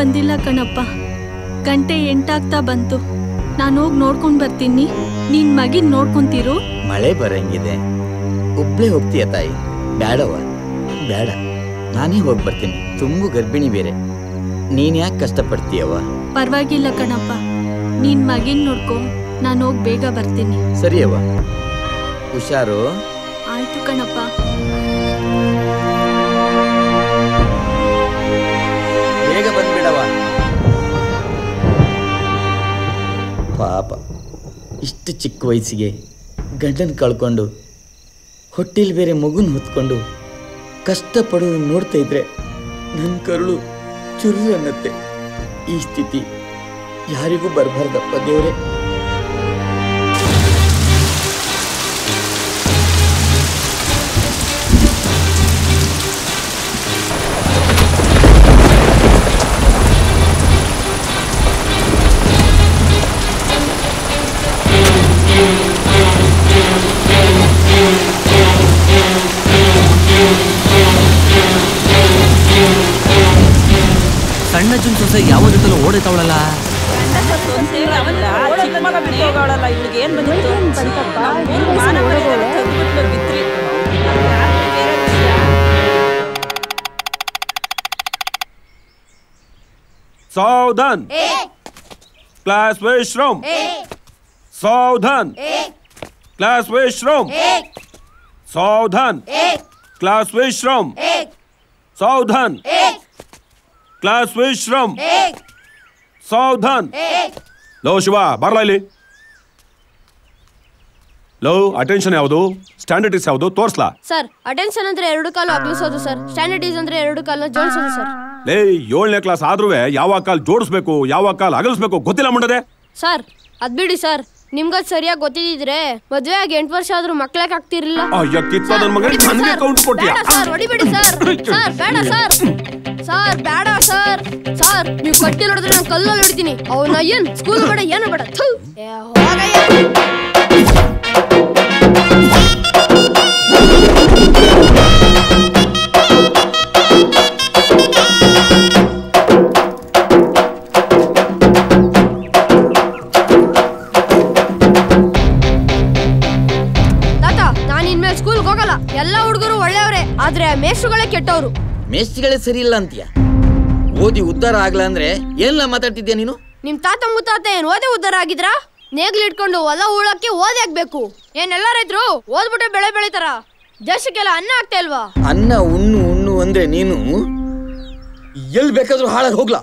ಬಂದಿಲ್ಲ ಕಣಪ್ಪ ಗಂಟೆ ಎಂಟಾಗ್ತಾ ಬಂತು ನಾನು ಹೋಗಿ ನೋಡ್ಕೊಂಡ್ ಬರ್ತೀನಿ ನಿನ್ ಮಗಿನ್ ನೋಡ್ಕೊಂತೀರು ಮಳೆ ಬರಂಗಿದೆ ಒಬ್ಳೆ ಹೋಗ್ತೀಯ ತಾಯಿ ಬೇಡವ ಬೇಡ ನಾನೇ ಹೋಗಿ ಬರ್ತೀನಿ ತುಂಬು ಗರ್ಭಿಣಿ ಬೇರೆ ನೀನ್ ಯಾಕೆ ಕಷ್ಟಪಡ್ತೀಯವ್ವ ಪರವಾಗಿಲ್ಲ ಕಣಪ್ಪ ನಿನ್ ಮಗಿನ್ ನೋಡ್ಕೊ ನಾನು ಹೋಗಿ ಬೇಗ ಬರ್ತೀನಿ ಸರಿಯವ್ವ ಹುಷಾರು ಆಯ್ತು ಕಣಪ್ಪ ಬೇಗ ಬಂದ್ಬಿಡವ ಪಾಪ ಇಷ್ಟು ಚಿಕ್ಕ ವಯಸ್ಸಿಗೆ ಗಂಡನ ಕಳ್ಕೊಂಡು ಹೊಟ್ಟೆಲಿ ಬೇರೆ ಮಗುನ ಹೊತ್ಕೊಂಡು ಕಷ್ಟಪಡೋದು ನೋಡ್ತಾ ಇದ್ರೆ ನನ್ನ ಕರುಳು ಚುರು ಅನ್ನತ್ತೆ ಈ ಸ್ಥಿತಿ ಯಾರಿಗೂ ಬರಬಾರ್ದಪ್ಪ ದೇವ್ರೆ ಸಣ್ಣ ಜುನ್ ಸೊಸೆ ಯಾವ ಜೊತೆಲೂ ಓಡೈತಾವಳಲ್ಲ ಚಿಕ್ಕ ಮಗ ಬಿಟ್ಟೋಗವಳಲ್ಲ ಇವಳಿಗೆ ಏನ್ ಬಂದಿತ್ತು ನಮ್ಮೂರ್ ಮಾನ ಮರ್ಯಾದೆ ತೆಗ್ದ್ಬಿಟ್ಲು ಬಿತ್ರಿ ಬೇರೆ ವಿಷಯ. सावधान क्लास विश्राम सावधान क्लास विश्राम सावधान क्लास विश्राम सावधान क्लास विश्राम सावधान ಲೋ ಶಿವ ಬರಲ್ಲ ಇಲ್ಲಿ ಲೋ ಅಟೆನ್ಷನ್ ಯಾವುದು ಸ್ಟ್ಯಾಂಡರ್ಡ್ಸ್ ಯಾವುದು ತೋರ್ಸ್ಲಾ ಸರ್ ಅಟೆನ್ಷನ್ ಅಂದ್ರೆ ಎರಡು ಕಾಲು ಅಗ್ಲಿಸೋದು ಸರ್ ಸ್ಟ್ಯಾಂಡರ್ಡೀಸ್ ಅಂದ್ರೆ ಎರಡು ಕಾಲು ಜೋಡಿಸೋದು ಸರ್ ಲೇ ಏಳನೇ ಕ್ಲಾಸ್ ಆದ್ರೂ ಯಾವ ಕಾಲ್ ಜೋಡಿಸ್ಬೇಕು ಯಾವ ಕಾಲ್ ಅಗಲಿಸ್ಬೇಕು ಗೊತ್ತಿಲ್ಲ ಮುಂಡದೆ ಸರ್ ಅದ್ ಬಿಡಿ ಸರ್ ನಿಮ್ಗದ್ ಸರಿಯಾಗಿ ಗೊತ್ತಿದ್ರೆ ಮದ್ವೆ ಆಗಿ ಎಂಟು ವರ್ಷ ಆದ್ರೂ ಮಕ್ಳಕ್ ಆಗ್ತಿರ್ಲಿಲ್ಲ ಅಯ್ಯ ಕಿತ್ತ ನನ್ನ ಮಗನಿಗೆ ನನಗೆ ಕೌಂಟ್ ಕೊಟ್ಟಿಯಾ ಬೇಡ ಸರ್ ಹೊಡಿಬೇಡಿ ಸರ್ ಸರ್ ಬೇಡ ಸರ್ ಸರ್ ಬೇಡ ಸರ್ ಸರ್ ನೀವು ಕಟ್ಟಿ ನೋಡಿದ್ರೆ ನಾನು ಕಲ್ಲಲ್ಲಿ ಹೊಡಿತೀನಿ ಅವನ ಏನ್ ಸ್ಕೂಲ್ ಬೇಡ ಏನು ಬೇಡ ಥು. ಏ, ಹೋಗಯ್ಯ. ತಾತ ನಾನು ಇನ್ಮೇಲೆ ಸ್ಕೂಲ್ಗೆ ಹೋಗಲ್ಲ ಎಲ್ಲ ಹುಡುಗರು ಒಳ್ಳೆಯವರೇ ಆದ್ರೆ ಮೇಷ್ಟ್ರುಗಳೇ ಕೆಟ್ಟವ್ರು ಮೇಸ್ತಿಗಳೇ ಸರಿ ಇಲ್ಲ ಅಂತೀಯ ಓದಿ ಉದ್ಧಾರ ಆಗ್ಲ ಅಂದ್ರೆ ಏನೆಲ್ಲ ಮಾತಾಡ್ತಿದ್ಯಾ ನೀನು ನಿಮ್ ತಾತ ಮುತ್ತಾತ ಏನ್ ಓದೇ ಉದ್ದಾರ ಆಗಿದ್ರಾ ನೇಗ್ಲು ಇಟ್ಕೊಂಡು ಹೊಲ ಉಳಕ್ಕೆ ಓದಿ ಆಗ್ಬೇಕು ಏನೆಲ್ಲ ರೈತರು ಓದ್ಬಿಟ್ಟೆ ಬೆಳೆ ಬೆಳಿತಾರ ದೇಶಕ್ಕೆಲ್ಲ ಅನ್ನ ಆಗ್ತಾ ಇಲ್ವಾ ಅನ್ನ ಉಣ್ಣು ಉಣ್ಣು ಅಂದ್ರೆ ನೀನು ಎಲ್ಲಿ ಬೇಕಾದ್ರೂ ಹಾಳಾಗಿ ಹೋಗ್ಲಾ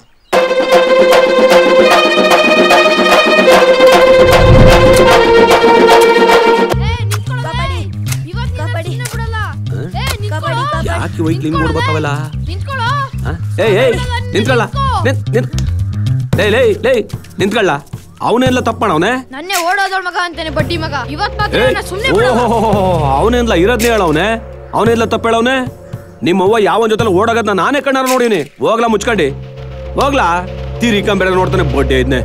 ಯಾಕೆ ವೈಟ್ ಹಿಂಗ್ ನೋಡ್ಬೇಕಾವಲ್ಲ ನಿಂತ್ಕೊಳ್ಳೋ ಏಯ್ ಏಯ್ ನಿಂತ್ಕೊಳ್ಳ ನಿಂತ್ ನಿಂತ್ ಏಯ್ ಲೇ ಲೇ ನಿಂತ್ಕೊಳ್ಳ ಅವನೆಲ್ಲ ತಪ್ಪಣ ಅವನೇ ನನ್ನೇ ಓಡೋದೋಳ್ ಮಗ ಅಂತಾನೆ ಬಡ್ಡಿ ಮಗ ಇವತ್ ಮಾತ್ರ ಏಯ್ ನನ್ನ ಸುಮ್ನೆ ಬಿಡಲ್ಲ. ಓಹೋ ಅವನೆಲ್ಲ ಇರೋದ್ನೇ ಹೇಳವನೆ ಅವನೆಲ್ಲ ತಪ್ಪೇಳವನೆ ನಿಮ್ಮವ್ವ ಯಾವನ್ ಜೊತೆ ಓಡಾಗದ್ನ ನಾನೇ ಕಣ್ಣಾರ ನೋಡೀನಿ ಹೋಗ್ಲಾ ಮುಚ್ಕಂಡಿ ಹೋಗ್ಲಾ ತೀರಿಕಂಬೇಡ ನೋಡ್ತಾನೆ ಬಡ್ಡೆ ಇದ್ನೆ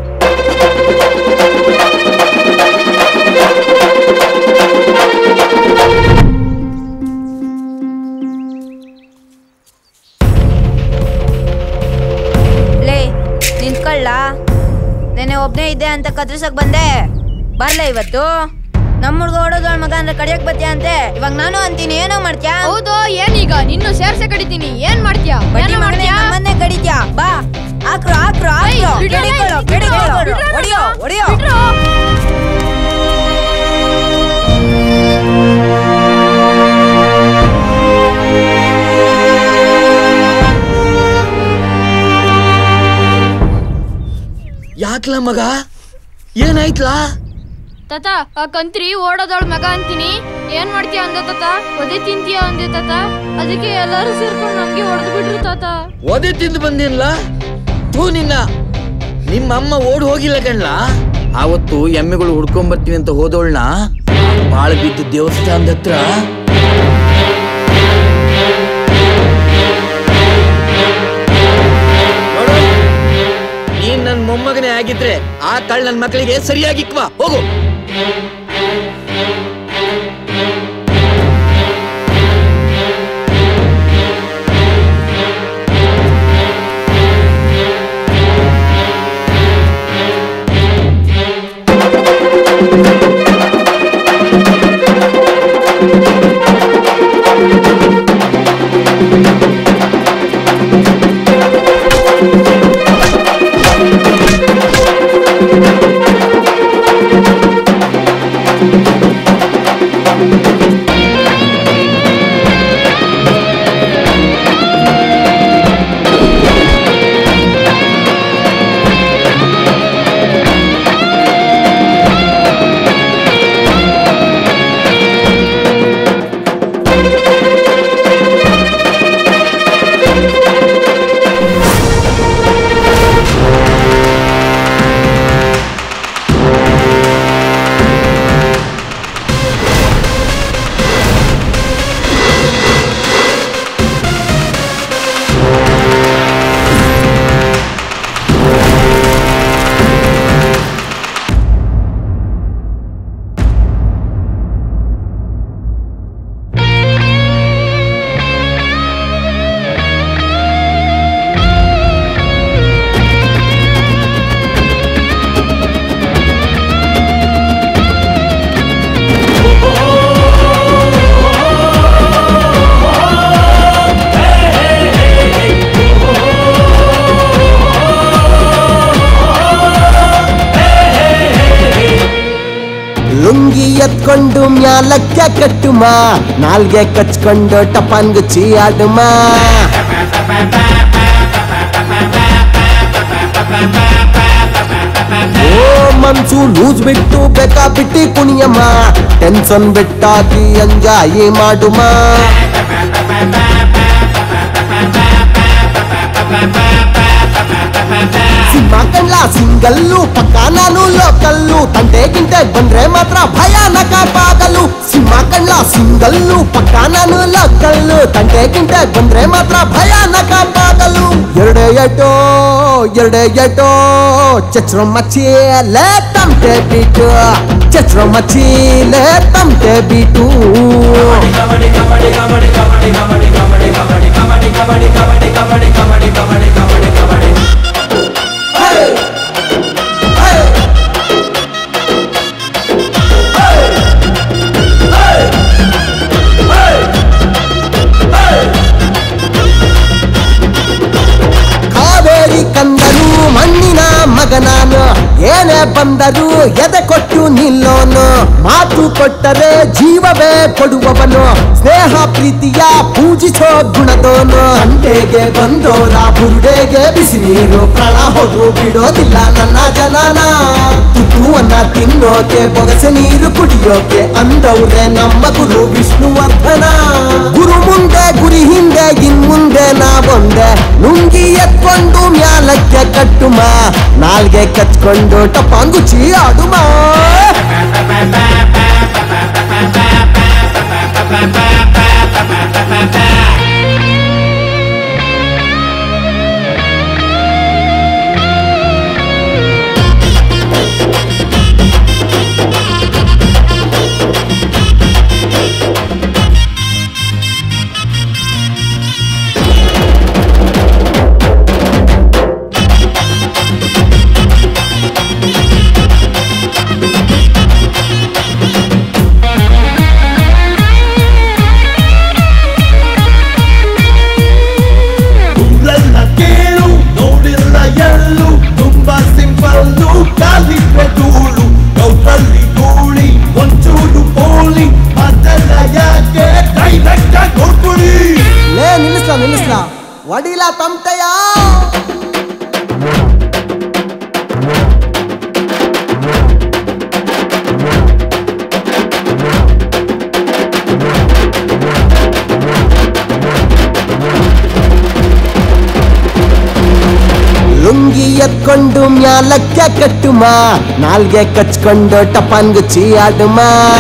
ಲೇ ನಿಂತ್ಕೊಳ್ಳ ನೆನೆ ಒಬ್ನೇ ಇದ್ದೆ ಅಂತ ಕತ್ರಿಸಕ್ ಬಂದೆ ಬರ್ಲ ಇವತ್ತು ನಮ್ಮ ಹುಡ್ಗ ಓಡೋದೊಳ್ ಮಗ ಅಂದ್ರೆ ಕಡಿಯಕ್ ಬತ್ತೀಯ ಅಂತೆ ಇವಾಗ ನಾನು ಅಂತೀನಿ ಏನೋ ಮಾಡ್ತ್ಯಾ ಹೌದು ಏನೀಗ ನಿನ್ನು ಸೇರ್ಸೆ ಕಡಿತೀನಿ ಏನ್ ಮಾಡ್ತೀಯಾ ಬಡ್ಡಿ ಏನೋ ಮಗನೇ ಮಾಡ್ತೀಯಾ ನಮ್ಮನ್ನೇ ಕಡಿತ್ಯಾ ಬಾ ಹಾಕ್ರು ಹಾಕ್ರು ಹಾಕ್ರು ಬಿಡ್ರೋ, ಕೆಡಿಗಳು, ಬಿಡ್ರೋ, ಕೆಡಿಗಳು. ಬಿಡ್ರೋ, ಹೊಡಿಯೋ ಹೊಡಿಯೋ ಬಿಡ್ರೋ. ಯಾಕ್ಲ ಮಗ ಏನಾಯ್ತ್ಲಾ ತಾತ ಆ ಕಂತ್ರಿ ಓಡೋದೊಳ್ ಮಗ ಅಂತೀನಿ ಏನ್ ಮಾಡ್ತೀಯ ಅಂದ ತಾತ ಒದೆ ತಿಂತೀಯ ಅಂದೆ ತಾತ ಅದಕ್ಕೆ ಎಲ್ಲಾರು ಸೇರ್ಕೊಂಡು ನಮ್ಗೆ ಹೊಡೆದು ಬಿಟ್ರು ತಾತ ಒದೆ ತಿಂದು ಬಂದಿಲ್ಲ ಥೂ ನಿನ್ನ ನಿಮ್ಮ ಅಮ್ಮ ಓಡ್ ಹೋಗಿಲ್ಲ ಕಣ್ಲಾ ಆವತ್ತು ಎಮ್ಮೆಗಳು ಹುಡ್ಕೊಂಡ್ ಬರ್ತೀನಿ ಅಂತ ಹೋದೋಳ್ನ ಬಾಳ ಬಿದ್ದು ದೇವಸ್ಥಾನದ ಹತ್ರ ನೋಡು, ನೀನ್ ನನ್ ಮೊಮ್ಮಗನೇ ಆಗಿದ್ರೆ ಆ ಕಳ್ ನನ್ ಮಕ್ಕಳಿಗೆ ಸರಿಯಾಗಿಕ್ವಾ ಹೋಗು ಮ್ಯಾಲಕ್ಕೆ ಕಟ್ಟುಮ ನಾಲ್ಗೆ ಕಚ್ಕೊಂಡು ಟಪಾನ್ಗುಚ್ಚಿ ಆಡುಮ ಓ ಮನ್ಸು ಲೂಸ್ ಬಿಟ್ಟು ಬೇಕಾ ಬಿಟ್ಟಿ ಕುಣಿಯಮ್ಮ ಟೆನ್ಷನ್ ಬಿಟ್ಟಾಕಿ ಎಂಜಾಯಿ ಮಾಡುಮ ಸಿನಿಮಾ ಕಣ್ಲ ಸಿಂಗಲ್ಲು ಪಕ್ಕ ನಾನು ಲೋಕಲ್ಲು ತಂಟೆ ಗಿಂಟೆ ಬಂದ್ರೆ ಮಾತ್ರ ಭಯಾನಕ ಪಾಗಲು ಸಿನಿಮಾ ಕಣ್ಲ ಸಿಂಗಲ್ಲು ಪಕ್ಕ ನಾನು ಲೋಕಲ್ಲು ತಂಟೆ ಗಿಂಟೆ ಬಂದ್ರೆ ಮಾತ್ರ ಭಯಾನಕ ಪಾಗಲು ಎರಡೇ ಎಟೋ ಎರಡೇ ಎಟೋ ಚಚ್ರ ಮಚ್ಚೀಲೆ ತಮಟೆ ಬಿಟ್ಟು ಚಚ್ರ ಮಚ್ಚೀಲೆ ತಮಟೆ ಬಿಟ್ಟು ಕಾವೇರಿ ಕಂದನು ಮಣ್ಣಿನ ಮಗನಾನು ಏನೇ ಬಂದರು ಎದೆ ಕೊಟ್ಟು ನಿಲ್ಲೋನು ಮಾತು ಕೊಟ್ಟರೆ ಜೀವವೇ ಕೊಡುವವನು ಸ್ನೇಹ ಪ್ರೀತಿಯ ಪೂಜಿಸೋ ಗುಣದೋನು ಅಂಟೆಗೆ ಬಂದೋರ ಬುರುಡೆಗೆ ಬಿಸಿ ನೀರು ಪ್ರಾಣ ಹೋದ್ರು ಬಿಡೋದಿಲ್ಲ ನನ್ನ ಜನನ ತುತ್ತುವನ್ನ ತಿನ್ನೋಕೆ ಬೊಗಸೆ ನೀರು ಕುಡಿಯೋಕೆ ಅಂದವ್ರೆ ನಮ್ಮ ಗುರು ವಿಷ್ಣುವರ್ಧನ ಗುರು ಮುಂದೆ ಗುರಿ ಹಿಂದೆ ಇನ್ ಮುಂದೆ ನಾವೊಂದೆ ನುಂಗಿ ಎತ್ಕೊಂಡು ಮ್ಯಾಲಕ್ಕೆ ಕಟ್ಟುಮ ನಾಲ್ಗೆ ಕಚ್ಕೊಂಡು ಟಪಾಂಗುಚಿ ಆಡುಮ ಊರೆಲ್ಲ ಕೇಳು ನೋಡಿಲ್ಲ ಎಳ್ಳು ತುಂಬಾ ಸಿಂಪಲ್ಲು ಕಾಲಿಗೆ ಧೂಳು ಕೌಟಲ್ಲಿ ಗೂಳಿ ಒಂಚೂರು ಪೋಳಿ ಅದೆಲ್ಲ ಯಾಕೆ ಡೈರೆಕ್ಟ್ ಕೊಟ್ಬಿಡಿ ಲೇ ನಿಲ್ಲಿಸ್ಲಾ ನಿಲ್ಲಿಸ್ಲಾ ಒಡಿಲ ತಮಟೆಯ ಲುಂಗಿ ಎತ್ಕೊಂಡು ಮ್ಯಾಲಕ್ಕೆ ಕಟ್ಟುಮ ನಾಲ್ಗೆ ಕಚ್ಕೊಂಡು ಟಪಾನ್ಗುಚ್ಚಿ ಆಡುಮ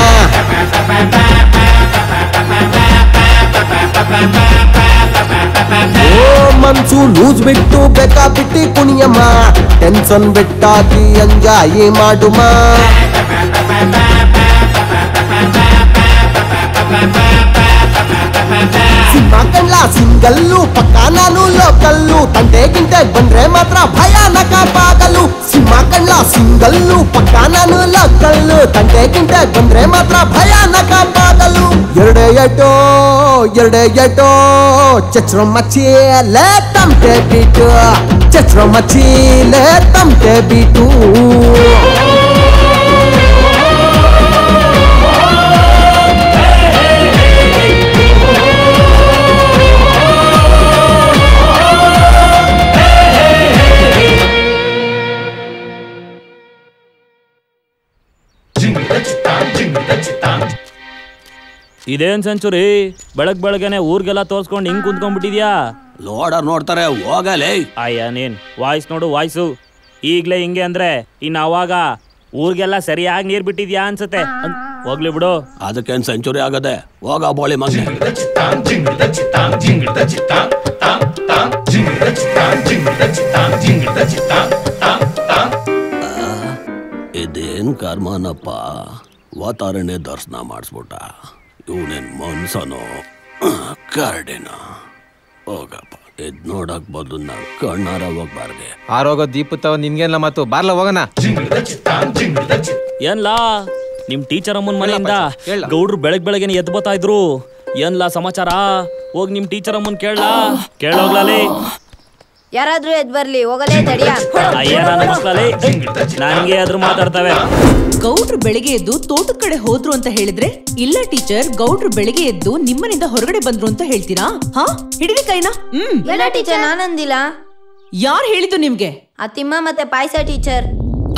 ಓ ಮನ್ಸು ಲೂಸ್ ಬಿಟ್ಟು ಬೇಕಾ ಬಿಟ್ಟಿ ಕುಣಿಯಮ್ಮ ಟೆನ್ಷನ್ ಬಿಟ್ಟಾಕಿ ಎಂಜಾಯಿ ಮಾಡುಮ ಸಿನಿಮಾ ಕಣ್ಲ ಸಿಂಗಲ್ಲು ಪಕ್ಕ ನಾನು ಲೋಕಲ್ಲು ತಂಟೆ ಗಿಂಟೆ ಬಂದ್ರೆ ಮಾತ್ರ ಭಯಾನಕ ಪಾಗಲು ಸಿನಿಮಾ ಕಣ್ಲ ಸಿಂಗಲ್ಲು ಪಕ್ಕ ನಾನು ಲೋಕಲ್ಲು ತಂಟೆ ಗಿಂಟೆ ಬಂದ್ರೆ ಮಾತ್ರ ಭಯಾನಕ ಪಾಗಲು ಎರಡೇ ಎಟೋ ಎರಡೇ ಎಟೋ ಚಚ್ರ ಮಚ್ಚೀಲೆ ತಮಟೆ ಬಿಟ್ಟು ಚಚ್ರ ಮಚ್ಚೀಲೆ ತಮಟೆ ಬಿಟ್ಟು ಇದೇನ್ ಸೆಂಚುರಿ ಬೆಳಗ್ ಬೆಳಗ್ಗೆನೆ ಊರ್ಗೆಲ್ಲ ತೋರ್ಸ್ಕೊಂಡು ಹಿಂಗ್ ಕುಂತ್ಕೊಂಡ್ಬಿಟ್ಟಿದ್ಯಾ ಲೋಡರ್ ನೋಡ್ತಾರೆ ಹೋಗಲೇ ಅಯ್ಯ ನೀನ್ ವಾಯ್ಸ್ ನೋಡು ವಾಯ್ಸು ಈಗ್ಲೇ ಹಿಂಗೆ ಅಂದ್ರೆ ಇನ್ ಅವಾಗ ಊರ್ಗೆಲ್ಲ ಸರಿಯಾಗಿ ನೀರ್ ಬಿಟ್ಟಿದ್ಯಾ ಅನ್ಸತ್ತೆ ಅನ್- ಹೋಗ್ಲಿ ಬಿಡು ಅದಕ್ಕೇನ್ ಸೆಂಚುರಿ ಆಗದೆ ಹೋಗ ಬೋಳಿ ಮಗನೆ ಇದೇನ್ ಕರ್ಮನಪ್ಪ ವಾತಾವರಣ ದರ್ಶನ ಮಾಡಿಸ್ಬಿಟ್ಟ ಇವನೇನ್ ಮನ್ಸನೋ ಕರಡಿನ ಹೋಗಪ್ಪ ಇದ್ ನೋಡಕ್ ಬದಲು ನಾವು ಕಣ್ಣಾರ ಹೋಗ್ಬಾರ್ದೆ ಆರೋಗ ದೀಪ ತವ ನಿನ್ಗೇನ್ಲ ಮಾತು ಬಾರ್ಲ ಹೋಗಣ ಏನ್ಲಾ ನಿಮ್ ಟೀಚರ್ ಅಮ್ಮನ್ ಮನೆಯಿಂದ ಗೌಡ್ರು ಬೆಳಗ್ ಬೆಳಗ್ಗೆನೆ ಎದ್ದು ಬರ್ತಾ ಇದ್ರು ಏನ್ಲಾ ಸಮಾಚಾರ ಹೋಗ್ ನಿಮ್ ಟೀಚರ್ ಅಮ್ಮನ್ ಕೇಳಲಾ ಕೇಳೋಗ್ಲಲ್ಲಿ ಯಾರಾದ್ರೂ ಎದ್ ಬರ್ಲಿ ಹೋಗಲೇ ತಡಿಯ ಅಯ್ಯ ನನ್ನ ಮಕ್ಕಳಲ್ಲಿ ನನಗೆ ಅದ್ರ ಮಾತಾಡ್ತವೆ ಗೌಡ್ರು ಬೆಳಿಗ್ಗೆ ಎದ್ದು ತೋಟದ ಕಡೆ ಹೋದ್ರು ಅಂತ ಹೇಳಿದ್ರೆ ಇಲ್ಲ ಟೀಚರ್ ಗೌಡ್ರು ಬೆಳಿಗ್ಗೆ ಎದ್ದು ನಿಮ್ಮನಿಂದ ಹೊರಗಡೆ ಬಂದ್ರು ಅಂತ ಹೇಳ್ತೀರಾ ಹಾ ಹಿಡಿದಿ ಕೈನಾ ಹ್ಮ್ ಇಲ್ಲ ಟೀಚರ್ ನಾನಂದಿಲ್ಲ ಯಾರ್ ಹೇಳಿದ್ದು ನಿಮ್ಗೆ ಆ ತಿಮ್ಮ ಮತ್ತೆ ಪಾಯಸ ಟೀಚರ್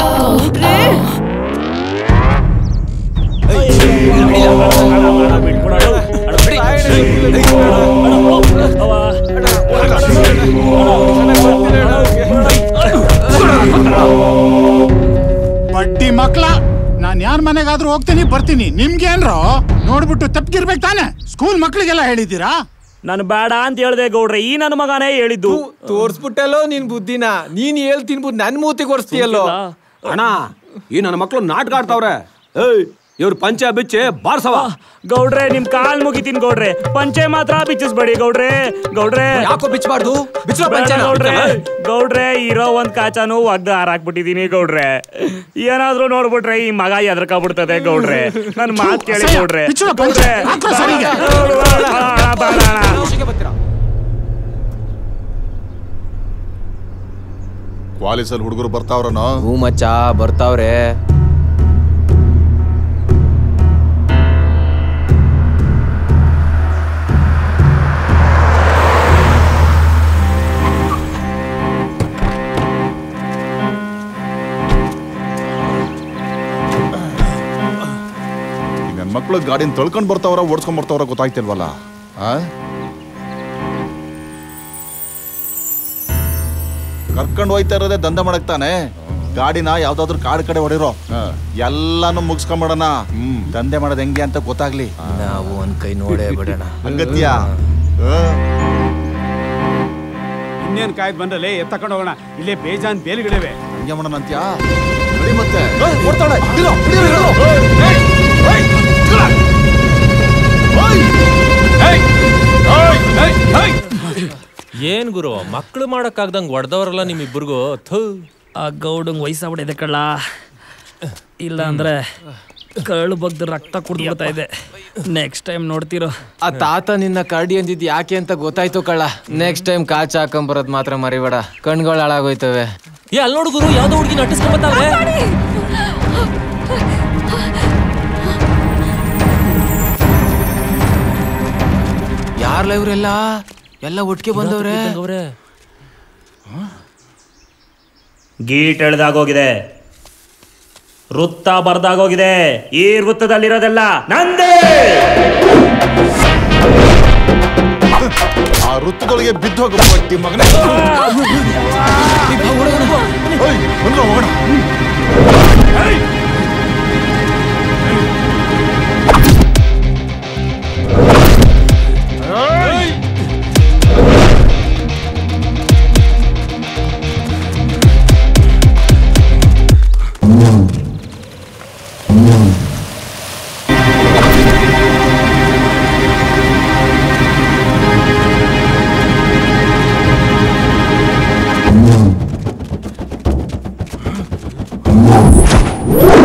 ಬಡ್ಡಿ ಮಕ್ಳ ನಾನ್ ಯಾರ ಮನೆಗಾದ್ರೂ ಹೋಗ್ತೀನಿ ಬರ್ತೀನಿ ನಿಮ್ಗೇನ್ರೋ ನೋಡ್ಬಿಟ್ಟು ತಪ್ಪಿರ್ಬೇಕು ತಾನೆ ಸ್ಕೂಲ್ ಮಕ್ಳಿಗೆಲ್ಲ ಹೇಳಿದ್ದೀರಾ ನಾನು ಬೇಡ ಅಂತ ಹೇಳ್ದೆ ಗೌಡ್ರೆ ಈ ನನ್ನ ಮಗನೇ ಹೇಳಿದ್ದು ತೋರ್ಸ್ಬಿಟ್ಟಲ್ಲೋ ನಿನ್ ಬುದ್ಧಿನ ನೀನ್ ಹೇಳ್ ತಿನ್ಬಿಟ್ಟು ನನ್ ಮೂತಿಗೆ ಒರ್ಸ್ತೀಯಲ್ಲೋ ಅಣ್ಣ ಈ ನನ್ನ ಮಕ್ಕಳು ನಾಟಕ ಆಡ್ತಾವ್ರೆ ಏಯ್ ಇವ್ರು ಪಂಚ ಬಿಚ್ಚಿ ಬಾರ್ಸವ ಗೌಡ್ರೆ ನಿಮ್ ಕಾಲ್ ಮುಗಿತೀನಿ ಗೌಡ್ರೆ ಪಂಚೆ ಮಾತ್ರ ಬಿಚ್ಚಿಸ್ಬೇಡಿ ಗೌಡ್ರೆ ಗೌಡ್ರೆ ಯಾಕೋ ಬಿಚ್ಚಬಾರ್ದು ಬಿಚ್ಚೋ ಬೇಡ ಪಂಚೆನ. ಗೌಡ್ರೆ ಗೌಡ್ರೆ ಇರೋ ಒಂದ್ ಕಾಚಾನು ಒಗ್ದು ಹಾರಾಕ್ಬಿಟ್ಟಿದೀನಿ ಗೌಡ್ರೆ ಏನಾದ್ರೂ ನೋಡ್ಬಿಟ್ರೆ ಈ ಮಗ ಎದ್ರಕಾಗ್ಬಿಡ್ತದೆ ಗೌಡ್ರೆ ನನ್ ಮಾತ್ ಕೇಳಿ ಸರಿ, ಗೌಡ್ರೆ ಬಿಚ್ಚು ಪಂಚೆ, ಹಾಕು ಸರಿಗೆ. ಕ್ವಾಲಿಸಲ್ ಹುಡುಗರು ಬರ್ತಾವ್ರನೋ ಹೂ ಮಚ್ಚ ಬರ್ತಾವ್ರೆ ನನ್ನ ಮಕ್ಳು ಗಾಡಿನ ತೊಳ್ಕೊಂಡ್ ಬರ್ತಾವ್ರ ಓಡಿಸ್ಕೊಂಡ್ ಬರ್ತಾವ್ರ ಗೊತ್ತಾಯ್ತಿಲ್ವಲ್ಲ ಆ ಕರ್ಕೊಂಡು ಹೋಯ್ತಾ ಇರೋದೇ ದಂಧೆ ಮಾಡಕ್ ತಾನೆ ಗಾಡಿನ ಯಾವ್ದಾದ್ರು ಕಾಡ್ ಕಡೆ ಹೊಡಿರೋ ಎಲ್ಲಾನು ಮುಗಿಸ್ಕೊಂಬಿಡೋಣ ಹ್ಮ್ ದಂಧೆ ಮಾಡೋದ್ ಹೆಂಗೆ ಅಂತ ಗೊತ್ತಾಗ್ಲಿ ನಾವು ಒಂದ್ ಕೈ ನೋಡೇ ಬಿಡೋಣ ಹಂಗತ್ಯಾ ಇನ್ನೇನ್ ಕಾಯ್ದು ಬಂದ್ರಲ್ಲೇ ಎತ್ತಕೊಂಡು ಹೋಗೋಣ ಇಲ್ಲೇ ಬೇಜಾನ್ ಬೇಲಿಗಳಿವೆ ಹಂಗೆ ಮಾಡೋಣ ಅಂತ್ಯಾ ನಡಿ ಮತ್ತೆ ಓಡ್ತಾಳೆ ಏನ್ ಗುರು ಮಕ್ಳು ಮಾಡಕ್ಕಾಗ್ದಂಗ್ ಹೊಡೆದವ್ರಲ್ಲ ನಿಮ್ಮಿಬ್ಬರಿಗೂ ಥೂ ಆ ಗೌಡಂಗ್ ವಯಸ್ಸಾಗ್ಬಿಟ್ಟಿದೆ ಕಳ್ಳ ಇಲ್ಲ ಅಂದ್ರೆ ಕರಳು ಬಗ್ದು ರಕ್ತ ಕುಡ್ದು ಇದೆ ನೆಕ್ಸ್ಟ್ ಟೈಮ್ ನೋಡ್ತಿರೋ ಆ ತಾತ ನಿನ್ನ ಕರಡಿ ಅಂದಿದ್ ಯಾಕೆ ಅಂತ ಗೊತ್ತಾಯ್ತು ಕಳ್ಳ ನೆಕ್ಸ್ಟ್ ಟೈಮ್ ಕಾಚ್ ಹಾಕೊಂಬರೋದ್ ಮಾತ್ರ ಮರಿಬೇಡ ಕಣ್ಗಳು ಹಾಳಾಗೋಯ್ತವೆ ಏ ಅಲ್ಲಿ ನೋಡು ಗುರು ಯಾವ್ದೋ ಹುಡುಗಿ ನಟಿಸ್ಕೊಂಬತ್ತವ್ರೆ ಯಾರ್ಲ ಇವ್ರೆಲ್ಲ ಎಲ್ಲ ಒಟ್ಟಿಗೆ ಬಂದವ್ರೆ ಗೀಟ್ ಎಳ್ದಾಗೋಗಿದೆ ವೃತ್ತ ಬರ್ದಾಗೋಗಿದೆ ಈ ವೃತ್ತದಲ್ಲಿರೋದೆಲ್ಲ ನಂದೇ ಆ ವೃತ್ತದೊಳಗೆ ಬಿದ್ದು ಹೋಗ್ಬಿಟ್ಟು ಮಗನೇ ಓಯ್, ಬಂದ್ರು ಹೋಗೋಣ Yeah.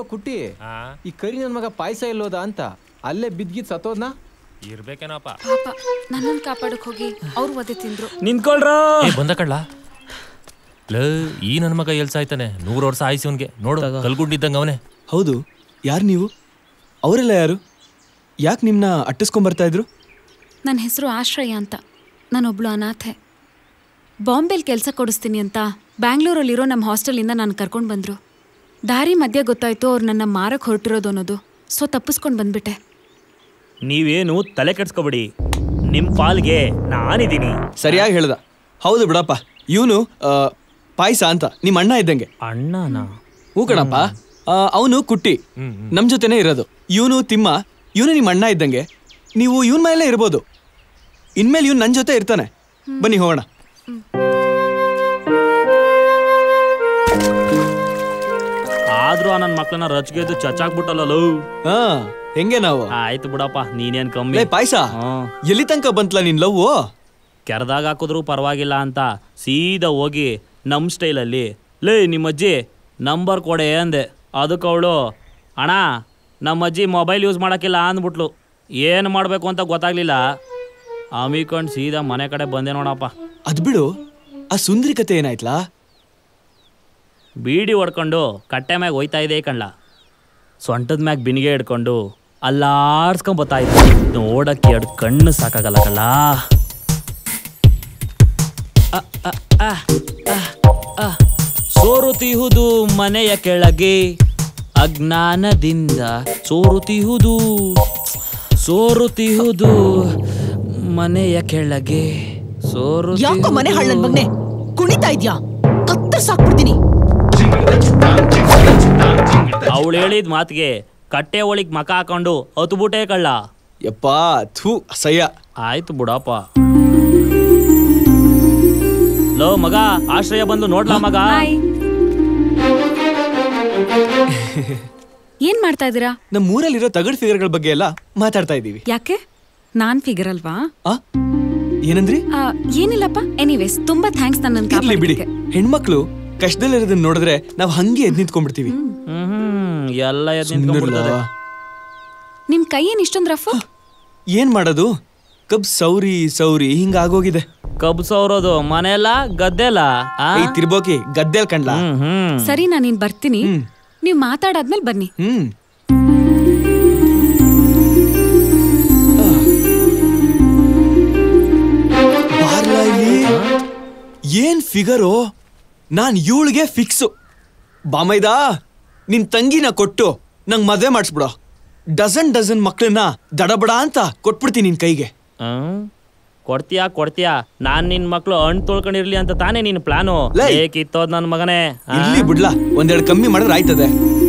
ಲೋ ಕುಟ್ಟಿ ಈ ಕರಿ ನನ್ ಮಗ ಪಾಯಸ ಇಲ್ಲೋದ ಅಂತ ಅಲ್ಲೇ ಬಿದ್ಗಿದ್ ಸತ್ತೋದ್ನ ಇರ್ಬೇಕೇನಪ್ಪ ಪಾಪ ನನ್ನನ್ನು ಕಾಪಾಡಕ್ ಹೋಗಿ ಅವ್ರು ಒದೆ ತಿಂದ್ರು ನಿಂತ್ಕೊಳ್ರ ಏ ಬಂದ ಕಳ್ಳ ಲ ಈ ನನ್ ಮಗ ಎಲ್ ಸಾಯ್ತಾನೆ ನೂರು ವರ್ಷ ಆಯ್ಸಿ ಅವನ್ಗೆ ನೋಡು ಕಲ್ಗುಂಡಿದ್ದಂಗ ಅವನೇ ಹೌದು ಯಾರು ನೀವು ಅವರೆಲ್ಲ ಯಾರು ಯಾಕೆ ನಿಮ್ಮನ್ನ ಅಟ್ಟಿಸ್ಕೊಂಬರ್ತಾ ಇದ್ರು ನನ್ನ ಹೆಸರು ಆಶ್ರಯ ಅಂತ ನಾನೊಬ್ಳು ಅನಾಥೆ ಬಾಂಬೆಲ್ ಕೆಲಸ ಕೊಡಿಸ್ತೀನಿ ಅಂತ ಬ್ಯಾಂಗ್ಳೂರಲ್ಲಿರೋ ನಮ್ಮ ಹಾಸ್ಟೆಲಿಂದ ನಾನು ಕರ್ಕೊಂಡು ಬಂದರು ದಾರಿ ಮಧ್ಯೆ ಗೊತ್ತಾಯ್ತು ಅವ್ರು ನನ್ನ ಮಾರಕ್ಕೆ ಹೊರಟಿರೋದು ಅನ್ನೋದು ಸೊ ತಪ್ಪಿಸ್ಕೊಂಡು ಬಂದ್ಬಿಟ್ಟೆ ನೀವೇನು ತಲೆ ಕೆಡ್ಸ್ಕೊಬಿಡಿ ನಿಮ್ ಪಾಲ್ಗೆ ನಾನಿದ್ದೀನಿ ಸರಿಯಾಗಿ ಹೇಳ್ದ ಹೌದು ಬಿಡಪ್ಪ ಇವನು ಪಾಯಸ ಅಂತ ನಿಮ್ಮ ಅಣ್ಣ ಇದ್ದಂಗೆ ಅಣ್ಣನ ಹೂ ಕಣಪ್ಪ ಅವನು ಕುಟ್ಟಿ ನಮ್ಮ ಜೊತೆನೇ ಇರೋದು ಇವನು ತಿಮ್ಮ ಇವನು ನಿಮ್ಮ ಅಣ್ಣ ಇದ್ದಂಗೆ ನೀವು ಇವನ್ ಮೇಲೆ ಇರ್ಬೋದು ಇನ್ಮೇಲೆ ಇವ್ನು ನನ್ನ ಜೊತೆ ಇರ್ತಾನೆ ಬನ್ನಿ ಹೋಗೋಣ ಆದ್ರೂ ಆ ನನ್ ಮಕ್ಳನ್ನ ರಚ್ಗೆದ್ದು ಚಚ್ಚಾಕ್ಬಿಟ್ಟಲ್ಲ ಲವ್ ಹಾ ಹೆಂಗೆ ನಾವು ಆಯ್ತು ಬಿಡಪ್ಪ ನೀನೇನ್ ಕಮ್ಮಿ ಲೇ ಪಾಯಸ ಎಲ್ಲಿ ತನಕ ಬಂತ್ಲ ನಿನ್ ಲವ್ ಕೆರೆದಾಗ ಹಾಕಿದ್ರು ಪರವಾಗಿಲ್ಲ ಅಂತ ಸೀದಾ ಹೋಗಿ ನಮ್ ಸ್ಟೈಲಲ್ಲಿ ಲೇ ನಿಮ್ಮ ಅಜ್ಜಿ ನಂಬರ್ ಕೊಡೆ ಅಂದೆ ಅದಕ್ಕೆ ಅವಳು ಅಣ್ಣ ನಮ್ಮ ಅಜ್ಜಿ ಮೊಬೈಲ್ ಯೂಸ್ ಮಾಡೋಕ್ಕಿಲ್ಲ ಅಂದ್ಬಿಟ್ಲು ಏನು ಮಾಡಬೇಕು ಅಂತ ಗೊತ್ತಾಗ್ಲಿಲ್ಲ ಅಮಿಕೊಂಡು ಸೀದಾ ಮನೆ ಕಡೆ ಬಂದೆ ನೋಡಪ್ಪ ಅದ್ ಬಿಡು ಆ ಸುಂದರಿ ಕತೆ ಏನಾಯ್ತ್ಲಾ ಬೀಡಿ ಹೊಡ್ಕೊಂಡು ಕಟ್ಟೆ ಮ್ಯಾಗ ಹೋಯ್ತಾ ಇದೆ ಕಣ್ಲ ಸೊಂಟದ ಮ್ಯಾಗ ಬಿನಿಗೆ ಹಿಡ್ಕೊಂಡು ಅಲ್ಲಾಡ್ಸ್ಕೊಂಡ್ ಬರ್ತಾ ಇದ್ದೆ ನೋಡಕ್ಕೆ ಎರಡು ಕಣ್ಣು ಸಾಕಾಗಲ್ಲ ಕಲ್ಲ ಅ, ಅ, ಅ, ಅ, ಅ. ಸೋರುತಿಹುದು ಮನೆಯ ಕೆಳಗೆ ಅಜ್ಞಾನದಿಂದ ಸೋರುತಿಹುದು ಸೋರುತಿಹುದು ಮನೆಯ ಕೆಳಗೆ ಸೋರು ಯಾಕೋ ಮನೆ ಹಳ್ಳನ್ ಮಗ್ನೆ ಕುಣಿತಾ ಇದ್ಯಾ ಕತ್ತರ್ ಸಾಕ್ಬಿಡ್ತೀನಿ ಅವಳು ಹೇಳಿದ ಮಾತಿಗೆ ಕಟ್ಟೆ ಒಳಗ್ ಮಕ ಹಾಕೊಂಡು ಹತ್ಬಿಟ್ಟೆ ಕಳ್ಳ ಯಪ್ಪ ಥೂ ಅಸಹ್ಯ ಆಯ್ತು ಬಿಡಪ್ಪ ಲೋ ಮಗ ಆಶ್ರಯ ಬಂದು ನೋಡ್ಲಾ ಮಗ ಏನ್ ಮಾಡ್ತಾ ಇದ್ದೀರಾ ನಮ್ಮ ಊರಲ್ಲಿರೋ ತಗಡ್ ಫಿಗರ್ಗಳ ಬಗ್ಗೆ ಎಲ್ಲ ಮಾತಾಡ್ತಾ ಇದ್ದೀವಿ ಯಾಕೆ ನಾನ್ ಫಿಗರ್ ಅಲ್ವಾ ಆ ಏನಂದ್ರಿ ಆ, ಏನಿಲ್ಲಪ್ಪ ಎನಿವೇಸ್ ತುಂಬಾ ಥ್ಯಾಂಕ್ಸ್ ನನ್ನನ್ನು ಇರ್ಲಿ ಬಿಡಿ ಕಾಪಾಡಿದ್ದಕ್ಕೆ ಹೆಣ್ಮಕ್ಳು ಕಷ್ಟದಲ್ಲಿರೋದನ್ನ ನೋಡಿದ್ರೆ ನಾವ್ ಹಂಗೆ ಎದ್ ನಿಂತ್ಕೊಂಡ್ಬಿಡ್ತೀವಿ ಹ್ಮ್ ಎಲ್ಲ ಎದ್ದು ಸುಮ್ನಿರ್ಲ. ನಿಂತ್ಕೊಂಡ್ಬಿಡ್ತದೆ ನಿಮ್ ಕೈ ಏನ್ ಇಷ್ಟೊಂದ್ ರಫ್ ಏನ್ ಮಾಡೋದು ಕಬ್ ಸೌರಿ ಸೌರಿ ಹಿಂಗ ಆಗೋಗಿದೆ ಕಬ್ಬು ಸೌರೋದು ಮನೆಯಲ್ಲ ಗದ್ದೆಲ್ಲ ಈ ತಿರ್ಬೋಕಿ ಗದ್ದೆಲ್ ಕಂಡ್ಲಾ ಸರಿ ನಾನು ಇನ್ ಬರ್ತೀನಿ ನೀವ್ ಮಾತಾಡಾದ್ಮೇಲೆ ಬನ್ನಿ ಹ್ಮ್ ಬಾರ್ಲಾ ಇಲ್ಲಿ. ಏನ್ ಫಿಗರು ನಾನ್ ಇವಳಿಗೆ ಫಿಕ್ಸು ಬಾಮೈದಾ ನಿನ್ ತಂಗಿನ ಕೊಟ್ಟು ನಂಗ್ ಮದ್ವೆ ಮಾಡಿಸ್ಬಿಡೋ ಡಜನ್ ಡಜನ್ ಮಕ್ಳನ್ನ ದಡಬಡ ಅಂತ ಕೊಟ್ಬಿಡ್ತೀನಿ ನಿನ್ ಕೈಗೆ ಹ್ಮ್ ಕೊಡ್ತೀಯಾ ಕೊಡ್ತೀಯಾ ನಾನ್ ನಿನ್ ಮಕ್ಳು ಹಣ್ಣು ತೊಳ್ಕೊಂಡಿರ್ಲಿ ಅಂತ ತಾನೇ ನಿನ್ ಪ್ಲಾನು ಲೇ. ಏಕಿತ್ತೋದ್ ನನ್ ಮಗನೇ ಆ? ಇರ್ಲಿ ಬಿಡ್ಲಾ ಒಂದೆರಡು ಕಮ್ಮಿ ಮಾಡಿದ್ರೆ ಆಯ್ತದೆ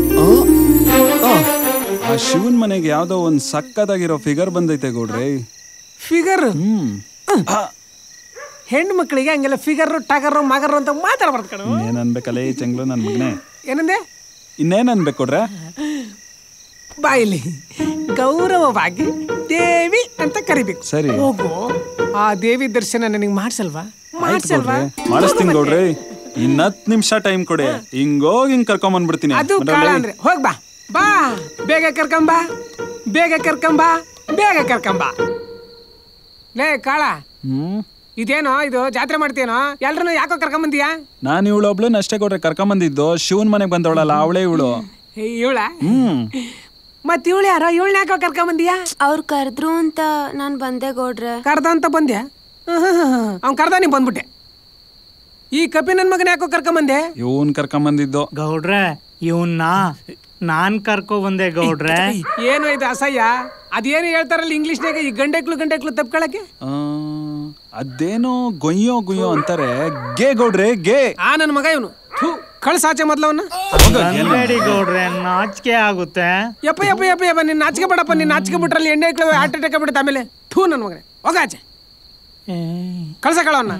ಆ ಶಿವನ್ ಮನೆಗೆ ಯಾವ್ದೋ ಒಂದ್ ಸಕ್ಕದಾಗಿರೋ ಫಿಗರ್ ಬಂದೈತೆ ಗೌಡ್ರಿ ಫಿಗರ್ ಹ್ಮ್ ಹೆಣ್ಣು ಮಕ್ಕಳಿಗೆ ಹಂಗೆಲ್ಲ ಫಿಗರ್ ಟಗರ್ ಮಗರ್ ಅಂತ ಮಾತಾಡಬಾರ್ದು ಕಣ ಇನ್ನೇನ್ ಅನ್ಬೇಕಲ್ಲ ಈ ಚೆಂಗ್ಳು ನನ್ ಮಗನೇ ಏನಂದೆ ಇನ್ನೇನ್ ಅನ್ಬೇಕು ಕೊಡ್ರೆ ಬಾಯಿಲಿ ಗೌರವವಾಗಿ ದೇವಿ ಅಂತ ಕರಿಬೇಕು ಸರಿ. ಹೋಗು ಆ ದೇವಿ ದರ್ಶನ ನನಗೆ ಮಾಡ್ಸಲ್ವಾ ಆಯ್ತು ಮಾಡ್ಸಲ್ವಾ ಗೌಡ್ರೆ ಮಾಡಿಸ್ತೀನಿ ಗೌಡ್ರಿ ಇನ್ನ ಹತ್ತು ನಿಮಿಷ ಟೈಮ್ ಕೊಡಿ ಹಿಂಗೋಗಿ ಹಿಂಗ್ ಕರ್ಕೊಂಡ್ ಬಂದ್ಬಿಡ್ತೀನಿ ಅದು ಬರಲ್ಲ? ಕಾಳ ಅಂದ್ರೆ ಹೋಗ್ ಬಾ ಬಾ ಬೇಗ ಕರ್ಕೊಂಬಾ ಬೇಗ ಕರ್ಕೊಂಬಾ ಬೇಗ ಕರ್ಕೊಂಬಾ ಲೇ ಕಾಳ ಹ್ಮ್ ಇದೇನೋ ಇದು ಜಾತ್ರೆ ಮಾಡ್ತೀನೋ ಎಲ್ರನ್ನ ಯಾಕೋ ಕರ್ಕೊಂಬಂದಿಯಾ ನಾನು ಇವಳು ಒಬ್ಳನ್ನ ಅಷ್ಟೇ ಕೊಡ್ರೆ ಕರ್ಕೊಂಡ್ ಬಂದಿದ್ದು ಶಿವನ್ ಮನೆಗ್ ಬಂದವಳಲ್ಲ ಅವಳೇ ಇವಳು ಇವಳ ಹ್ಮ್ ಮತ್ ಇವಳು ಯಾರೋ ಇವಳನ್ನ ಯಾಕೋ ಕರ್ಕೊಂಬಂದಿಯಾ ಅವ್ರು ಕರೆದ್ರು ಅಂತ ನಾನ್ ಬಂದೆ ಗೌಡ್ರೆ ಕರ್ದ ಅಂತ ಬಂದ್ಯಾ ಅವ್ನ್ ಕರ್ದ ನೀ ಬಂದ್ಬಿಟ್ಟೆ ಈ ಕಪಿ ನನ್ ಮಗನ ಯಾಕೋ ಕರ್ಕೊಂಬಂದೆ ಇವನ್ ಕರ್ಕೊಂಡ್ ಬಂದಿದ್ದು ಗೌಡ್ರೆ ಇವನ್ನ ನಾನ್ ಕರ್ಕೊ ಬಂದೆ ಗೌಡ್ರೆ ಏನು ಇದು ಅಸಹ್ಯ ಅದೇನು ಹೇಳ್ತಾರಲ್ಲ ಇಂಗ್ಲಿಷ್ನಾಗ ಈ ಗಂಡೆಕ್ಳು ಗಂಡೆಕ್ಳು ತಪ್ಕೊಳಕ್ಕೆ ಆ, ಅದೇನೋ ಗೊಯ್ಯೋ ಗುಯ್ಯೋ ಅಂತಾರೆ ಗೇ ಗೌಡ್ರೆ ಗೇ ಆ ನನ್ನ ಮಗ ಇವನು ಥೂ ಕಳ್ಸಾಚೆ ಮೊದ್ಲವನ್ನ ಬಂದ್ಬೇಡಿ ಗೌಡ್ರೆ ನಾಚಿಕೆ ಆಗುತ್ತೆ ಯಪ್ಪ ಯಪ್ಪ ಯಪ್ಪ ಯಪ್ಪ ನಿನ್ನ ನಾಚಿಕೆ ಬೇಡಪ್ಪ ನಿನ್ನ ನಾಚಿಕೆ ಬಿಟ್ರಲ್ಲಿ ಎಣ್ಣೆ ಇಕ್ಳು ಹಾರ್ಟ್ ಅಟ್ಯಾಕ್ ಬಿಡುತ್ತೆ ಆಮೇಲೆ ಥೂ ನನ್ನ ಮಗನೇ ಹೋಗಾಚೆ ಕಳ್ಸ ಕಳವನ್ನ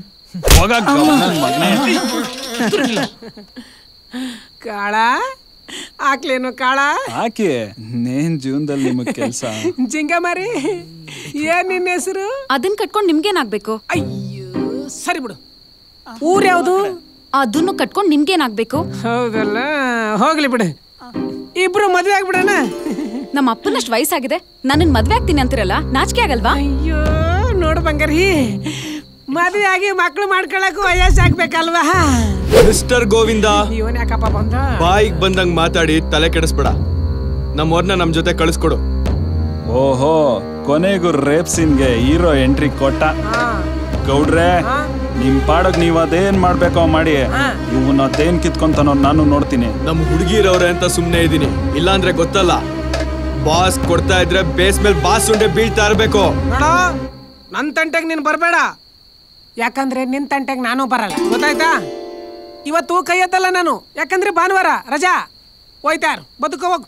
ಕಾಳ ಹಾಕ್ಲೇನು ಕಾಳ ಆಕೆ ನೇನ್ ಜೀವನದಲ್ಲಿ ನಿಮಗ್ ಕೆಲ್ಸ ಜಿಂಗ ಮಾರಿ ಏನ್ ನಿನ್ನ ಹೆಸರು ಅದನ್ನ ಕಟ್ಕೊಂಡ್ ನಿಮ್ಗೇನಾಗ್ಬೇಕು ಸರಿ ಬಿಡು ಊರ್ ಯಾವ್ದು ಅದನ್ನು ಕಟ್ಕೊಂಡ್ ನಿಮ್ಗೇನಾಗ್ಬೇಕು ಹೌದಲ್ಲ ಹೋಗ್ಲಿ ಬಿಡು ಇಬ್ರು ಮದ್ವೆ ಆಗ್ಬಿಡೋಣ ನಮ್ಮ ಅಪ್ಪನಷ್ಟು ವಯಸ್ಸಾಗಿದೆ ನನ್ನನ್ ಮದ್ವೆ ಆಗ್ತೀನಿ ಅಂತಿರಲ್ಲ ನಾಚಿಕೆ ಆಗಲ್ವಾ ಅಯ್ಯೋ ನೋಡು ಬಂಗಾರಿ ಮದ್ವೆ ಆಗಿ ಮಕ್ಳು ಮಾಡ್ಕೊಳಕ್ಕೂ ವಯಸ್ಸಾಗ್ಬೇಕಲ್ವಾ ಮಿಸ್ಟರ್ ಗೋವಿಂದ ಇವನ್ ಯಾಕಪ್ಪ ಬಂದ ಬಾಯಿಗೆ ಬಂದಂಗ್ ಮಾತಾಡಿ ತಲೆ ಕೆಡಿಸ್ಬೇಡ ನಮ್ಮವ್ರನ್ನ ನಮ್ ಜೊತೆ ಕಳಿಸ್ಕೊಡು ಓಹೋ ಕೊನೆಗೂ ರೇಪ್ ಸೀನ್ಗೆ ಹೀರೋ ಎಂಟ್ರಿ ಕೊಟ್ಟ ಗೌಡ್ರೆ ನಿಮ್ ಪಾಡಕ್ ನೀವ್ ಅದೇನ್ ಮಾಡ್ಬೇಕೋ ಮಾಡಿ ಇವನ್ ಅದೇನ್ ಕಿತ್ಕೊಂತಾನೋ ನಾನು ನೋಡ್ತೀನಿ ನಮ್ ಹುಡುಗಿರವ್ರೆ ಅಂತ ಸುಮ್ನೆ ಇದೀನಿ ಇಲ್ಲಾಂದ್ರೆ ಗೊತ್ತಲ್ಲ ಬಾಸ್ ಕೊಡ್ತಾ ಇದ್ರೆ ಬೇಸ್ ಮೇಲೆ ಬಾಸ್ ಉಂಡೆ ಬೀಳ್ತಾ ಇರ್ಬೇಕು ನೋಡೋ ನನ್ ತಂಟೆಗೆ ನೀನ್ ಬರಬೇಡ ಯಾಕಂದ್ರೆ ನಿನ್ ತಂಟೆಗೆ ನಾನು ಬರಲ್ಲ ಗೊತ್ತಾಯ್ತಾ ಇವತ್ತು ಕೈ ಎತ್ತಲ್ಲ ನಾನು ಯಾಕಂದ್ರೆ ಭಾನುವಾರ ರಜಾ ಹೋಯ್ತಾರು ಬದುಕೋ ಹೋಗು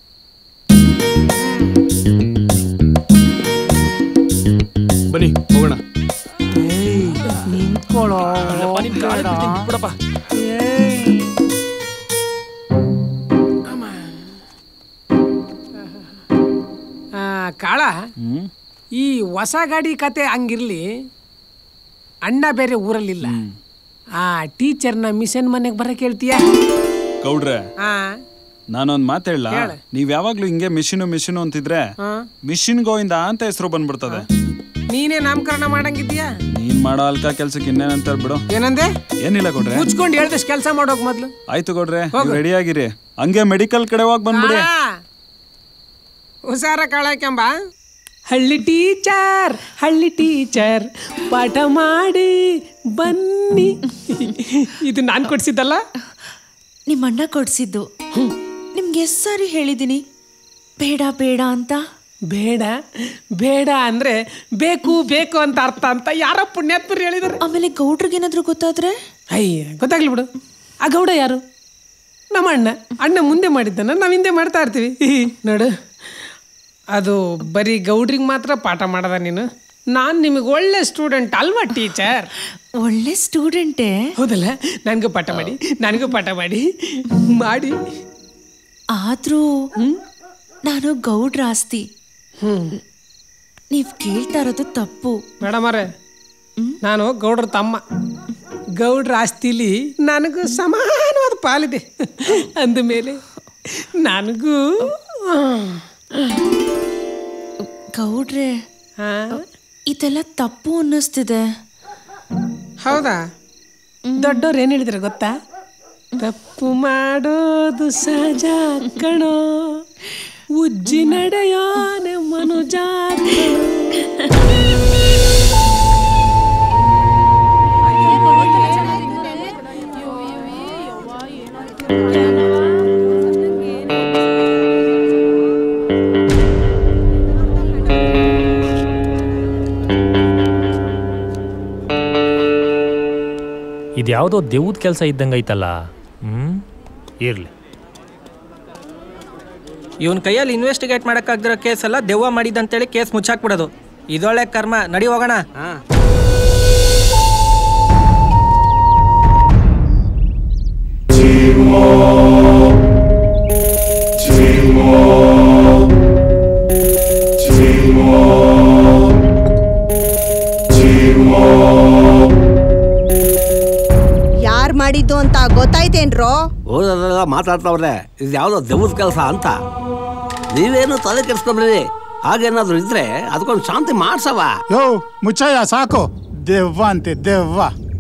ಬನ್ನಿ ಹೋಗೋಣ ನಿಂತ್ಕೊಳ್ಳೋ ಆ, ಕಾಳ ಈ ಹೊಸ ಗಾಡಿ ಕತೆ ಹಂಗಿರ್ಲಿ ಅಣ್ಣ ಬೇರೆ ಊರಲ್ಲಿಲ್ಲ ಆ ಟೀಚರ್ನ ಮಿಷನ್ ಮನೆಗೆ ಬರಕ್ ಹೇಳ್ತೀಯ ಗೌಡ್ರೆ ಆ ನಾನೊಂದ್ ಮಾತ್ ಹೇಳ ಹೇಳು. ನೀವ್ ಯಾವಾಗ್ಲೂ ಹಿಂಗೆ ಮಿಷಿನು ಮಿಷಿನು ಅಂತಿದ್ರೆ ಆ, ಮಿಷಿನ್ ಗೋವಿಂದ ಅಂತ ಹೆಸರು ಬಂದ್ಬಿಡ್ತದೆ ನೀನೇ ನಾಮಕರಣ ಮಾಡಂಗಿದ್ಯಾ ನೀನ್ ಮಾಡೋ ಅಲ್ಕ ಕೆಲ್ಸಕ್ಕೆ ಇನ್ನೇನಂತಾರ ಬಿಡು ಏನಂದೆ ಏನಿಲ್ಲ ಕೊಡ್ರೆ ಮುಚ್ಕೊಂಡು ಹೇಳ್ದಷ್ಟು ಕೆಲಸ ಮಾಡೋಕ್ ಮೊದ್ಲು ಆಯ್ತು ಕೊಡ್ರೆ ರೆಡಿ ಆಗಿರಿ ಹಂಗೆ ಮೆಡಿಕಲ್ ಕಡೆ ಹೋಗಿ ಬಂದ್ಬಿಡಿ ಆ, ಹುಷಾರ ಕಾಳಕೆಂಬ ಹಳ್ಳಿ ಟೀಚರ್ ಹಳ್ಳಿ ಟೀಚರ್ ಪಾಠ ಮಾಡಿ ಬನ್ನಿ ಇದು ನಾನು ಕೊಡ್ಸಿದ್ದಲ್ಲ ನಿಮ್ಮ ಅಣ್ಣ ಕೊಡ್ಸಿದ್ದು ನಿಮ್ಗೆ ಎಷ್ಟು ಸಾರಿ ಹೇಳಿದ್ದೀನಿ ಬೇಡ ಬೇಡ ಅಂತ ಬೇಡ ಬೇಡ ಅಂದ್ರೆ ಬೇಕು ಬೇಕು ಅಂತ ಅರ್ಥ ಅಂತ ಯಾರ ಪುಣ್ಯಾತ್ಮರು ಹೇಳಿದಾರೆ ಆಮೇಲೆ ಗೌಡ್ರಿಗೇನಾದ್ರೂ ಗೊತ್ತಾದ್ರೆ ಅಯ್ಯ ಗೊತ್ತಾಗ್ಲಿ ಬಿಡು ಆ ಗೌಡ ಯಾರು ನಮ್ಮ ಅಣ್ಣ ಅಣ್ಣ ಮುಂದೆ ಮಾಡಿದ್ದಾನ ನಾವು ಹಿಂದೆ ಮಾಡ್ತಾ ಇರ್ತೀವಿ ನೋಡು ಅದು ಬರೀ ಗೌಡ್ರಿಗೆ ಮಾತ್ರ ಪಾಠ ಮಾಡದ ನೀನು ನಾನು ನಿಮಗೆ ಒಳ್ಳೆ ಸ್ಟೂಡೆಂಟ್ ಅಲ್ವಾ ಟೀಚರ್ ಒಳ್ಳೆ ಸ್ಟೂಡೆಂಟೇ ಹೌದಲ್ಲ ನನಗೂ ಪಾಠ ಮಾಡಿ ನನಗೂ ಪಾಠ ಮಾಡಿ ಮಾಡಿ ಆದ್ರೂ ನಾನು ಗೌಡ್ರ ಆಸ್ತಿ ನೀವ್ ಕೇಳ್ತಾ ಇರೋದು ತಪ್ಪು ಮೇಡಮ್ ಅವರೇ ನಾನು ಗೌಡ್ರ ತಮ್ಮ ಗೌಡ್ರ ಆಸ್ತಿಲಿ ನನಗೂ ಸಮಾನವಾದ ಪಾಲಿದೆ ಅಂದಮೇಲೆ ನನಗೂ ಗೌಡ್ರೆ ಇದೆಲ್ಲ ತಪ್ಪು ಅನ್ನಿಸ್ತಿದೆ ಹೌದಾ ದೊಡ್ಡವ್ರು ಏನು ಹೇಳಿದ್ರೆ ಗೊತ್ತಾ ತಪ್ಪು ಮಾಡೋದು ಸಹಜ ಕಣೋ ಉಜ್ಜಿ ನಡೆಯೋನೆ ಮನುಜ ಇದ್ಯಾವುದೋ ದೆವ್ವದ ಕೆಲಸ ಇದ್ದಂಗೆ ಐತಲ್ಲ ಹ್ಮ್ ಇರ್ಲಿ ಇವನ್ ಕೈಯಲ್ಲಿ ಇನ್ವೆಸ್ಟಿಗೇಟ್ ಮಾಡಕ್ಕಾಗ್ದಿರೋ ಕೇಸ್ ಎಲ್ಲ ದೆವ್ವ ಮಾಡಿದಂತೇಳಿ ಕೇಸ್ ಮುಚ್ಚಾಕ್ಬಿಡೋದು ಇದೊಳ್ಳೆ ಕರ್ಮ ನಡಿ ಹೋಗೋಣ ಯಾರ್ ಮಾಡಿದ್ದು ಅಂತ ಗೊತ್ತಾಯ್ತೇನ್ರೋ ಓದೋರೆಲ್ಲ ಮಾತಾಡ್ತಾವ್ರೆ ಇದು ಯಾವುದೋ ದೆವ್ವದ ಕೆಲಸ ಅಂತ ನೀವೇನು ತಲೆ ಕೆಡಿಸ್ಕೊಬ್ರಿ ಹಾಗೇನಾದ್ರು ಇದ್ರೆ ಅದಕ್ಕೊಂದು ಶಾಂತಿ ಮಾಡ್ಸವ ಯೋ ಮುಚ್ಚಯ್ಯ ಸಾಕು ದೆವ್ವ ಅಂತೆ ದೆವ್ವ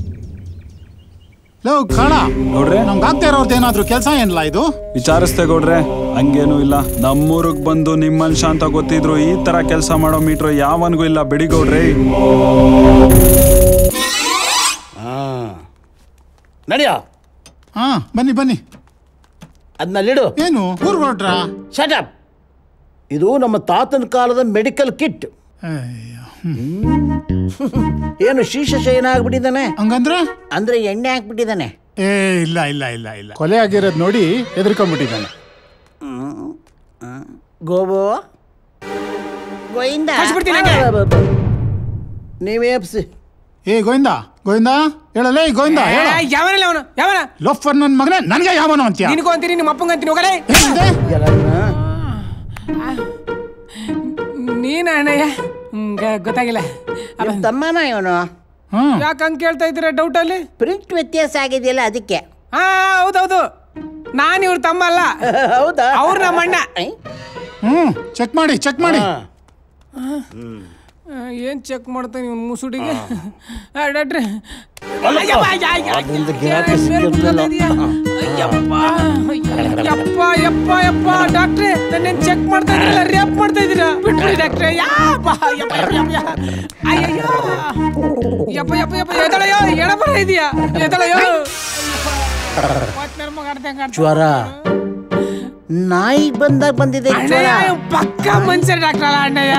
ಲೋ ಕಾಣ ನೋಡ್ರೆ ನಮ್ಗೆ ಆಗ್ತಾ ಇರೋರ್ದು ಏನಾದ್ರು ಕೆಲಸ ಏನಿಲ್ಲ ಇದು ವಿಚಾರಿಸ್ತೆ ಗೌಡ್ರೆ ಹಂಗೇನು ಇಲ್ಲ ನಮ್ಮೂರಿಗೆ ಬಂದು ನಿಮ್ಮ ಮನುಷ್ಯ ಅಂತ ಗೊತ್ತಿದ್ರು ಈ ತರ ಕೆಲಸ ಮಾಡೋ ಮೀಟ್ರು ಯಾವನ್ಗೂ ಇಲ್ಲ ಬಿಡಿ ಗೌಡ್ರೆ ನಡಿಯೋ ಹಾ ಬನ್ನಿ ಬನ್ನಿ ಅದನ್ನಲ್ಲಿಡು ಏನು ಊರ್ ಹೊರಟ್ರ ಶಟಪ್ ಇದು ನಮ್ಮ ತಾತನ ಕಾಲದ ಮೆಡಿಕಲ್ ಕಿಟ್ ಏನು ಶೀಶ ಶಯನ ಆಗ್ಬಿಟ್ಟಿದ್ದಾನೆ ಹಂಗಂದ್ರೆ ಅಂದ್ರೆ ಎಣ್ಣೆ ಹಾಕ್ಬಿಟ್ಟಿದ್ದಾನೆ ಏ ಇಲ್ಲ ಇಲ್ಲ ಇಲ್ಲ ಇಲ್ಲ ಕೊಲೆ ಆಗಿರೋದ್ ನೋಡಿ ಹೆದರ್ಕೊಂಡ್ಬಿಟ್ಟಿದ್ದಾನೆ ಗೋಬೋ ಗೋಯಿಂದ ಕಳ್ಸ್ಬಿಡ್ತೀನಿ ಹಂಗೆ. ನೀವೇ ಎಪ್ಸಿ ಏ ಗೋವಿಂದ ಗೋವಿಂದ ಹೇಳಲೇ ಗೋವಿಂದ ಹೇಳ ಯಾವನಲ್ಲ ಅವನು ಯಾವನ ಲೋಫರ್ ನನ್ ಮಗನೇ ನನಗೆ ಯಾವನು ಅಂತ್ಯ ನಿನಗೂ ಅಂತೀನಿ ನಿಮ್ಮ ಅಪ್ಪಂಗ ಅಂತೀನಿ ಹೋಗಲೇ ನೀನ ಅಣ್ಣಯ್ಯ ಹ್ಮ್, ಗ- ಗೊತ್ತಾಗಿಲ್ಲ ತಮ್ಮನ ಇವನು ಯಾಕೆ ಹಂಗೆ ಕೇಳ್ತಾ ಇದ್ದೀರಾ ಡೌಟ್ ಅಲ್ಲಿ ಪ್ರಿಂಟ್ ವ್ಯತ್ಯಾಸ ಆಗಿದೆಯಲ್ಲ ಅದಕ್ಕೆ ಹಾ ಹೌದೌದು ನಾನ್ ಇವ್ರ ತಮ್ಮ ಅಲ್ಲ ಹೌದಾ ಅವ್ರ ನಮ್ಮ ಅಣ್ಣ ಹ್ಮ್ ಚೆಕ್ ಮಾಡಿ ಚೆಕ್ ಮಾಡಿ ಆ, ಏನ್ ಚೆಕ್ ಮಾಡ್ತಾನೆ ಇವ್ನು ಮುಸುಡಿಗೆ ಆ, ಡಾಕ್ಟ್ರೆ ಅದ್ರಿಂದ ಗಿರಾಕಿ ಸಿಕ್ಕಿರ್ಲಿಲ್ಲ. ಯಪ್ಪ ಯಪ್ಪ ಯಪ್ಪ ಡಾಕ್ಟ್ರೆ ನನ್ನೇನ್ ಚೆಕ್ ಮಾಡ್ತಾ ಇದ್ರಲ್ಲ ರ್ಯಾಪ್ ಮಾಡ್ತಾ ಇದ್ದೀರಾ ಬಿಟ್ಬಿಡಿ ಡಾಕ್ಟ್ರೆ ಯಪ್ಪ ಯಪ್ಪ ಯಪ್ಪ ಯಪ್ಪ ಅಯ್ಯಯ್ಯೋ ಯಪ್ಪ ಯಪ್ಪ ಯಪ್ಪ ಎದಳಯ್ಯೋ ಎಡಬರ ಇದೆಯಾ ಎದಳಯ್ಯೋ ಜ್ವರ ನಾಯಿಗ್ ಬಂದಾಗ ಬಂದಿದೆ ಜ್ವರ ಅಣ್ಣಯ್ಯ ಪಕ್ಕ ಮನ್ಸರ್ ಡಾಕ್ಟ್ರ್ ಅಲ್ಲ ಅಣ್ಣಯ್ಯ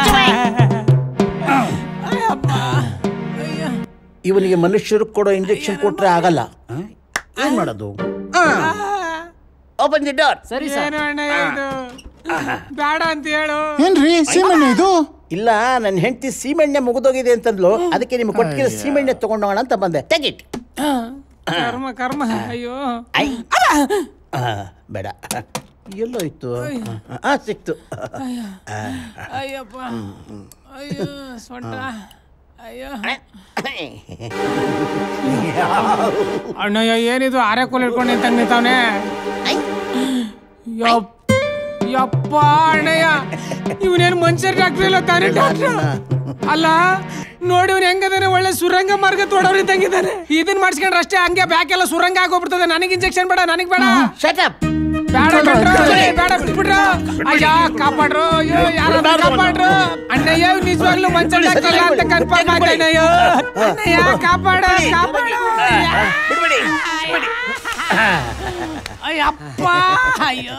ಇವನಿಗೆ ಮನುಷ್ಯರು ಕೊಡೋ ಇಂಜೆಕ್ಷನ್ ಕೊಟ್ರೆ ಆಗಲ್ಲ ಹ? ಏನ್ ಮಾಡೋದು ಓಪನ್ ದಿ ಡೋರ್ ಸರಿ ಏನು ಅಣ್ಣಯ್ಯ ಇದು ಬೇಡ ಅಂತ ಹೇಳು ಏನ್ರಿ ಸೀಮೆಣ್ಣೆ ಇದು ಇಲ್ಲ ನನ್ನ ಹೆಂಡತಿ ಸೀಮೆಣ್ಣೆ ಮುಗಿದೋಗಿದೆ ಅಂತಂದ್ಲು ಅದಕ್ಕೆ ನಿಮ್ಗೆ ಕೊಟ್ಟಿರೋ ಸೀಮೆಣ್ಣೆ ತಗೊಂಡೋಗೋಣ ಅಂತ ಬಂದೆ ತೆಗಿಟ್ ಕರ್ಮ ಕರ್ಮ ಅಯ್ಯೋ ಬೇಡ ಎಲ್ಲೋ ಇತ್ತು ಆ ಸಿಕ್ತು ಆ. ಅಯ್ಯಪ್ಪ ಅಯ್ಯೋ ಸೊಂಟ ಅಯ್ಯೋ ಅಣ್ಣಯ್ಯ ಏನಿದು ಆರೆ ಕೋಲ್ ಇಟ್ಕೊಂಡು ನಿಂತ ನಿಂತವನೆ ಯಪ್ ಯಪ್ಪ ಅಣ್ಣಯ್ಯ ಇವನೇನು ಮನುಷ್ಯರ್ ಡಾಕ್ಟ್ರ್ ಇಲ್ಲ ತಾನೇ ಡಾಕ್ಟ್ರ್ ಅಲ್ಲ ನೋಡಿ ಇವ್ನು ಹೆಂಗದಾನೆ ಒಳ್ಳೆ ಸುರಂಗ ಮಾರ್ಗ ತೋಡವ್ರು ಇದ್ದಂಗಿದ್ದಾನೆ ಇದನ್ನ ಮಾಡಿಸ್ಕೊಂಡ್ರೆ ಅಷ್ಟೇ ಹಂಗೆ ಬ್ಯಾಕ್ ಎಲ್ಲ ಸುರಂಗ ಆಗೋಗ್ಬಿಡ್ತದೆ ನನಗೆ ಇಂಜೆಕ್ಷನ್ ಬೇಡ ನನಗೆ ಬೇಡ ಶಟ್ ಅಪ್ ಬೇಡ ಡಾಕ್ಟ್ರ್, ಏ, ಬೇಡ ಬಿಟ್ಬಿಡ್ರು ಅಯ್ಯ ಕಾಪಾಡ್ರು ಅಯ್ಯೋ ಯಾರಾದ್ರೂ ಕಾಪಾಡ್ರು ಅಣ್ಣಯ್ಯ ಇವ್ನು ನಿಜವಾಗ್ಲೂ ಮಂಚ ಡಾಕ್ಟರ್ ಅಲ್ಲ ಅಂತ ಕನ್ಫರ್ಮ್ ಆಯ್ತು ಅಣ್ಣಯ್ಯ ಅಣ್ಣಯ್ಯ ಕಾಪಾಡ ಕಾಪಾಡ ಅಯ್ಯಪ್ಪ ಅಯ್ಯೋ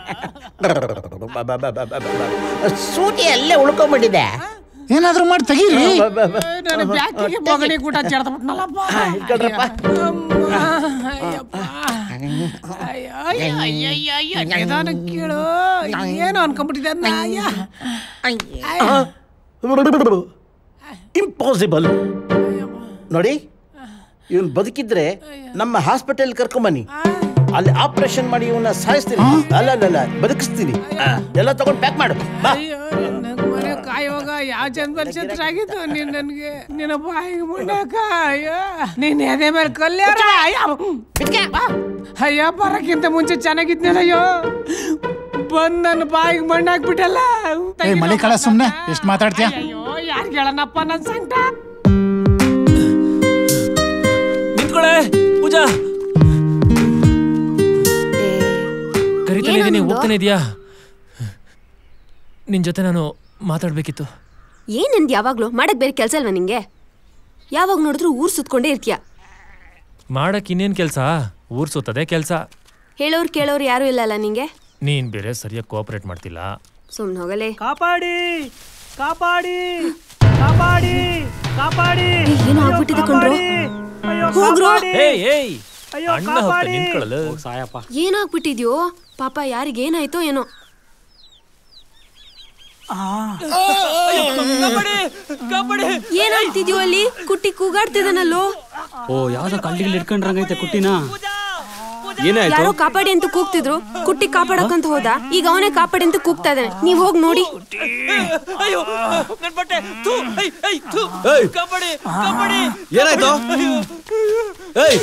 ಸೂಟಿ ಅಲ್ಲೇ ಉಳ್ಕೊಂಡ್ಬಿಟ್ಟಿದೆ ಏನಾದ್ರೂ ಮಾಡಿ ತೆಗೀರಿ ನನ್ನ ಬ್ಯಾಕಿಗೆ ಬಗಣಿ ಕೂಟ ಚೆಡ್ದ್ಬಿಟ್ನಲ್ಲಪ್ಪ ಇಟ್ಕೊಳ್ರಪ್ಪ. ಅಯ್ಯಪ್ಪ ಅಯ್ಯೋ ಅಯ್ಯೋ ಅಯ್ಯೋ ಅಯ್ಯೋ ನಿಧಾನ ಕೇಳು ಏನು ಅನ್ಕೊಂಡ್ಬಿಟ್ಟಿದ್ದೆ ಅದ್ನ? ಅಯ್ಯ ಇಂಪಾಸಿಬಲ್ ನೋಡಿ ಇವನ್ ಬದುಕಿದ್ರೆ ನಮ್ಮ ಹಾಸ್ಪಿಟಲ್ ಕರ್ಕೊಂಬನ್ನಿ ಅಲ್ಲಿ ಆಪರೇಷನ್ ಮಾಡಿ ಇವನ್ನ ಸಾಯಿಸ್ತೀನಿ ಅಲ್ಲ ಅಲ್ಲ ಅಲ್ಲ ಬದುಕಿಸ್ತೀನಿ ಎಲ್ಲ ತಗೊಂಡು ಪ್ಯಾಕ್ ಮಾಡು ಬಾ ಅಯ್ಯೋ ನನ್ನ ಮನೆ ಕಾಯುವಾಗ ಯಾವ ಜನ್ಮದಲ್ಲಿ ಚಿತ್ರ ಆಗಿತ್ತು ನೀನ್ ನನ್ಗೆ ನಿನ್ನ ಬಾಯಿಗೆ ಮುಂಡಾಕ ಅಯ್ಯೋ ನೀನ್ ಎದೆ ಮೇಲೆ ಕಲ್ಯಾರ ಅಯ್ಯ ಅಯ್ಯ ಬರಕ್ಕಿಂತ ಮುಂಚೆ ಚೆನ್ನಾಗಿದ್ನಲ್ಲ ಅಯ್ಯೋ ಬಂದ್ ನನ್ನ ಬಾಯಿಗೆ ಮಣ್ಣಾಕ್ಬಿಟ್ಟಲ್ಲ ಏ ಮಳೆ ಕಳ ಸುಮ್ನೆ ಎಷ್ಟ್ ಮಾತಾಡ್ತೀಯ ಅಯ್ಯೋ ಯಾರು ಕೇಳನಪ್ಪ ನನ್ ಸಂಕಟ ನಿಂತ್ಕೊಳೆ ಪೂಜಾ ಕರಿತಾನೆ ಇದೀನಿ ಏನನ್ನೋದು? ಹೋಗ್ತಾನೆ ಇದೆಯಾ ನಿನ್ ಜೊತೆ ನಾನು ಮಾತಾಡ್ಬೇಕಿತ್ತು ಏನಂದ್ ಯಾವಾಗ್ಲೂ ಮಾಡಕ್ ಬೇರೆ ಕೆಲ್ಸ ಅಲ್ವಾ ನಿಂಗೆ ಯಾವಾಗ ನೋಡಿದ್ರು ಊರ್ ಸುತ್ಕೊಂಡೇ ಇರ್ತೀಯ ಮಾಡಕ್ ಇನ್ನೇನ್ ಕೆಲ್ಸ ಊರ್ ಸುತ್ತದೇ ಕೆಲ್ಸ ಹೇಳೋರು ಕೇಳೋರು ಯಾರು ಇಲ್ಲಲ್ಲ ನಿಂಗೆ ನೀನ್ ಬೇರೆ ಸರಿಯಾಗಿ ಕೋಆಪರೇಟ್ ಮಾಡ್ತಿಲ್ಲ ಸುಮ್ನೆ ಹೋಗಲೇ ಕಾಪಾಡಿ ಕಾಪಾಡಿ ಕಾಪಾಡಿ ಕಾಪಾಡಿ ಏನೋ ಆಗ್ಬಿಟ್ಟಿದೆ ಕಣ್ರು ಹೋಗ್ರು ಏಯ್ ಏಯ್ ಅಣ್ಣ ಹೋಗ್ತಾನೆ ನಿಂತ್ಕೊಳ್ಳಲು ಸಾಯಪ್ಪ ಏನಾಗ್ಬಿಟ್ಟಿದ್ಯೋ ಪಾಪ ಯಾರಿಗೇನಾಯ್ತೋ ಏನೋ ಏನಾಗ್ತಿದ್ಯೋ ಅಲ್ಲಿ ಕುಟ್ಟಿ ಕೂಗಾಡ್ತಿದ್ದಾನಲ್ಲೋ ಓ ಯಾವ್ದೋ ಕಳ್ಳಿಗಳು ಇಟ್ಕೊಂಡ್ರಂಗೈತೆ ಕುಟ್ಟಿನ ಯಾರೋ ಕಾಪಾಡಿ ಅಂತ ಕೂಗ್ತಿದ್ರು ಕುಟ್ಟಿ ಕಾಪಾಡಕ್ಕಂತ ಹೋದ ಈಗ ಅವನೇ ಕಾಪಾಡಿ ಅಂತ ಕೂಗ್ತಾ ಇದ್ದಾನೆ ನೀವ್ ಹೋಗ್ ನೋಡಿ ಅಯ್ಯೋ ನನ್ ಬಟ್ಟೆ ಥು, ಐ, ಐ, ಥು, ಏಯ್! ಕಾಪಾಡಿ ಕಾಪಾಡಿ ಏನಾಯ್ತು ಏಯ್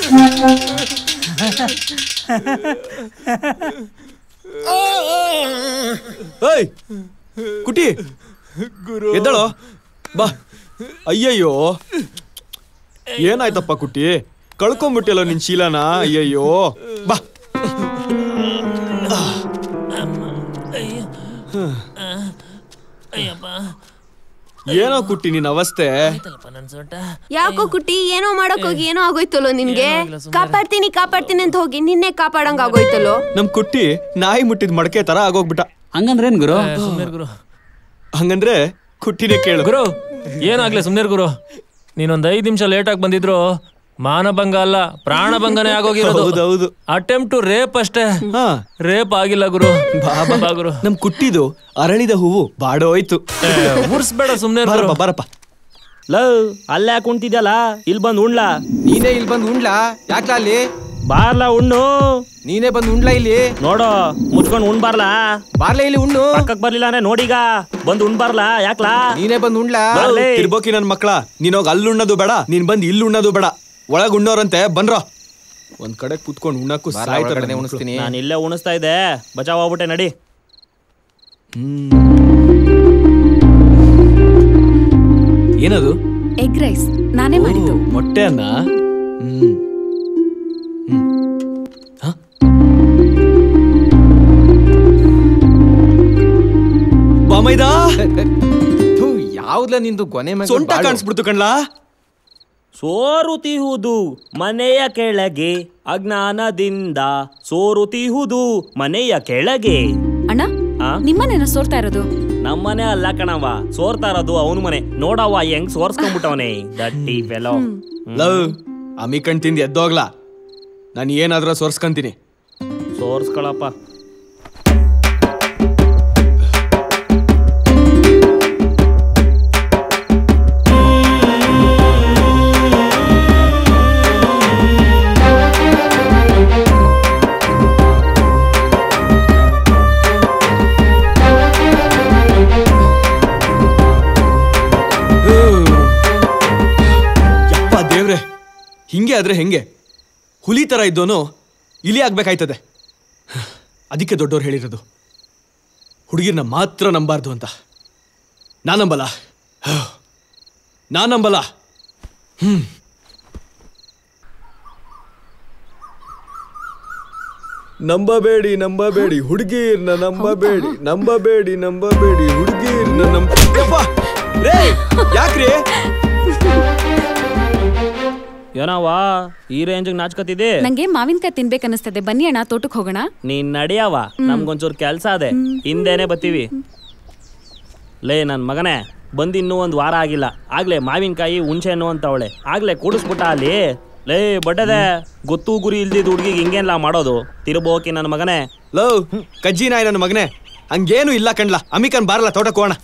ಏಯ್ ಕುಟಿ ಎದ್ದಳೋ ಬಾ ಅಯ್ಯಯ್ಯೋ ಏನಾಯ್ತಪ್ಪ ಕುಟ್ಟಿ ಕಳ್ಕೊಂಬಿಟ್ಟಿಯಲ್ಲ ನಿನ್ ಶೀಲನ ಅಯ್ಯಯ್ಯೋ ಬಾ ಅಯ್ಯಪ್ಪ ಏನೋ ಕುಟ್ಟಿ ನಿನ್ ಅವಸ್ಥೆ ಆಯ್ತಲ್ಲಪ್ಪ ನನ್ ಸೊಂಟ ಯಾಕೋ ಕುಟ್ಟಿ ಏನೋ ಮಾಡಕ್ ಹೋಗಿ ಏನೋ ಆಗೋಯ್ತಲ್ಲೋ ನಿನ್ಗೆ ಕಾಪಾಡ್ತೀನಿ ಕಾಪಾಡ್ತೀನಿ ಅಂತ ಹೋಗಿ ನಿನ್ನೆ ಕಾಪಾಡಂಗ್ ಆಗೋಯ್ತಲ್ಲೋ ನಮ್ ಕುಟ್ಟಿ ನಾಯಿ ಮುಟ್ಟಿದ್ ಮಡಕೆ ತರ ಆಗೋಗ್ಬಿಟ್ಟ ಹಂಗಂದ್ರೆ ಏನ್ ಗುರು ಸುಮ್ನೆ ಗುರು ಹಂಗಂದ್ರೆ ಕುಟ್ಟಿನೇ ಕೇಳು ಗುರು ಏನಾಗ್ಲಿ ಸುಮ್ನೆ ಗುರು ನೀನೊಂದ್ ಐದ್ ನಿಮಿಷ ಲೇಟ್ ಆಗಿ ಬಂದಿದ್ರು ಮಾನಭಂಗ ಅಲ್ಲ ಪ್ರಾಣಭಂಗನೇ ಆಗೋಗಿರೋದು ಹೌದೌದು ಅಟೆಂಪ್ಟ್ ಟು ರೇಪ್ ಅಷ್ಟೇ ರೇಪ್ ಆಗಿಲ್ಲ ಗುರು ಬಾ ಗುರು ನಮ್ ಕುಟ್ಟಿದು ಅರಳಿದ ಹೂವು ಬಾಡೋಯ್ತು ಉರ್ಸ್ಬೇಡ ಸುಮ್ನೆ ಬಾರಪ್ಪ ಬಾರಪ್ಪ ಲವ್ ಅಲ್ಲೇ ಯಾಕೆ ಉಣ್ತಿದ್ಯಲ್ಲ ಇಲ್ಲಿ ಬಂದು ಉಣ್ಲಾ ನೀನೇ ಇಲ್ಲಿ ಬಂದು ಉಣ್ಲಾ ಯಾಕ್ಲಾ ಅಲ್ಲಿ ಬಾರ್ಲಾ ಉಣ್ಣು ನೀನೇ ಬಂದು ಉಣ್ಲಾ ಇಲ್ಲಿ ನೋಡು ಮುಚ್ಕೊಂಡು ಉಣ್ಬಾರ್ಲಾ ಬಾರ್ಲಾ ಇಲ್ಲಿ ಉಣ್ಣು ಪಕ್ಕಕ್ ಬರ್ಲಿಲ್ಲ ಅಂದ್ರೆ ನೋಡೀಗ ಬಂದು ಉಣ್ಬಾರ್ಲಾ ಯಾಕ್ಲಾ ನೀನೇ ಬಂದು ಉಣ್ಲಾ ಬರ್ಲಿ. ತಿರ್ಬೋಕಿ ನನ್ ಮಕ್ಳ ನೀನ್ ಹೋಗಿ ಅಲ್ಲಿ ಉಣ್ಣೋದು ಬೇಡ ನೀನ್ ಬಂದ್ ಇಲ್ಲಿ ಉಣ್ಣೋದು ಬೇಡ ಒಳಗ್ ಉಣ್ಣೋರಂತೆ ಬನ್ರೋ ಒಂದ್ ಕಡೆ ಕುತ್ಕೊಂಡು ಉಣ್ಣಕ್ಕೂ ಬಾರ, ಸಾಯ್ತಾರೆ ಒಳಗಡೆನೆ ನನ್ ಉಣಿಸ್ತೀನಿ. ಮಕ್ಳು. ನಾನು ಇಲ್ಲೇ ಉಣಿಸ್ತಾ ಇದ್ದೆ ಬಚಾವ್ ಆಗ್ಬಿಟ್ಟೆ ನಡಿ ಏನದು ಎಗ್ ರೈಸ್ ನಾನೇ ಮಾಡಿದ್ದು ಮೊಟ್ಟೆ ಅನ್ನ ಹ್ಮ್ ಬಾಮೈದಾ ಯಾವ್ದ್ಲ ನಿಂದು ಗೊನೆ ಮ್ಯಾಗ ಸೊಂಟ ಬಾಳು? ಕಾಣಿಸ್ಬಿಡ್ತು ಕಣ್ಲಾ ಸೋರುತಿಹುದು ಮನೆಯ ಕೆಳಗೆ ಅಜ್ಞಾನದಿಂದ ಸೋರುತಿಹುದು ಮನೆಯ ಕೆಳಗೆ ಅಣ್ಣ ಆ? ನಿಮ್ಮನೇನ ಸೋರ್ತಾ ಇರೋದು ನಮ್ಮನೆ ಅಲ್ಲ ಕಣವ ಸೋರ್ತಾ ಇರೋದು ಅವನ ಮನೆ ನೋಡವ್ವ ಹೆಂಗ್ ಸೋರ್ಸ್ಕೊಂಡ್ಬಿಟ್ಟವನೇ ದಟ್ಟಿ ಫೆಲೋ ಲವ್ ಅಮಿ ಕಣ್ ತಿಂದು ಎದ್ದೋಗ್ಲಾ ನಾನು ಏನಾದ್ರೂ ಸೋರ್ಸ್ಕಂತೀನಿ ಸೋರ್ಸ್ಕೊಳಪ್ಪ ಯಪ್ಪ ದೇವ್ರೆ ಹಿಂಗೆ ಆದ್ರೆ ಹೆಂಗೆ ಹುಲಿ ತರ ಇದ್ದೋನು ಇಲಿ ಆಗ್ಬೇಕಾಯ್ತದೆ ಅದಕ್ಕೆ ದೊಡ್ಡವ್ರು ಹೇಳಿರೋದು ಹುಡುಗಿರ್ನ ಮಾತ್ರ ನಂಬಾರ್ದು ಅಂತ ನಾನಂಬಲ್ಲ ನಾನಂಬಲ್ಲ ಹ್ಮ್ ನಂಬಬೇಡಿ ನಂಬಬೇಡಿ ಹುಡುಗೀರ್ನ ನಂಬಬೇಡಿ ನಂಬಬೇಡಿ ನಂಬಬೇಡಿ ಹುಡುಗೀರ್ನ ನಂಬ ಯಪ್ಪ, ರೇ ಯಾಕ್ರಿ ಏನವ್ವ ಈ ರೇಂಜಿಗೆ ನಾಚ್ಕತಿದ್ದೆ ನಂಗೆ ಮಾವಿನಕಾಯಿ ತಿನ್ಬೇಕನ್ನಿಸ್ತದೆ ಬನ್ನಿ ಅಣ್ಣ ತೋಟಕ್ಕೆ ಹೋಗೋಣ ನೀನ್ ನಡಿಯವ ನಮ್ಗೊಂಚೂರು ಕೆಲ್ಸ ಅದೆ ಹಿಂದೆನೆ ಬತ್ತೀವಿ ಲೇ ನನ್ ಮಗನೇ ಬಂದು ಇನ್ನೂ ಒಂದ್ ವಾರ ಆಗಿಲ್ಲ ಆಗ್ಲೇ ಮಾವಿನಕಾಯಿ ಹುಣ್ಸೆ ಹಣ್ಣು ಅಂತವಳೆ ಆಗ್ಲೇ ಕೂಡಿಸ್ಬಿಟ್ಟ ಅಲ್ಲಿ ಲೇ ಬಡ್ಡದೆ ಗೊತ್ತು ಗುರಿ ಇಲ್ದಿದ್ ಹುಡ್ಗಿಗೆ ಹಿಂಗೇನ್ಲ ಮಾಡೋದು ತಿರುಬೋಕಿ ನನ್ನ ಮಗನೇ ಲವ್ ಕಜ್ಜಿ ನಾಯಿ ನನ್ನ ಮಗನೇ ಹಂಗೇನು ಇಲ್ಲ ಕಣ್ಲ ಅಮಿಕನ್ ಬಾರಲ್ಲ ತೋಟಕ್ಕೆ ಹೋಗೋಣ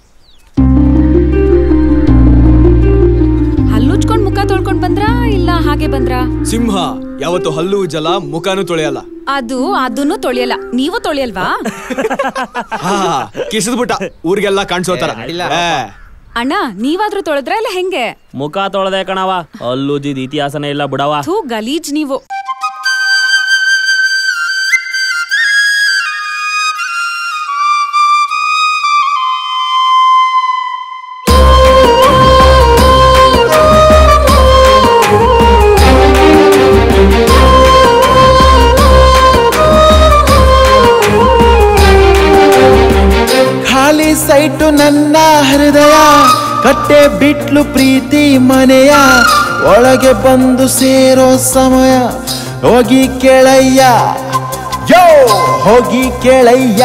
ಹಲ್ಲುಚ್ಕೊಂಡ್ ಮುಖ ತೊಳ್ಕೊಂಡ್ ಬಂದ್ರಾ ಇಲ್ಲ ಹಾಗೆ ಬಂದ್ರಾ ಸಿಂಹ ಯಾವತ್ತು ಹಲ್ಲು ಜಲ ಮುಖನೂ ತೊಳೆಯಲ್ಲ ಅದು ಅದನ್ನು ತೊಳೆಯಲ್ಲ ನೀವು ತೊಳೆಯಲ್ವಾ ಹಾ ಕಿಸಿದ್ಬಿಟ್ಟ ಊರಿಗೆಲ್ಲ ಕಾಣಿಸೋತರ ಅಣ್ಣ ನೀವಾದ್ರೂ ತೊಳೆದ್ರ ಇಲ್ಲ ಹೆಂಗೆ ಮುಖ ತೊಳೆದೆ ಕಣವ ಅಲ್ಲುಜಿದ್ ಇತಿಹಾಸನೇ ಇಲ್ಲ ಬಿಡವ ಥೂ ಗಲೀಜ್ ನೀವು ಖಾಲಿ ಸೈಟು ನನ್ನ ಹೃದಯ ಕಟ್ಟೆ ಬಿಟ್ಲು ಪ್ರೀತಿ ಮನೆಯ ಒಳಗೆ ಬಂದು ಸೇರೋ ಸಮಯ ಹೋಗಿ ಕೆಳಯ್ಯ ಯೋ ಹೋಗಿ ಕೆಳಯ್ಯ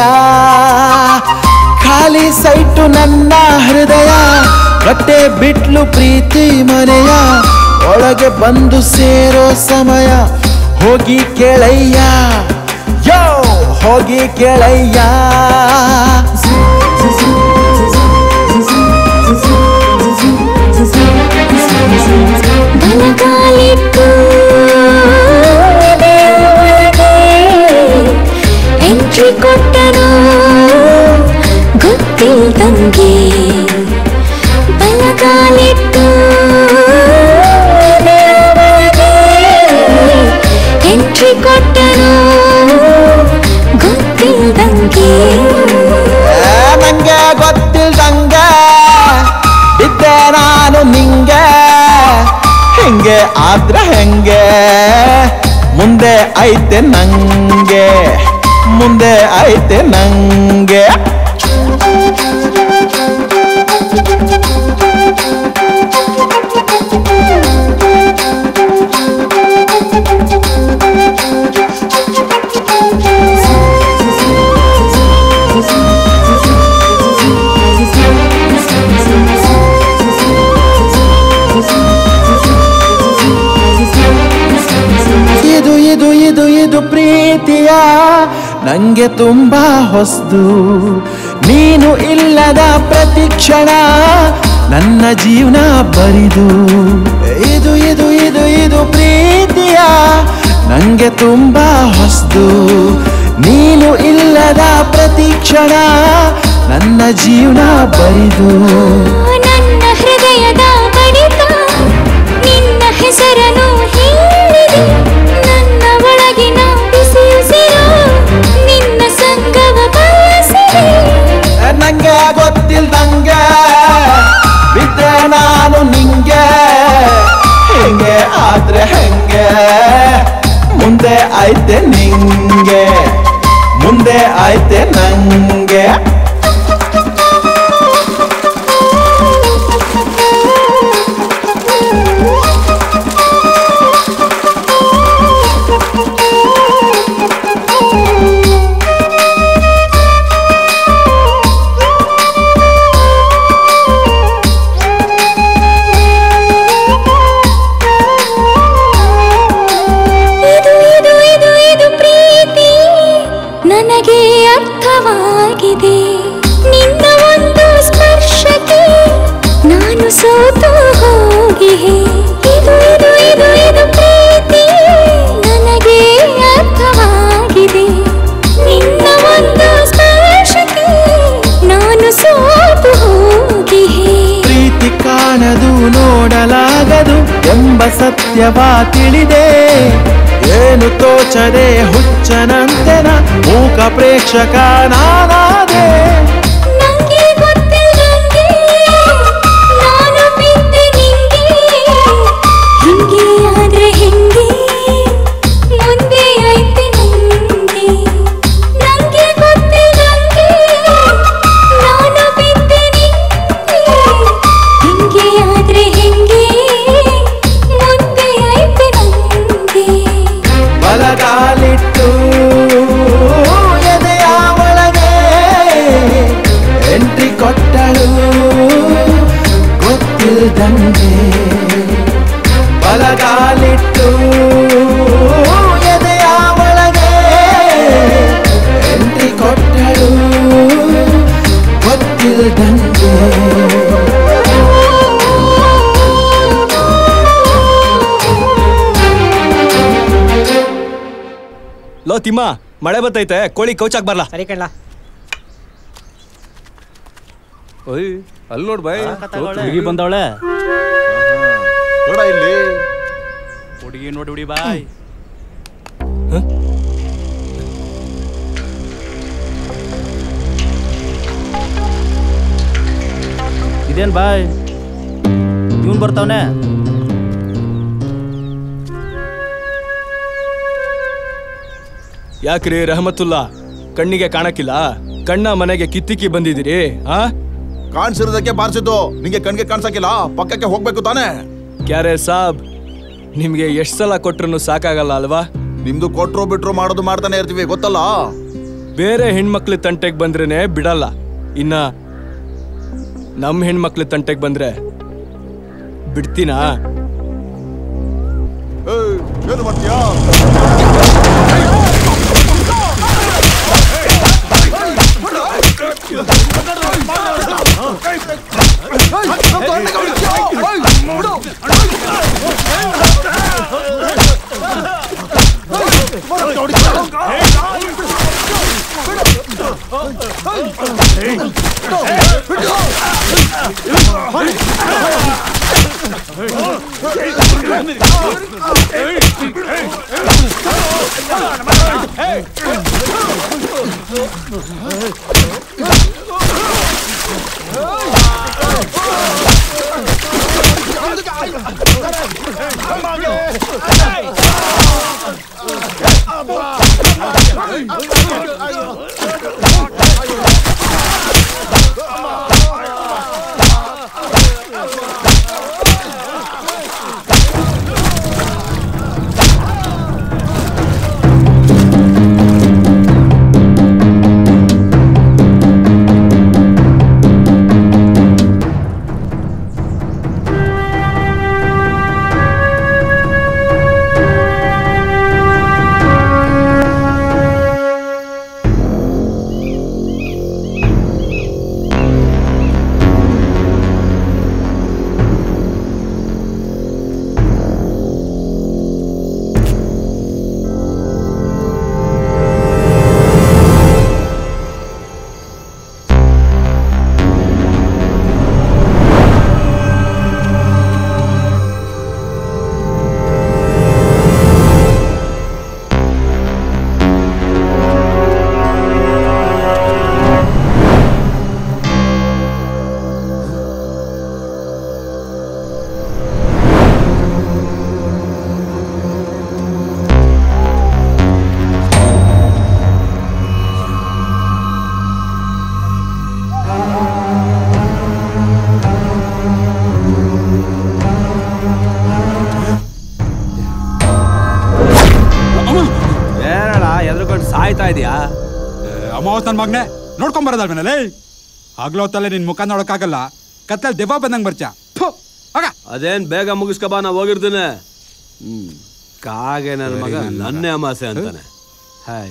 ಖಾಲಿ ಸೈಟು ನನ್ನ ಹೃದಯ ಕಟ್ಟೆ ಬಿಟ್ಲು ಪ್ರೀತಿ ಮನೆಯ ಒಳಗೆ ಬಂದು ಸೇರೋ ಸಮಯ ಹೋಗಿ ಕೆಳಯ್ಯ ಯೋ ಹೋಗಿ ಕೆಳಯ್ಯ ಬಲಗಾಲಿಟ್ಟು ಒಳಗೆ ಎಂಟ್ರಿ ಕೊಟ್ಟನು ಗೊತ್ತಿಲ್ದಂಗೆ ಬಲಗಾಲಿಟ್ಟು ಒಳಗೆ ಎಂಟ್ರಿ ಕೊಟ್ಟನು ಗೊತ್ತಿಲ್ದಂಗೆ ಏ, ನಂಗೆ ಗೊತ್ತಿಲ್ದಂಗ ಬಿದ್ದೆ ನಾನು ನಿಂಗೆ ಹೆಂಗೆ ಆದ್ರೆ ಹೆಂಗೆ ಮುಂದೆ ಐತೆ ನಂಗೆ ಮುಂದೆ ಐತೆ ನಂಗೆ ಇದು ಇದು ಇದು ಇದು ಪ್ರೀತಿಯ ನಂಗೆ ತುಂಬಾ ಹೊಸ್ದು ನೀನು ಇಲ್ಲದ ಪ್ರತಿ ಕ್ಷಣ ನನ್ನ ಜೀವನ ಬರಿದು ಇದು ಇದು ಇದು ಇದು ಪ್ರೀತಿಯ ನಂಗೆ ತುಂಬಾ ಹೊಸ್ದು ನೀನು ಇಲ್ಲದ ಪ್ರತಿ ಕ್ಷಣ ನನ್ನ ಜೀವನ ಬರಿದು ನನ್ನ ಹೃದಯದ ಬಡಿತ ನಿನ್ನ ಹೆಸರನ್ನು ಹೇಳಿದೆ ನನ್ನ ಐತೆ ನಿಂಗೆ ಮುಂದೆ ಐತೆ ನಂಗೆ ಇದು ಇದು ಇದು ಇದು ಪ್ರೀತಿ ನನಗೆ ಅರ್ಥವಾಗಿದೆ ನಿನ್ನ ಒಂದು ಸ್ಪರ್ಶಕ್ಕೆ ನಾನು ಸೋತು ಹೋಗಿಹೆ ಇದು ಇದು ಇದು ಇದು ಪ್ರೀತಿ ನನಗೆ ಅರ್ಥವಾಗಿದೆ ನಿನ್ನ ಒಂದು ಸ್ಪರ್ಶಕ್ಕೆ ನಾನು ಸೋತು ಹೋಗಿಹೆ ಪ್ರೀತಿ ಕಾಣದು ನೋಡಲಾಗದು ಎಂಬ ಸತ್ಯವ ತಿಳಿದೆ ಏನು ತೋಚದೆ ಹುಚ್ಚನಂತೆನ ಮೂಕ ಪ್ರೇಕ್ಷಕ ನಾನಾದೆ ನಂಗೆ ಗೊತ್ತಿಲ್ಲಂಗೆ ನಾನು ಬಿದ್ದೆ ನಿಂಗೆ ಹಿಂಗೆ ಆದ್ರೆ ಹಿಂಗೆ ಮುಂದೆ ಐತೆ ನಂಗೆ ನಂಗೆ ಗೊತ್ತಿಲ್ಲಂಗೆ ನಾನು ಬಿದ್ದೆ ನಿಂಗೆ ಹಿಂಗೆ ಆದ್ರೆ ಹಿಂಗೆ ಮುಂದೆ ಐತೆ ನಂಗೆ ಬಲಗಾಲಿಟ್ಟು ಎದೆಯ ಒಳಗೆ ಎಂಟ್ರಿ ಕೊಟ್ಟಳು ಗೊತ್ತಿಲ್ದಂಗೆ ಬಲಗಾಲಿಟ್ಟು ಎದೆಯ ಒಳಗೆ ಎಂಟ್ರಿ ಕೊಟ್ಟಳು ಗೊತ್ತಿಲ್ದಂಗೆ ಲೋ ತಿಮ್ಮ ಮಳೆ ಬತ್ತೈತೆ ಕೋಳಿ ಕೌಚಾಕ್ ಬರ್ಲಾ ಸರಿ ಕಣ್ಣ ಓಯ್ ಅಲ್ಲಿ ನೋಡ್ ಬಾಯ್ ಹುಡುಗಿ ಬಂದವಳೆ ನೋಡ ಇಲ್ಲಿ ಹುಡುಗಿ ನೋಡಿ ಹುಡಿ ಬಾಯ್ ಇದೇನ್ ಬಾಯ್ ಇವನ್ ಬರ್ತಾವನೆ ಯಾಕ್ರಿ ರಹಮತುಲ್ಲಾ ಕಣ್ಣಿಗೆ ಕಾಣಕ್ಕಿಲ್ಲ ಕಣ್ಣ ಮನೆಗೆ ಕಿತ್ತಿಕ್ಕಿ ಬಂದಿದ್ದೀರಿ ಆ ಕಾಣಿಸಿರೋದಕ್ಕೆ ಬಾರಿಸಿದ್ದು ನಿಂಗೆ ಕಣ್ಗೆ ಕಾಣಿಸಕ್ಕಿಲ್ಲ ಪಕ್ಕಕ್ಕೆ ಹೋಗ್ಬೇಕು ತಾನೇ ಕ್ಯಾರೆ ಸಾಬ್ ನಿಮ್ಗೆ ಎಷ್ಟ್ ಸಲ ಕೊಟ್ರು ಸಾಕಾಗಲ್ಲ ಅಲ್ವಾ ನಿಮ್ದು ಕೊಟ್ರು ಬಿಟ್ರು ಮಾಡೋದು ಮಾಡ್ತಾನೆ ಇರ್ತೀವಿ ಗೊತ್ತಲ್ಲ ಬೇರೆ ಹೆಣ್ಮಕ್ಳ ತಂಟೆಗ್ ಬಂದ್ರೇನೆ ಬಿಡಲ್ಲ ಇನ್ನ ನಮ್ ಹೆಣ್ಮಕ್ಳ ತಂಟೆಗ್ ಬಂದ್ರೆ ಬಿಡ್ತೀನಾ ಏಯ್, ಏನು ಮಾಡ್ತೀಯಾ ಬಾಸ್ ನನ್ನ ಮಗನೇ ನೋಡ್ಕೊಂಬರೋದಲ್ವೇನಲ್ಲೇ ಆಗ್ಲೋ ಹೊತ್ತಲ್ಲೇ ನಿನ್ ಮುಖ ನೋಡೋಕ್ಕಾಗಲ್ಲ ಕತ್ತಲ್ಲಿ ದೆವ್ವ ಬಂದಂಗೆ ಬರ್ಚ ಅದೇನ್ ಬೇಗ ಮುಗಿಸ್ಕೊ ಬಾ ನಾ ಹೋಗಿರ್ತೀನಿ ಹ್ಮ್ ಕಾಗೆ ನನ್ನ ಮಗ ನನ್ನೇ ಅಮಾಸೆ ಅಂತಾನೆ ಹಾಯ್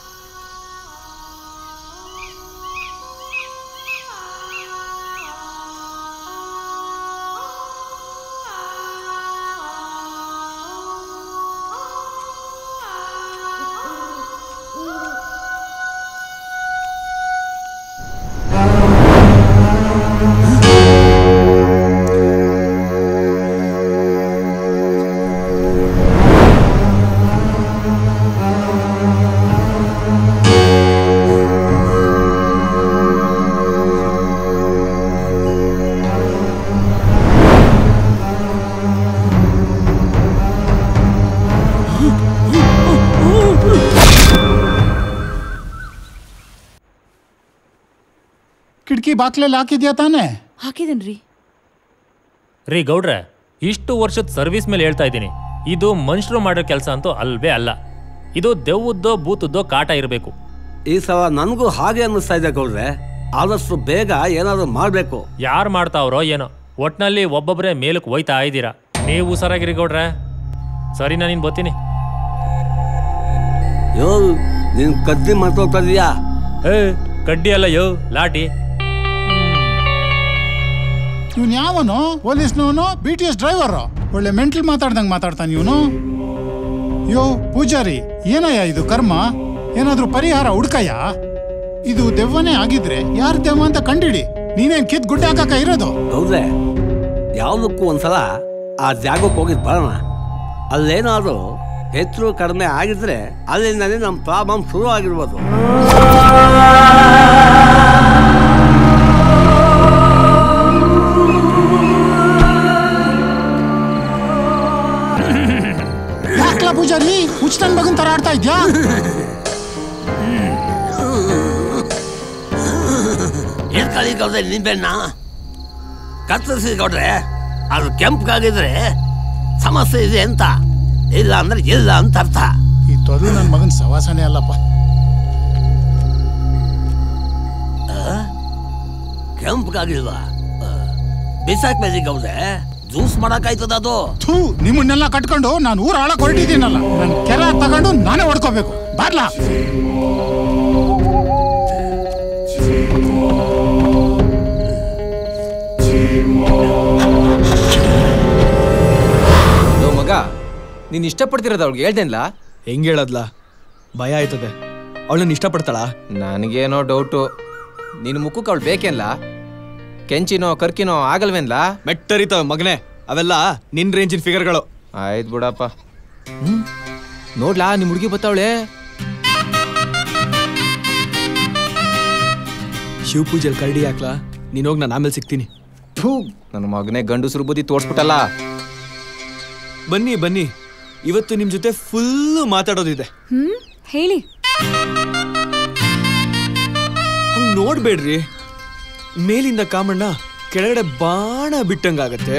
ಕಿಟಕಿ ಬಾಕ್ಲಲ್ಲಿ ಹಾಕಿದ್ಯಾ ತಾನೇ ಹಾಕಿದೇನ್ರಿ ರೀ ಗೌಡ್ರೆ ಇಷ್ಟು ವರ್ಷದ ಸರ್ವಿಸ್ ಮೇಲೆ ಹೇಳ್ತಾ ಇದ್ದೀನಿ ಇದು ಮನುಷ್ಯರು ಮಾಡೋ ಕೆಲಸ ಅಂತೂ ಅಲ್ವೇ ಅಲ್ಲ ಇದು ದೆವ್ವದ್ದೋ ಬೂತದ್ದೋ ಕಾಟ ಇರಬೇಕು ಈ ಸಲ ನನಗೂ ಹಾಗೆ ಅನ್ನಿಸ್ತಾ ಇದೆ ಗೌಡ್ರೆ ಆದಷ್ಟು ಬೇಗ ಏನಾದರೂ ಮಾಡಬೇಕು ಯಾರು ಮಾಡ್ತಾವ್ರೋ ಏನೋ ಒಟ್ನಲ್ಲಿ ಒಬ್ಬೊಬ್ಬರೇ ಮೇಲಕ್ಕೆ ಹೋಯ್ತಾ ಇದ್ದೀರಾ ನೀವು ಸರಾಗಿರಿ ಗೌಡ್ರೆ ಸರಿ ನಾನು ನೀನು ಬರ್ತೀನಿ ಯೋ ನೀನ್ ಕದ್ದಿ ಮಾಡ್ಕೊಳ್ತಾ ಇದೀಯಾ ಏ ಕಡ್ಡಿ ಅಲ್ಲ ಯೋ ಲಾಟಿ ಇವನ್ ಯಾವನು ಪೊಲೀಸ್ನವನು ಬಿ ಟಿ ಎಸ್ ಡ್ರೈವರ್ ಒಳ್ಳೆ ಮೆಂಟಲ್ ಮಾತಾಡ್ದಂಗ್ ಮಾತಾಡ್ತಾನೆ ಇವನು ಯೋ ಪೂಜಾರಿ ಏನಯ್ಯ ಇದು ಕರ್ಮ ಏನಾದ್ರೂ ಪರಿಹಾರ ಹುಡ್ಕಯ್ಯ ಇದು ದೆವ್ವನೇ ಆಗಿದ್ರೆ ಯಾರ್ ದೆವ್ವ ಅಂತ ಕಂಡಿಡಿ ನೀನೇನ್ ಕಿತ್ ಗುಡ್ಡೆ ಹಾಕಕ್ಕ ಇರೋದು ಗೌಡ್ರೆ ಯಾವುದಕ್ಕೂ ಒಂದ್ಸಲ ಆ ಜಾಗಕ್ಕೆ ಹೋಗಿದ್ ಬರೋಣ ಅಲ್ಲೇನಾದರೂ ಹೆಚ್ಚು ಕಡಿಮೆ ಆಗಿದ್ರೆ ಅಲ್ಲಿಂದನೇ ನಮ್ಮ ಪ್ರಾಬ್ಲಮ್ ಶುರು ಆಗಿರ್ಬೋದು ಯಾಕ್ಲ ಪೂಜಾರಿ ಹುಚ್ಚನ್ ಮಗನ್ ತರ ಆಡ್ತಾ ಇದ್ಯಾ ಇಳ್ಕೊಳ್ಳಿ ಗೌಡ್ರೆ ನಿಂಬೆಣ್ಣ ಕತ್ತರಿಸಿ ಗೌಡ್ರೆ ಅದು ಕೆಂಪಗಾಗಿದ್ರೆ ಸಮಸ್ಯೆ ಇದೆ ಅಂತ ಇಲ್ಲ ಅಂದ್ರೆ ಇಲ್ಲ ಅಂತ ಅರ್ಥ ಈ ತೊದು ನನ್ ಮಗನ್ ಸವಾಸನೆ ಅಲ್ಲಪ್ಪ ಕೆಂಪಗಾಗಿಲ್ವಾ ಬಿಸಾಕ್ ಮೇಲೆ ಗೌಡ್ರೆ ಜ್ಯೂಸ್ ಮಾಡಕ್ಕಾಯ್ತದ ಅದು ಥೂ ನಿಮ್ಮನ್ನೆಲ್ಲ ಕಟ್ಕೊಂಡು ನಾನು ಊರ ಆಳಕ್ ಹೊರಟಿದ್ದೀನಲ್ಲ ನನ್ ಕೆರ ತಗೊಂಡು ನಾನೇ ಹೊಡ್ಕೋಬೇಕು ಬಾರ್ಲಾ ಲೋ ಮಗ ನೀನ್ ಇಷ್ಟಪಡ್ತಿರೋದು ಅವ್ಳಿಗೆ ಹೇಳ್ದೇನ್ಲ ಹೆಂಗ್ ಹೇಳದ್ಲ ಭಯ ಆಯ್ತದೆ ಅವಳನ್ನ ಇಷ್ಟಪಡ್ತಾಳ ನನಗೇನೋ ಡೌಟು ನಿನ್ನ ಮುಖಕ್ಕೆ ಅವಳು ಬೇಕೇನ್ಲ ಕೆಂಚಿನೋ ಕರ್ಕಿನೋ ಆಗಲ್ವೇನ್ಲ ಮೆಟ್ಟರಿತಾವ ಮಗನೇ ಅವೆಲ್ಲ ನಿನ್ ರೇಂಜಿನ ಫಿಗರ್ಗಳು ಆಯ್ತು ಬಿಡಪ್ಪ ಹ್ಮ್ ನೋಡ್ಲಾ ನಿಮ್ ಹುಡುಗಿ ಬತ್ತಾವಳೆ ಶಿವ ಪೂಜೆಲ್ ಕರಡಿ ಹಾಕ್ಲಾ ನೀನ್ ಹೋಗಿ ನಾನು ಆಮೇಲೆ ಸಿಗ್ತೀನಿ ಥೂ ನನ್ನ ಮಗನೇ ಗಂಡಸ್ರು ಬುದ್ಧಿ ತೋರ್ಸ್ಬಿಟ್ಟಲ್ಲ ಬನ್ನಿ ಬನ್ನಿ ಇವತ್ತು ನಿಮ್ ಜೊತೆ ಫುಲ್ ಮಾತಾಡೋದಿದೆ ಹ್ಮ್ ಹೇಳಿ ಹಂಗ್ ನೋಡ್ಬೇಡ್ರಿ ಮೇಲಿಂದ ಕಾಮಣ್ಣ ಕೆಳಗಡೆ ಬಾಣ ಬಿಟ್ಟಂಗಾಗತ್ತೆ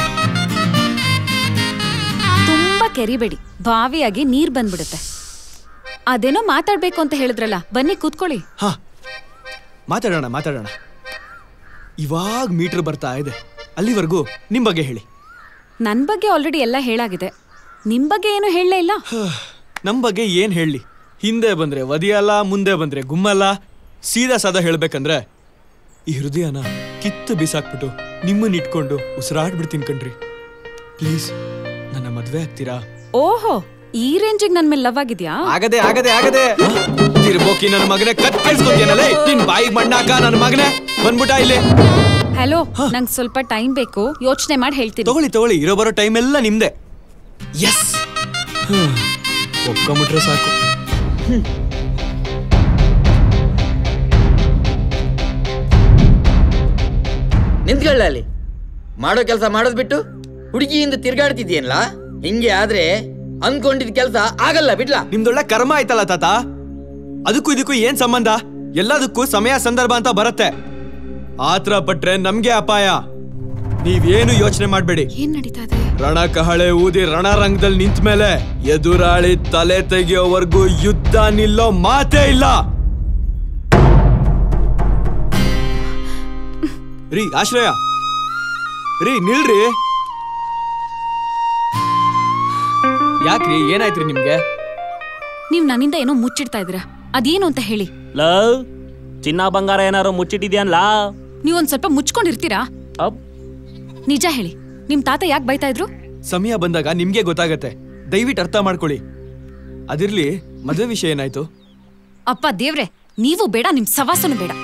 ತುಂಬಾ ಕೆರಿಬೇಡಿ ಬಾವಿಯಾಗಿ ನೀರ್ ಬಂದ್ಬಿಡುತ್ತೆ ಅದೇನೋ ಮಾತಾಡ್ಬೇಕು ಅಂತ ಹೇಳಿದ್ರಲ್ಲ ಬನ್ನಿ ಕೂತ್ಕೊಳ್ಳಿ ಹಾ ಮಾತಾಡೋಣ ಮಾತಾಡೋಣ ಇವಾಗ ಮೀಟರ್ ಬರ್ತಾ ಇದೆ ಅಲ್ಲಿವರೆಗೂ ನಿಮ್ ಬಗ್ಗೆ ಹೇಳಿ ನನ್ ಬಗ್ಗೆ ಆಲ್ರೆಡಿ ಎಲ್ಲ ಹೇಳಾಗಿದೆ ನಿಮ್ ಬಗ್ಗೆ ಏನು ಹೇಳಲೇ ಇಲ್ಲ ನಮ್ ಬಗ್ಗೆ ಏನ್ ಹೇಳಿ ಹಿಂದೆ ಬಂದ್ರೆ ಒದಿಯಲ್ಲ ಮುಂದೆ ಬಂದ್ರೆ ಗುಮ್ಮಲ್ಲ ಸೀದಾ ಸಾದಾ ಹೇಳ್ಬೇಕಂದ್ರೆ ಈ ಹೃದಯನ ಕಿತ್ತು ಬಿಸಾಕ್ಬಿಟ್ಟು ನಿಮ್ಮನ್ನ ಇಟ್ಕೊಂಡು ಉಸಿರಾಡ್ಬಿಡ್ತೀನಿ ಕಣ್ರಿ ಪ್ಲೀಸ್ ನನ್ನ ಮದ್ವೆ ಆಗ್ತೀರಾ ಓಹೋ ಈ ರೇಂಜಿಗೆ ನನ್ ಮೇಲೆ ಲವ್ ಆಗಿದ್ಯಾ ಆಗದೆ ಆಗದೆ ಆಗದೆ ತಿರ್ಬೋಕಿ ನನ್ನ ಮಗನೇ ಕತ್ತರಿಸ್ಕೊತೀನಲ್ಲ ನಿನ್ ಬಾಯಿಗೆ ಮಣ್ಣಾಕ ನನ್ನ ಮಗನೇ ಬಂದ್ಬಿಟ್ಟ ಇಲ್ಲಿ ಹಲೋ ನಂಗೆ ಸ್ವಲ್ಪ ಟೈಮ್ ಬೇಕು ಯೋಚನೆ ಮಾಡಿ ಹೇಳ್ತೀನಿ ತಗೊಳ್ಳಿ ತಗೊಳ್ಳಿ ಇರೋ ಬರೋ ಟೈಮ್ ಎಲ್ಲ ನಿಮ್ದೆ ಎಸ್ ಒಪ್ಕೊಂಬಿಟ್ರೆ ಸಾಕು ನಿಂತ್ಕೊಳ್ಳ ಅಲ್ಲಿ ಮಾಡೋ ಕೆಲಸ ಮಾಡೋದ್ ಬಿಟ್ಟು ಹುಡುಗಿಯಿಂದ ತಿರ್ಗಾಡ್ತಿದ್ಯೇನ್ಲ ಹಿಂಗೆ ಆದ್ರೆ ಅನ್ಕೊಂಡಿದ್ ಕೆಲಸ ಆಗಲ್ಲ ಬಿಡ್ಲಾ ನಿಮ್ದೊಳ್ಳೆ ಕರ್ಮ ಆಯ್ತಲ್ಲ ತಾತ ಅದಕ್ಕೂ ಇದಕ್ಕೂ ಏನ್ ಸಂಬಂಧ ಎಲ್ಲದಕ್ಕೂ ಸಮಯ ಸಂದರ್ಭ ಅಂತ ಬರತ್ತೆ ಆತ್ರ ಪಟ್ರೆ ನಮ್ಗೆ ಅಪಾಯ ನೀವೇನು ಯೋಚನೆ ಮಾಡ್ಬೇಡಿ ಏನ್ ನಡೀತಾ ಇದೆ ರಣ ಕಹಳೆ ಊದಿ ರಣರಂಗದಲ್ಲಿ ನಿಂತ ಮೇಲೆ ಎದುರಾಳಿ ತಲೆ ತೆಗೆಯೋವರೆಗೂ ಯುದ್ಧ ನಿಲ್ಲೋ ಮಾತೇ ಇಲ್ಲ ರೀ ಆಶ್ರಯ ರೀ ನಿಲ್ರಿ ಯಾಕ್ರಿ ಏನಾಯ್ತ್ರಿ ನಿಮ್ಗೆ ನೀವ್ ನನ್ನಿಂದ ಏನೋ ಮುಚ್ಚಿಡ್ತಾ ಇದ್ದೀರಾ ಅದೇನು ಅಂತ ಹೇಳಿ ಲವ್ ಚಿನ್ನ ಬಂಗಾರ ಏನಾರು ಮುಚ್ಚಿಟ್ಟಿದ್ಯಾನ್ಲ ನೀವೊಂದ್ ಸ್ವಲ್ಪ ಮುಚ್ಕೊಂಡಿರ್ತೀರಾ ನಿಜ ಹೇಳಿ ನಿಮ್ ತಾತ ಯಾಕೆ ಬೈತಾ ಇದ್ರು ಸಮಯ ಬಂದಾಗ ನಿಮ್ಗೆ ಗೊತ್ತಾಗತ್ತೆ ದಯವಿಟ್ಟು ಅರ್ಥ ಮಾಡ್ಕೊಳ್ಳಿ ಅದಿರ್ಲಿ ಮದುವೆ ವಿಷಯ ಏನಾಯ್ತು ಅಪ್ಪ ದೇವ್ರೆ ನೀವು ಬೇಡ ನಿಮ್ ಸವಾಸನು ಬೇಡ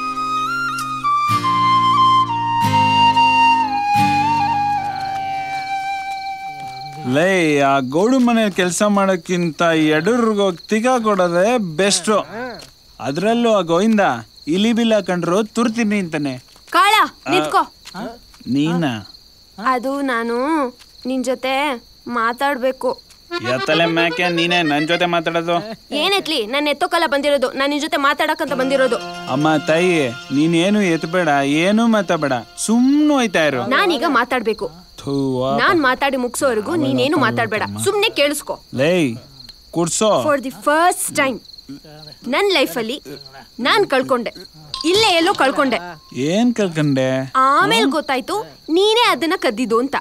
ಲೇ ಆ ಗೌಡು ಮನೇಲಿ ಕೆಲಸ ಮಾಡೋಕ್ಕಿಂತ ಎಡರ್ಗೋಗಿ ತಿಗ ಕೊಡೋದೇ ಬೆಸ್ಟು ಅದರಲ್ಲೂ ಆ ಗೋವಿಂದ ಇಲಿ ಬಿಲ್ಲ ಕಂಡ್ರು ತುರ್ತೀನಿ ಅಂತಾನೆ ಕಾಳ ನಿಂತ್ಕೋ ನೀನ ಅದು ನಾನು ನಿನ್ ಜೊತೆ ಮಾತಾಡ್ಬೇಕು ಎತ್ತಲೆ ಮ್ಯಾಕೆ ನೀನೇ ನನ್ನ ಜೊತೆ ಮಾತಾಡೋದು ಏನೆತ್ಲಿ ನನ್ನ ಎತ್ತೋಕಲ್ಲ ಬಂದಿರೋದು ನಾನು ನಿನ್ ಜೊತೆ ಮಾತಾಡಕ್ಕಂತ ಬಂದಿರೋದು ಅಮ್ಮ ತಾಯಿ ನೀನೇನು ಎತ್ಬೇಡ ಏನು ಮಾತಾಬೇಡ ಸುಮ್ಮನೆ ಹೋಯ್ತಾ ಇರು ನಾನೀಗ ಮಾತಾಡ್ಬೇಕು ಥೂವಾ. ನಾನ್ ಮಾತಾಡಿ ಮುಗ್ಸೋವರೆಗೂ ನೀನೇನು ಮಾತಾಡ್ಬೇಡ ಸುಮ್ನೆ ಕೇಳಿಸ್ಕೊ ಲೇ ಕುಡ್ಸೋ ಫಾರ್ ದಿ ಫಸ್ಟ್ ಟೈಮ್ ನನ್ನ ಲೈಫಲ್ಲಿ ನಾನ್ ಕಳ್ಕೊಂಡೆ ಇಲ್ಲೇ ಎಲ್ಲೋ ಕಳ್ಕೊಂಡೆ ಏನ್ ಕಲ್ಕಂಡೆ ಆಮೇಲೆ ಗೊತ್ತಾಯ್ತು ನೀನೇ ಅದನ್ನ ಕದ್ದಿದ್ದು ಅಂತ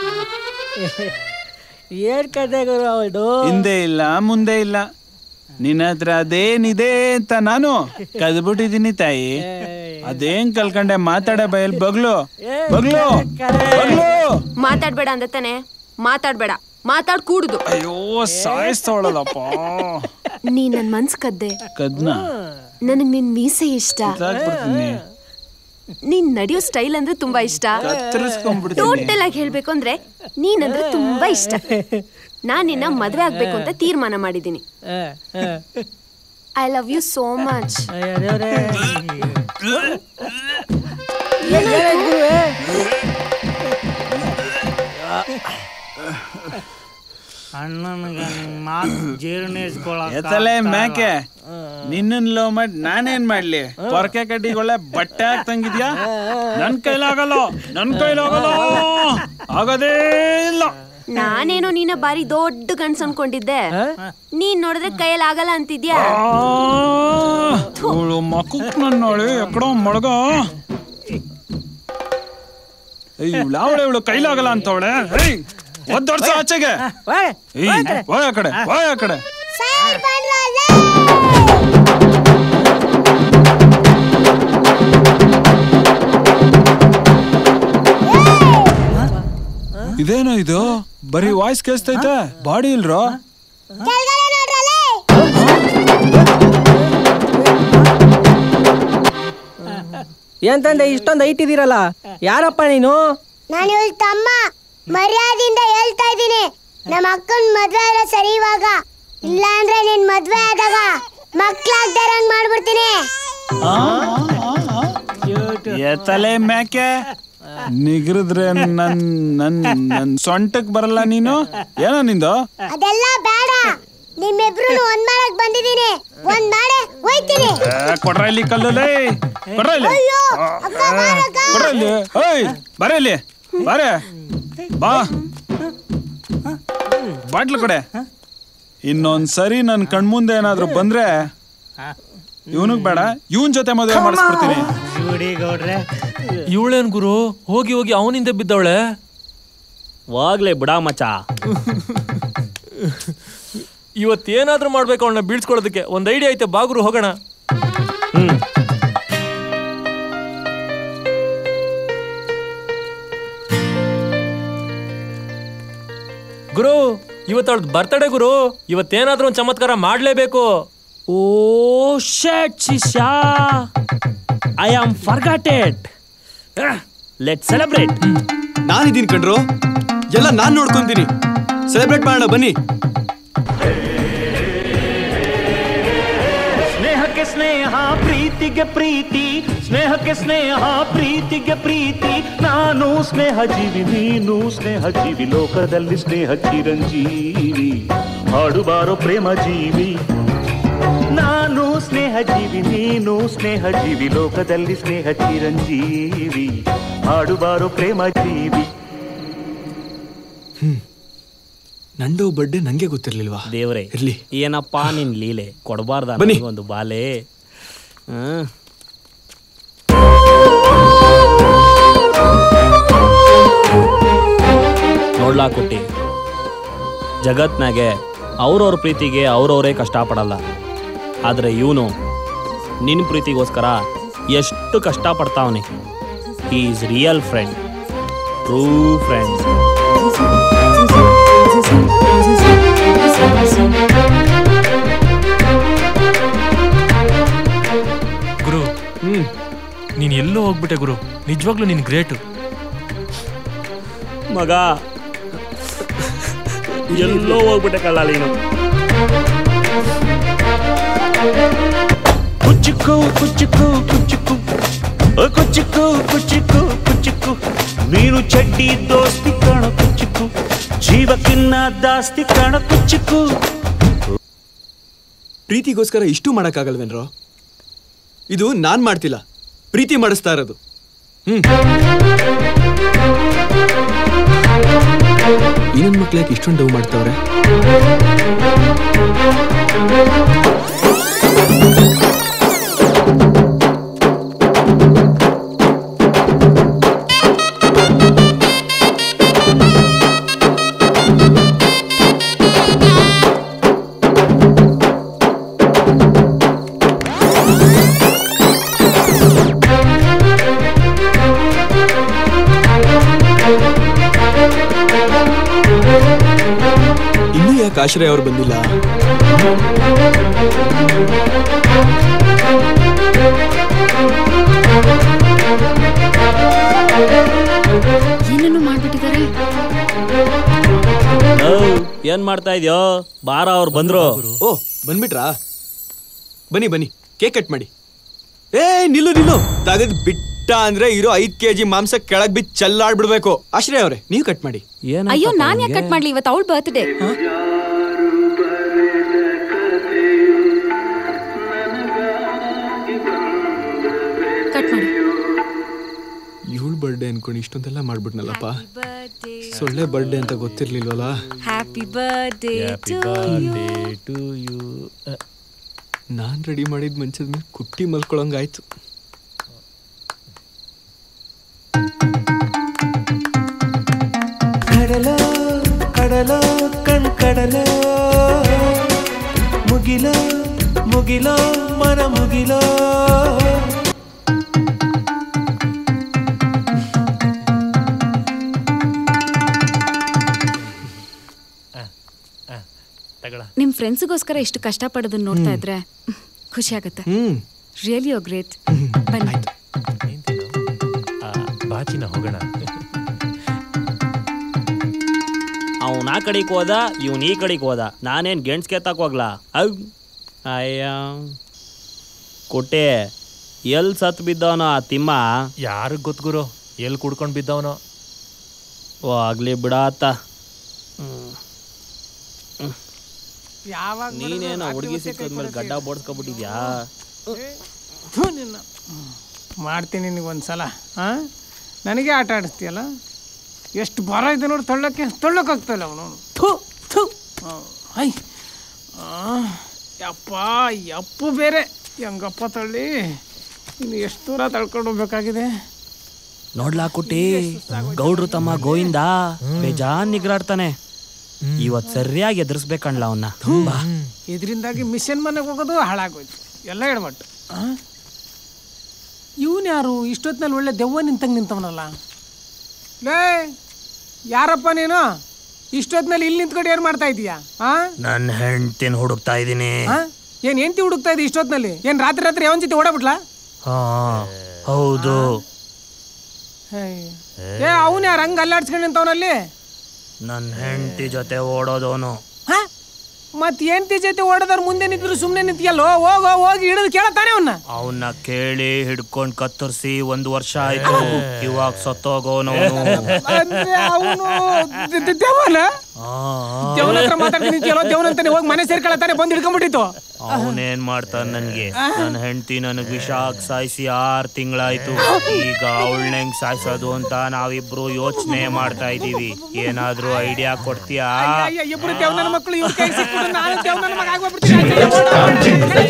ಏನ್ ಕತೆ ಗುರು ಅವಳು ಹಿಂದೆ ಇಲ್ಲ ಮುಂದೆ ಇಲ್ಲ ನಿನ್ನ ಹತ್ರ ಅದೇನಿದೆ ಅಂತ ನಾನು ಕದ್ಬಿಟ್ಟಿದ್ದೀನಿ ತಾಯಿ ಅದೇನ್ ಕಲ್ಕಂಡೆ ಮಾತಾಡ ಬಯಲ್ ಬಗ್ಲು ಬಗ್ಲು ಬಗ್ಲು ಮಾತಾಡ್ಬೇಡ ಅಂದ ತಾನೆ ಮಾತಾಡ್ಬೇಡ ಮಾತಾಡ್ ಕೂಡುದು ಅಯ್ಯೋ ಸಾಯಿಸ್ತವಳಲ್ಲಪ್ಪ ನೀ ನನ್ ಮನ್ಸ್ ಕದ್ದೆ ಕದ್ನ ನನಗ್ ನಿನ್ ಮೀಸೆ ಇಷ್ಟ ಕಿತ್ತಾಕ್ಬಿಡ್ತೀನಿ. ನೀನ್ ನಡೆಯೋ ಸ್ಟೈಲ್ ಅಂದ್ರೆ ತುಂಬಾ ಇಷ್ಟ ಕತ್ತರಿಸ್ಕೊಂಡ್ಬಿಡ್ತೀನಿ. ಟೋಟಲ್ ಆಗಿ ಹೇಳ್ಬೇಕು ಅಂದ್ರೆ ನೀನಂದ್ರೆ ತುಂಬಾ ಇಷ್ಟ ನಾನ್ ನಿನ್ನ ಮದ್ವೆ ಆಗ್ಬೇಕು ಅಂತ ತೀರ್ಮಾನ ಮಾಡಿದೀನಿ I love you so much ಅಣ್ಣನಿಗೆ ಮಾತು ಜೀರ್ಣಿಸ್ಕೊಳಕ ಎತ್ತಲೆ ಮ್ಯಾಕೆ ನಿನ್ನನ್ ಲೋ ಮಾಡಿ ನಾನೇನ್ ಮಾಡ್ಲಿ ಪೊರಕೆ ಕಡ್ಡಿಗೊಳ್ಳೆ ಬಟ್ಟೆ ಹಾಕ್ತಂಗಿದ್ಯಾ ನನ್ ಕೈಲಾಗಲ್ಲ ನನ್ ಕೈಲಾಗಲ್ಲ ಆಗೋದೇ ಇಲ್ಲ ನಾನೇನೋ ನೀನ ಬಾರಿ ದೊಡ್ಡ ಗಂಡ್ಸ್ ಅನ್ಕೊಂಡಿದ್ದೆ ನೀನ್ ನೋಡಿದ್ರೆ ಕೈಯಲ್ಲಿ ಆಗಲ್ಲ ಅಂತಿದ್ಯಾ ಅವಳು ಮಕ್ಕಕ್ ನನ್ ನೋಡಿ ಎಕ್ಕಡೋ ಮೊಳಗ ಇವಳು ಇವಳು ಕೈಲಾಗಲ್ಲ ಅಂತವಳೆ ಒಂದ್ ವರ್ಷ ಆಚೆಗೆ ಏಯ್, ಹೋಯ್ ಆ ಕಡೆ ಹೋಯ್ ಆ ಕಡೆ ಇದೇನೋ ಇದು ಬರೀ ವಾಯ್ಸ್ ಕೇಳಿಸ್ತೈತೆ ಬಾಡಿ ಇಲ್ರೋ ಎಂತಂದೆ ಇಷ್ಟೊಂದು ಐಟ್ ಇದೀರಲ್ಲ ಯಾರಪ್ಪ ನೀನು ನಾನು ಇವಳ ತಮ್ಮ ಮರ್ಯಾದೆಯಿಂದ ಹೇಳ್ತಾ ಇದ್ದೀನಿ ನಮ್ಮ ಅಕ್ಕನ ಮದ್ವೆ ಆದ್ರೆ ಸರಿ ಇವಾಗ ಇಲ್ಲ ಅಂದ್ರೆ ನಿನ್ ಮದ್ವೆ ಆದಾಗ ಮಕ್ಳಾಗ್ದಾರಂಗ್ ಮಾಡ್ಬಿಡ್ತೀನಿ ಎತ್ತಲೆ ಮ್ಯಾಕೆ ನಿಗ್ರದ್ರೆ ನನ್ ನನ್ ನನ್ ಸೊಂಟಕ್ ಬರಲ್ಲ ನೀನು ಏನೋ ನಿಂದು ಅದೆಲ್ಲ ಬೇಡ ನಿಮ್ಮಿಬ್ರು ಒಂದ್ ಮಾಡಕ್ ಬಂದಿದ್ದೀನಿ ಒಂದ್ ಮಾಡೆ ಹೋಯ್ತೀನಿ ಏ, ಕೊಡ್ರ ಇಲ್ಲಿ ಕಲ್ಲಲ್ಲಿ ಕೊಡ್ರ ಇಲ್ಲಿ ಅಯ್ಯೋ, ಕೊಡ್ರ ಇಲ್ಲಿ ಓಯ್ ಬರ ಇಲ್ಲಿ ಬಾರೆ ಬಾ ಬಾಟ್ಲು ಕೊಡೆ ಇನ್ನೊಂದ್ ಸರಿ ನನ್ ಕಣ್ಮುಂದೆ ಏನಾದ್ರು ಬಂದ್ರೆ ಇವನಿಗ್ ಬೇಡ ಇವನ್ ಜೊತೆ ಮದುವೆ ಮಾಡಿಸ್ಬಿಡ್ತೀನಿ ಜೋಡಿ ಗೌಡ್ರೆ ಇವಳೇನ್ ಗುರು ಹೋಗಿ ಹೋಗಿ ಅವನಿಂದ ಬಿದ್ದವಳೆ ಹೋಗ್ಲಿ ಬಿಡ ಮಚ್ಚ ಇವತ್ತೇನಾದ್ರೂ ಮಾಡ್ಬೇಕು ಅವಳನ್ನ ಬೀಳ್ಸ್ಕೊಳೋದಕ್ಕೆ ಒಂದ್ ಐಡಿಯಾ ಐತೆ ಬಾಗುರು ಹೋಗೋಣ ಗುರು ಇವತ್ತು ಅವಳದ್ ಬರ್ತಡೇ ಗುರು ಇವತ್ತೇನಾದ್ರೂ ಒಂದ್ ಚಮತ್ಕಾರ ಮಾಡ್ಲೇಬೇಕು ಓ ಶಟ್ ಶಿಷ್ಯ I am forgotten let celebrate ನಾನಿದ್ದೀನಿ ಕಣ್ರು ಎಲ್ಲ ನಾನ್ ನೋಡ್ಕೊಂತೀನಿ ಸೆಲೆಬ್ರೇಟ್ ಮಾಡೋಣ ಬನ್ನಿ ಸ್ನೇಹಕ್ಕೆ ಸ್ನೇಹ ಪ್ರೀತಿಗೆ ಪ್ರೀತಿ ಸ್ನೇಹಕ್ಕೆ ಸ್ನೇಹ ಪ್ರೀತಿಗೆ ಪ್ರೀತಿ ನಾನು ಸ್ನೇಹ ಜೀವಿ ನೀನು ಸ್ನೇಹ ಜೀವಿ ಲೋಕದಲ್ಲಿ ಸ್ನೇಹ ಚಿರಂಜೀವಿ ಹಾಡುಬಾರೋ ಪ್ರೇಮ ಜೀವಿ ನಾನು ಸ್ನೇಹ ಜೀವಿ ನೀನು ಸ್ನೇಹ ಜೀವಿ ಲೋಕದಲ್ಲಿ ಸ್ನೇಹ ಚಿರಂಜೀವಿ ಹಾಡುಬಾರೋ ಪ್ರೇಮ ಜೀವಿ ನಂದು ಬರ್ಡೇ ನಂಗೆ ಗೊತ್ತಿರ್ಲಿಲ್ವಾ ದೇವ್ರೆ ಇರ್ಲಿ ಏನಪ್ಪಾ ನಿನ್ ಲೀಲೆ ಕೊಡಬಾರ್ದ ಬನ್ನಿ. ಒಂದು ಬಾಲೆ ಹ್ಮ್ ಆ ನೋಡ್ಲಾ ಕೊಟ್ಟಿ ಜಗತ್ನಾಗೆ ಅವ್ರವ್ರ ಪ್ರೀತಿಗೆ ಅವ್ರವರೇ ಕಷ್ಟಪಡಲ್ಲ ಆದರೆ ಇವನು ನಿನ್ನ ಪ್ರೀತಿಗೋಸ್ಕರ ಎಷ್ಟು ಕಷ್ಟಪಡ್ತಾವನೆ is real friend true friend ಗುರು ಹ್ಮ್ ನೀನ್ ಎಲ್ಲೋ ಹೋಗ್ಬಿಟ್ಟೆ ಗುರು ನಿಜವಾಗ್ಲೂ ನೀನ್ ಗ್ರೇಟು ಮಗ ಎಲ್ಲೋ ಹೋಗ್ಬಿಟ್ಟೆ ಕಳ್ಳ ನೀನು ಕುಚ್ಚುಕು ಕುಚ್ಚುಕು ಕುಚ್ಚುಕು ಓ ಕುಚ್ಚುಕು ಕುಚ್ಚುಕು ಕುಚ್ಚುಕು ನೀನು ಚಡ್ಡಿ ದೋಸ್ತಿ ಕಾಣ ಕುಚ್ಚುಕು ಜೀವಕ್ಕಿನ್ನ ದಾಸ್ತಿ ಕಾಣ ಕುಚ್ಚುಕು ಪ್ರೀತಿಗೋಸ್ಕರ ಇಷ್ಟು ಮಾಡಕ್ಕಾಗಲ್ವೇನ್ರೋ ಇದು ನಾನ್ ಮಾಡ್ತಿಲ್ಲ ಪ್ರೀತಿ ಮಾಡಿಸ್ತಾ ಇರೋದು ಹ್ಮ್ ಈ ನನ್ ಮಕ್ಳು ಯಾಕೆ ಇಷ್ಟೊಂದು ಡವ್ ಮಾಡ್ತಾವ್ರೆ ಇನ್ನೂ ಯಾಕೆ ಆಶ್ರಯ ಅವ್ರು ಬಂದಿಲ್ಲ ಏನನ್ನು ಮಾಡ್ಬಿಟ್ಟಿದ್ದಾರೆ ಏನ್ ಮಾಡ್ತಾ ಇದೆಯೋ ಬಾರ ಅವ್ರು ಬಂದ್ರು ಓ ಬಂದ್ಬಿಟ್ರಾ ಬನ್ನಿ ಬನ್ನಿ ಕೇಕ್ ಕಟ್ ಮಾಡಿ ಏ ನಿಲ್ಲು ನಿಲ್ಲು ತಗದ್ ಬಿಟ್ಟ ಅಂದ್ರೆ ಇರೋ ಐದ್ ಕೆಜಿ ಮಾಂಸ ಕೆಳಗ್ ಬಿದ್ದು ಚೆಲ್ಲಾಡ್ಬಿಡ್ಬೇಕು ಆಶ್ರಯ ಅವ್ರೆ ನೀವು ಕಟ್ ಮಾಡಿ ಅಯ್ಯೋ ನಾನ್ ಯಾಕೆ ಕಟ್ ಮಾಡ್ಲಿ ಇವತ್ತು ಅವಳ ಬರ್ತ್ಡೇ ಕಟ್ ಮಾಡಿ ಇವಳು ಬರ್ಡೇ ಅನ್ಕೊಂಡು ಇಷ್ಟೊಂದೆಲ್ಲ ಮಾಡ್ಬಿಟ್ನಲ್ಲಪ್ಪ ಸೊಳ್ಳೆ ಬರ್ಡೇ ಅಂತ ಗೊತ್ತಿರ್ಲಿಲ್ವಲ್ಲ happy birthday to to you ನಾನ್ ರೆಡಿ ಮಾಡಿದ ಮಂಚದ ಮೇಲೆ ಕುಟ್ಟಿ ಮಲ್ಕೊಳಂಗಾಯ್ತು ಕಡಲ ಕಡಲ ಕಣ್ ಕಡಲ ಮುಗಿಲ ಮುಗಿಲ ಮನ ಮುಗಿಲ ನಿಮ್ ಫ್ರೆಂಡ್ಸ್ಗೋಸ್ಕರ ಇಷ್ಟು ಕಷ್ಟಪಡೋದನ್ನ ನೋಡ್ತಾ ಇದ್ರೆ ಖುಷಿ ಆಗುತ್ತೆ ಹ್ಮ್ ರಿಯಲಿ ಯೋ ಗ್ರೇಟ್ ಬನ್ನಿ ಬಾಚಿನ ಹೋಗೋಣ ಅವನ್ ಆ ಕಡೆಗೆ ಹೋದ ಇವನ್ ಈ ಕಡೆಗೆ ಹೋದ ನಾನೇನ್ ಗೆಣ್ಸ್ ಕೆತ್ತಾಕ್ ಹೋಗ್ಲಾ ಅವ್ ಅಯ್ಯ ಕೊಟ್ಟೆ ಎಲ್ ಸತ್ ಬಿದ್ದವನೋ ಆ ತಿಮ್ಮ ಯಾರಿಗ್ ಗೊತ್ತು ಗುರು ಎಲ್ಲಿ ಕುಡ್ಕೊಂಡ್ ಬಿದ್ದವನೋ ಓ ಆಗ್ಲಿ ಬಿಡಾತ ಯಾವಾಗ ನೀನೇನ ಹುಡುಗಿ ಸಿಕ್ಕದ್ಮೇಲೆ ಗಡ್ಡ ಬೋಡ್ಸ್ಕೊಬಿಟ್ಟಿದ್ಯಾ ಥು ನಿನ್ನ ಮಾಡ್ತೀನಿ ನಿನಗೆ ಒಂದು ಸಲ ಹಾಂ ನನಗೆ ಆಟ ಆಡಿಸ್ತೀಯಲ್ಲ ಎಷ್ಟು ಭಾರ ಇದೆ ನೋಡಿ ತಳ್ಳಕ್ಕೆ ತಳ್ಳೋಕ್ಕಾಗ್ತಾಯಿಲ್ಲ ಅವನು ಥು ಥು ಐ ಯಪ್ಪ ಯಪ್ಪು ಬೇರೆ ಹೆಂಗಪ್ಪ ತಳ್ಳಿ ಇನ್ನು ಎಷ್ಟು ದೂರ ತಳ್ಕೊಂಡು ಹೋಗ್ಬೇಕಾಗಿದೆ ನೋಡ್ಲಾ ಕುಟ್ಟಿ ಗೌಡ್ರು ತಮ್ಮ ಗೋವಿಂದ ಬೇಜಾನ್ ನಿಗ್ರಾಡ್ತಾನೆ ಇವತ್ ಸರಿಯಾಗಿ ಎದುರಿಸ್ಬೇಕಣ್ಲ ಅವನ್ನ ಬಾ ಇದರಿಂದಾಗಿ ಮಿಷನ್ ಮನೆಗೆ ಹೋಗೋದು ಹಾಳಾಗೋಯ್ತು ಎಲ್ಲ ಎಡವಟ್ಟು ಇವನು ಯಾರು ಇಷ್ಟೊತ್ತಿನಲ್ಲಿ ಒಳ್ಳೆ ದೆವ್ವ ನಿಂತಂಗೆ ನಿಂತವನಲ್ಲ ಲೇ ಯಾರಪ್ಪ ನೀನು ಇಷ್ಟೊತ್ತಿನಲ್ಲಿ ಇಲ್ಲಿ ನಿಂತ್ಕೊಂಡು ಏನು ಮಾಡ್ತಾ ಇದೀಯಾ ಆ ನನ್ನ ಹೆಂಡ್ತಿನ ಹುಡುಕ್ತಾ ಇದೀನಿ ಏನು ಹೆಂಡತಿ ಹುಡುಕ್ತಾ ಇದ್ದೀವಿ ಇಷ್ಟೊತ್ತಿನಲ್ಲಿ ಏನು ರಾತ್ರಿ ರಾತ್ರಿ ಯಾವನ್ ಜೊತೆ ಓಡಾಬಿಟ್ಲಾ ಹಾ ಹೌದು ಏ ಅವನು ಯಾರು ಹಂಗೆ ಅಲ್ಲಾಡ್ಸ್ಕೊಂಡು ನಿಂತವನಲ್ಲಿ ನನ್ನ ಹೆಂಡತಿ ಜೊತೆ ಓಡೋದವನು ಮತ್ತೆ ಹೆಂಡತಿ ಜೊತೆ ಓಡೋದ್ರ ಮುಂದೆ ನಿಂತಿದ್ರು ಸುಮ್ಮನೆ ನಿಂತಿಯಲ್ಲೋ ಹೋಗೋ ಹೋಗಿ ಹಿಡಿದು ಕೇಳತಾನೆ ಅವನ್ನ ಅವನ್ನ ಕೇಳಿ ಹಿಡ್ಕೊಂಡ್ ಕತ್ತರಿಸಿ ಒಂದು ವರ್ಷ ಆಯ್ತು ಇವಾಗ ಸತ್ತೋಗೋನು ಅಂದ್ರೆ ಅವನು ದೇವನ ದೇವನ ಹತ್ರ ಮಾತಾಡ್ತೀನಿ ನಿಂತಿಯಲ್ಲೋ ದೇವನಂತಾನೆ ಹೋಗಿ ಮನೆ ಸೇರ್ಕೊಳತಾನೆ ಬಂದು ಹಿಡ್ಕೊಂಡ್ಬಿಟ್ಟಿತ್ತು ಅವನೇನ್ ಮಾಡ್ತಾನ ನನ್ಗೆ ನನ್ನ ಹೆಂಡತಿ ನನಗ್ ವಿಷ ಹಾಕ್ ಸಾಯಿಸಿ ಆರ್ ತಿಂಗಳಾಯ್ತು ಈಗ ಅವಳನೆಂಗ್ ಸಾಯಿಸೋದು ಅಂತ ನಾವಿಬ್ರು ಯೋಚನೆ ಮಾಡ್ತಾ ಇದೀವಿ ಏನಾದ್ರೂ ಐಡಿಯಾ ಕೊಡ್ತೀಯಾ ಅಯ್ಯ, ಇಬ್ರು ದೇವನ ಮಕ್ಕಳು ಇವ್ರ ಕೈ ಸಿಕ್ಬಿಟ್ಟು ನಾನು ದೇವನ ಮಗ ಆಗ್ಬಿಡ್ತೀನಿ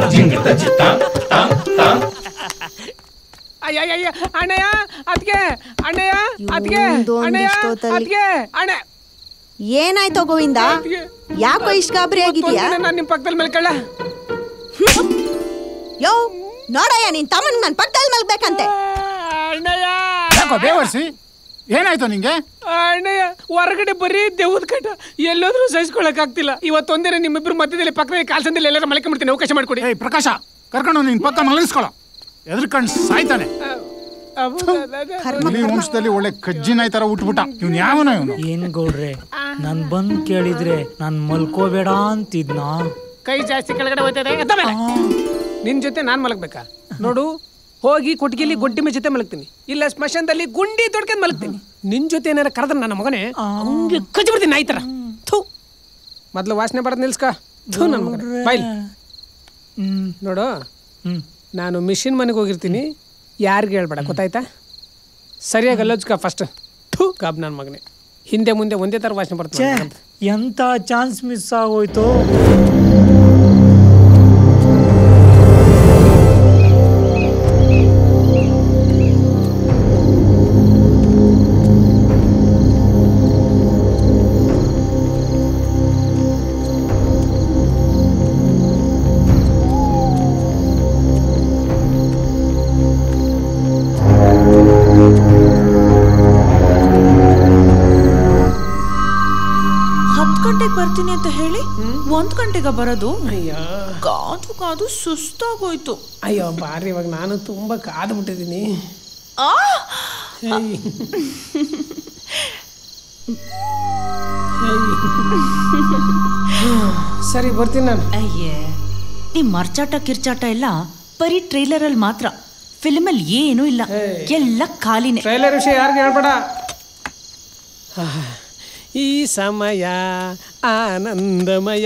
ಅಯ್ಯ ಅಯ್ಯ ಅಣ್ಣಯ್ಯ ಅದ್ಗೆ ಅಣ್ಣಯ್ಯ ಅದ್ಗೆ ಇವ್ನ್ದು ಒಂದ್ ಅಣ್ಣಯ್ಯ ಇಷ್ಟೊತ್ತಲ್ಲಿ- ಅದ್ಗೆ ಅಣ್ಣ ಏನಾಯ್ತೋ ಗೋವಿಂದ ಯಾಕೋ ಇಷ್ಟು ಗಾಬರಿ ಆಗಿದ್ಯಾ ನಾನು ನಿಮ್ಮ ಪಕ್ಕದಲ್ಲಿ ಮಲ್ಕೊಳ್ಳ ಯೋ ನೋಡಯ್ಯ ನಿನ್ ತಮ್ಮನ್ ನನ್ ಪಕ್ಕದಲ್ಲಿ ಮಲ್ಬೇಕಂತೆ ಯಾಕೋ ಬೇವರ್ಸಿ ಏನಾಯ್ತು ನಿಂಗೆ ಅಣ್ಣಯ್ಯ ಹೊರಗಡೆ ಬರೀ ದೆವ್ವದ ಕಟ ಎಲ್ಲೋದ್ರೂ ಸಹಿಸ್ಕೊಳಕ್ ಆಗ್ತಿಲ್ಲ ಇವತ್ತೊಂದಿನ ನಿಮ್ಮಿಬ್ರು ಮಧ್ಯದಲ್ಲಿ ಪಕ್ಕದಲ್ಲಿ ಕಾಲ್ಸಂದಲ್ಲಿ ಎಲ್ಲಾರು ಮಲ್ಕೊಂಡ್ಬಿಡ್ತೀನಿ ಅವಕಾಶ ಮಾಡ್ಕೊಡಿ ಏಯ್ ಪ್ರಕಾಶ ಕರ್ಕೊಂಡು ನಿನ್ ಪಕ್ಕ ಮಲಗಿಸ್ಕೊಳ ಎದ್ರಕಂಡ್ ಸಾಯ್ತಾನೆ ಹುಲಿ ವಂಶದಲ್ಲಿ ಒಳ್ಳೆ ಕಜ್ಜಿ ನಾಯಿ ತರ ಉಟ್ಬಿಟ್ಟ ಇವ್ನು ಯಾವನ ಇವನು ಏನ್ ಗೌಡ್ರೆ ನಾನ್ ಬಂದ್ ಕೇಳಿದ್ರೆ ನಾನ್ ಮಲ್ಕೋಬೇಡ ಅಂತಿದ್ನಾ ಕೈ ಜಾಸ್ತಿ ಕೆಳಗಡೆ ಹೋಯ್ತದೆ ಎತ್ತ ಮೇಲೆ. ನಿನ್ ಜೊತೆ ನಾನ್ ಮಲಗ್ಬೇಕಾ ನೋಡು ಹೋಗಿ ಕೊಟ್ಟಿಗೆಲಿ ಗೊಡ್ಡಿಮೆ ಜೊತೆ ಮಲಗ್ತೀನಿ ಇಲ್ಲ ಸ್ಮಶಾನದಲ್ಲಿ ಗುಂಡಿ ತೊಡ್ಕೊಂಡ್ ಮಲಗ್ತೀನಿ ನಿನ್ ಜೊತೆ ಏನಾರ ಕರೆದ್ರೆ ನನ್ನ ಮಗನೇ ಹಂಗೆ ಕಚ್ಚಿ ಬಿಡ್ತೀನಿ ನಾಯಿ ತರ ಥು ಮೊದ್ಲು ವಾಸನೆ ಬರೋದ್ ನಿಲ್ಸ್ಕ ಥು ನನ್ನ ಮಗನೇ ಬಾಯ್ಲಿ ನೋಡು ನಾನು ಮಿಷಿನ್ ಮನೆಗೆ ಹೋಗಿರ್ತೀನಿ ಯಾರಿಗೆ ಹೇಳ್ಬೇಡ ಗೊತ್ತಾಯ್ತಾ ಸರಿಯಾಗಿ ಅಲ್ಲೋಜ್ಕ ಫಸ್ಟ್ ಥು ಕಾಬ್ ನನ್ನ ಮಗನೇ ಹಿಂದೆ ಮುಂದೆ ಒಂದೇ ಥರ ವಾಸನೆ ಛೇ ಬರ್ತದೆ ಎಂತ ಚಾನ್ಸ್ ಮಿಸ್ ಆಗೋಯ್ತು ಹತ್ತು ಗಂಟೆಗೆ ಬರ್ತೀನಿ ಅಂತ ಹೇಳಿ ಒಂದ್ ಗಂಟೆಗೆ ಬರೋದು ಕಾದು ಕಾದು ಸುಸ್ತಾಗೋಯ್ತು ಅಯ್ಯೋ ಬಾರಿ ಇವಾಗ ನಾನು ತುಂಬಾ ಕಾದು ಬಿಟ್ಟಿದ್ದೀನಿ ಆ ಸರಿ ಬರ್ತೀನಿ ನಾನು ಅಯ್ಯೇ ಈ ಮರ್ಚಾಟ ಕಿರ್ಚಾಟ ಎಲ್ಲ ಬರೀ ಟ್ರೈಲರ್ ಅಲ್ಲಿ ಮಾತ್ರ ಫಿಲ್ಮ್ ಅಲ್ಲಿ ಏನೂ ಇಲ್ಲ ಎಲ್ಲ ಖಾಲಿನೇ ಟ್ರೈಲರ್ ವಿಷಯ ಯಾರಿಗೆ ಹೇಳ್ಬೇಡ ಈ ಸಮಯ ಆನಂದಮಯ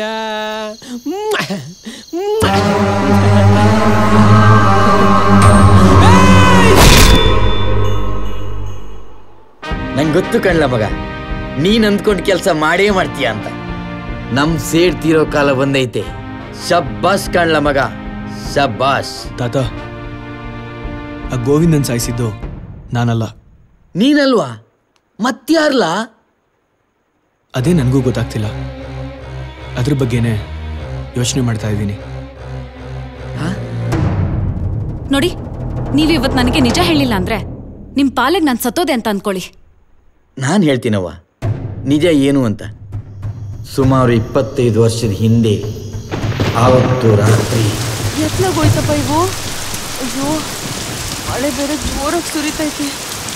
ನಂಗೆ ಗೊತ್ತು ಕಣ್ಲ ಮಗ ನೀನ್ ಅಂದ್ಕೊಂಡ್ ಕೆಲಸ ಮಾಡೇ ಮಾಡ್ತೀಯ ಅಂತ ನಮ್ ಸೇರ್ತಿರೋ ಕಾಲ ಬಂದೈತೆ ಶಬ್ಬಾಸ್ ಕಾಣ್ಲ ಮಗ ಶಬ್ಬಾಸ್ ತಾತ ಆ ಗೋವಿಂದನ್ ಸಾಯಿಸಿದ್ದು ನಾನಲ್ಲ ನೀನಲ್ವಾ ಮತ್ಯಾರ್ಲಾ ಅದೇ ನನಗೂ ಗೊತ್ತಾಗ್ತಿಲ್ಲ ಅದ್ರ ಬಗ್ಗೆನೇ ಯೋಚನೆ ಮಾಡ್ತಾ ಇದ್ದೀನಿ ನೋಡಿ ನೀವು ಇವತ್ತು ನನಗೆ ನಿಜ ಹೇಳಿಲ್ಲ ಅಂದ್ರೆ ನಿಮ್ಮ ಪಾಲಿಗೆ ನಾನು ಸತ್ತೋದೆ ಅಂತ ಅನ್ಕೊಳ್ಳಿ ನಾನು ಹೇಳ್ತೀನವ್ವ ನಿಜ ಏನು ಅಂತ ಸುಮಾರು ಇಪ್ಪತ್ತೈದು ವರ್ಷದ ಹಿಂದೆ ಆವತ್ತು ರಾತ್ರಿ ಎತ್ಲಾಗೋಯ್ತಪ್ಪ ಇವು ಅಯ್ಯೋ ಮಳೆ ಬೇರೆ ಜೋರಾಗಿ ಸುರಿತೈತೆ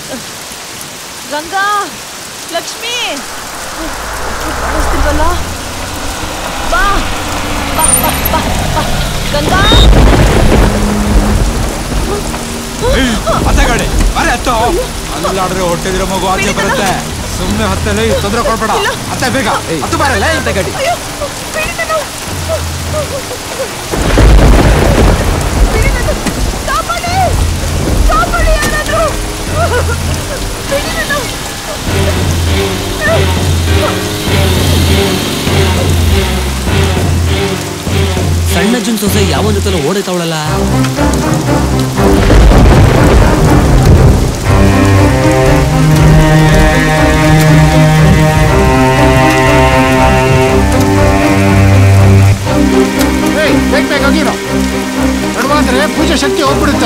ಗಂಗಾ ಲಕ್ಷ್ಮಿ ಕಾಣಿಸ್ತಿಲ್ವಲ್ಲ ಬಾ ಬಾ ಬಾ ಬಾ ಬಾ ಗಂಗಾ ಅತ್ತೆ ಗಾಡಿ ಬರೀ ಹತ್ತು ಅಲ್ಲಾಡ್ರೆ ಹೊಟ್ಟೆದಿರೋ ಮಗು ಆಚೆ ಬರುತ್ತೆ ಸುಮ್ಮನೆ ಹತ್ತಲ್ಲಿ ತೊಂದರೆ ಕೊಡ್ಬೇಡ ಅತ್ತೆ ಬೇಗ ಹತ್ತು ಬರಲ್ಲ ಅತ್ತೆ ಗಾಡಿ ಅಯ್ಯೋ ಬಿಡಿ ನಾನು. ಬಿಡಿ ನಾನು. ಕಾಪಾಡಿ ಕಾಪಾಡಿ ಯಾರಾದ್ರೂ ಬಿಡಿ ನಾನು. ಸಣ್ಣಜ್ಜನ್ ಸೊಸೆ ಯಾವ ಜೊತೆ ಓಡೈತಾವಳಲ್ಲ ಏಯ್ ಬೇಗ ಬೇಗ ಹೋಗಿರೋ ತಡವಾದ್ರೆ ಪೂಜೆ ಶಕ್ತಿ ಹೋಗ್ಬಿಡುತ್ತೆ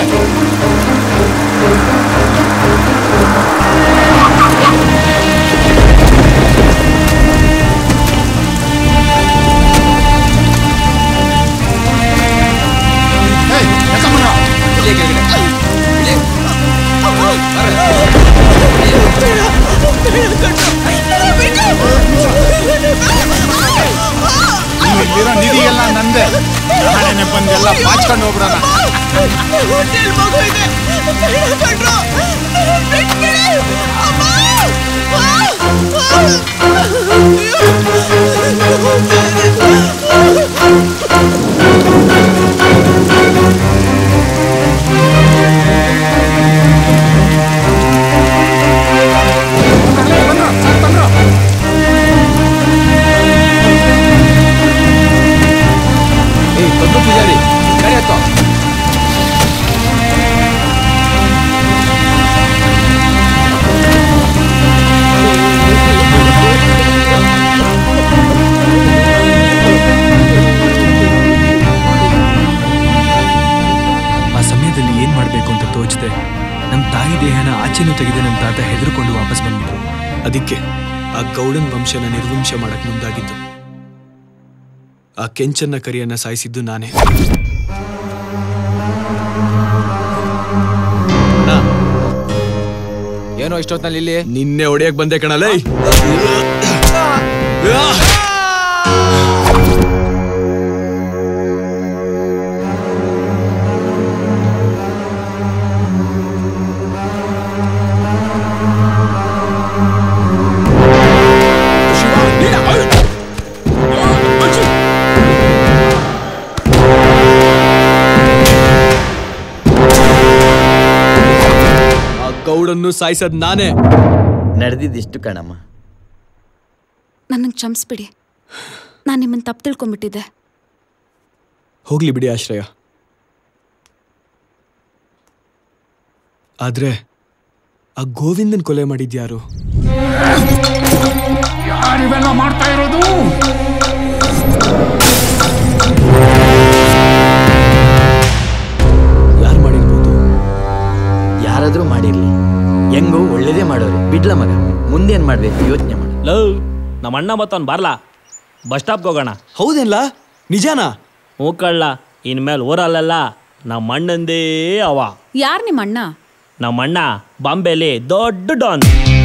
ಏಯ್ ಎತ್ತಮ್ಮನ. ಇಲ್ಲಿರೋ ನಿಧಿ ಎಲ್ಲ ನಂದೆ ನಾಳೆನೆ ಬಂದೆಲ್ಲ ಬಾಚ್ಕೊಂಡು ಹೋಗ್ಬಿಡೋಣ ಹೊಟ್ಟೆಲ್ ಮಗು ಇದೆ ಬೇಡ ಕಣ್ರೋ. ಬಿಟ್ಬಿಡಿ. ಅಮ್ಮ. ಏಯ್ ಬಂದು ಪೂಜಾರಿ ಗಾಡಿ ಹತ್ತೋ ಆ ಅದಕ್ಕೆ ಆ ಗೌಡನ್ ವಂಶನ ನಿರ್ವಂಶ ಮಾಡಕ್ ಮುಂದಾಗಿದ್ದು ಆ ಕೆಂಚನ್ನ ಕರಿಯನ್ನ ಸಾಯಿಸಿದ್ದು ನಾನೇ ಏನೋ ಇಷ್ಟೊತ್ನಲ್ಲಿ ಇಲ್ಲಿ ನಿನ್ನೆ ಹೊಡೆಯಕ್ ಬಂದೆ ಕಣಲೇ ಆ ಗೌಡನ್ನು ಸಾಯಿಸದ್ ನಾನೇ ನಡೆದಿದ್ದಿಷ್ಟು ಕಣಮ್ಮ ನನ್ನನ್ನು ಕ್ಷಮಿಸ್ಬಿಡಿ ನಾನು ನಿಮ್ಮನ್ನು ತಪ್ಪು ತಿಳ್ಕೊಂಬಿಟ್ಟಿದ್ದೆ ಹೋಗ್ಲಿ ಬಿಡಿ ಆಶ್ರಯ ಆದ್ರೆ ಆ ಗೋವಿಂದನ್ ಕೊಲೆ ಮಾಡಿದ್ಯಾರು ಯಾರಿವೆಲ್ಲ ಮಾಡ್ತಾ ಇರೋದು ಯಾರು ಮಾಡಿರ್ಬೋದು ಯಾರಾದ್ರೂ ಮಾಡಿರ್ಲಿ ಹೆಂಗೋ ಒಳ್ಳೇದೇ ಮಾಡೋರು ಬಿಡ್ಲ ಮಗ ಮುಂದೇನ್ ಮಾಡ್ಬೇಕು ಯೋಚನೆ ಮಾಡಿ ಲವ್ ನಮ್ಮ ಅಣ್ಣ ಮತ್ತವ್ನು ಬರ್ಲಾ ಬಸ್ ಸ್ಟಾಪ್ಗೆ ಹೋಗೋಣ ಹೌದೇನ್ಲ ನಿಜಾನಾ ಹ್ಞೂ ಕಳ್ಳ ಇನ್ಮೇಲೆ ಊರಲ್ಲೆಲ್ಲ ನಮ್ಮ ಅಣ್ಣಂದೇ ಅವ ಯಾರು ನಿಮ್ಮ ಅಣ್ಣ ನಮ್ಮ ಅಣ್ಣ ಬಾಂಬೆಲಿ ದೊಡ್ಡ ಡಾನ್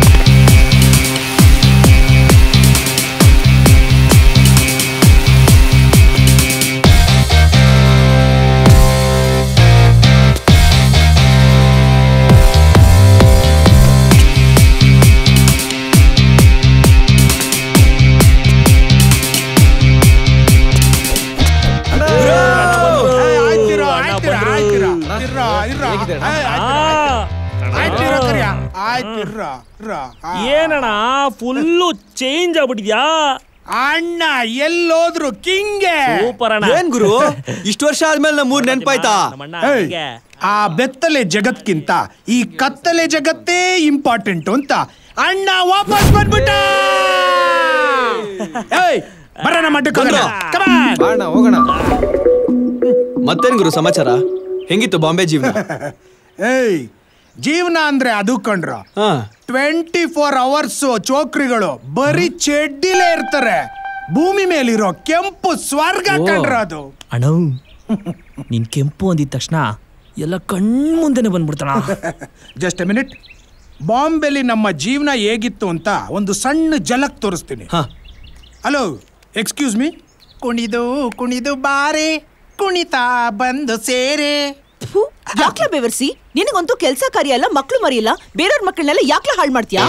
ಆಯ್ತಿರೋ ಆಯ್ತಿರೋ ಆಯ್ತಿರೋ ಇರ್ರೋ ಇರ್ರೋ ಆಯ್ತಿರೋ ಕರಿಯ ಆಯ್ತಿರ್ರೋ ಇರ್ರೋ ಏನಣ್ಣ ಫುಲ್ಲು ಚೇಂಜ್ ಆಗ್ಬಿಟ್ಟಿದ್ಯಾ ಅಣ್ಣ ಎಲ್ಲೋದ್ರು ಕಿಂಗೆ ಸೂಪರ್ ಅಣ್ಣ ಏನ್ ಗುರು ಇಷ್ಟು ವರ್ಷ ಆದ್ಮೇಲೆ ನಮ್ಮ ಮೂರ್ ನೆನ್ಪಾಯ್ತಾ ಏಯ್, ಆ ಬೆತ್ತಲೆ ಜಗತ್ಕಿಂತ ಈ ಕತ್ತಲೆ ಜಗತ್ತೇ ಇಂಪಾರ್ಟೆಂಟ್ ಅಂತ ಅಣ್ಣ ವಾಪಸ್ ಬಂದ್ಬಿಟ್ಟ ಏಯ್ ಬರೋಣ ಮಠಕ್ಕೆ ಹೋಗೋಣ. Come on. ಹೋಗೋಣ ಮತ್ತೇನ್ ಗುರು ಸಮಾಚಾರ ಹೆಂಗಿತ್ತು ಬಾಂಬೆ ಜೀವನ ಏಯ್ ಜೀವನ ಅಂದ್ರೆ ಅದು ಕಣ್ರ ಟ್ವೆಂಟಿ ಫೋರ್ ಅವರ್ಸ್ ಚೋಕ್ರಿಗಳು ಬರೀ ಚೆಡ್ಡಿಲೇ ಇರ್ತಾರೆ ಭೂಮಿ ಮೇಲಿರೋ ಕೆಂಪು ಸ್ವರ್ಗ ಕಣ್ರ ಅದು ಅಣ್ಣ ನೀನ್ ಕೆಂಪು ಅಂದಿದ ತಕ್ಷಣ ಎಲ್ಲ ಕಣ್ಮುಂದೆನೆ ಬಂದ್ಬಿಡ್ತಾಣ ಜಸ್ಟ್ ಎ ಮಿನಿಟ್ ಬಾಂಬೆಲಿ ನಮ್ಮ ಜೀವನ ಹೇಗಿತ್ತು ಅಂತ ಒಂದು ಸಣ್ಣ ಜಲಕ್ ತೋರಿಸ್ತೀನಿ ಹಲೋ ಎಕ್ಸ್ಕ್ಯೂಸ್ ಮೀ ಕುಣಿದು ಕುಣಿದು ಬಾರೆ ಕುಣಿತಾ ಬಂದು ಸೇರೆ ಯಾಕ್ಲ ಬೆವರ್ಸಿ ನಿನಗಂತೂ ಕೆಲ್ಸ ಕಾರ್ಯ ಅಲ್ಲ ಮಕ್ಳು ಮರಿಯಲ್ಲ ಬೇರೆಯವ್ರ ಮಕ್ಕಳನ್ನೆಲ್ಲ ಯಾಕ್ಲ ಹಾಳು ಮಾಡ್ತೀಯಾ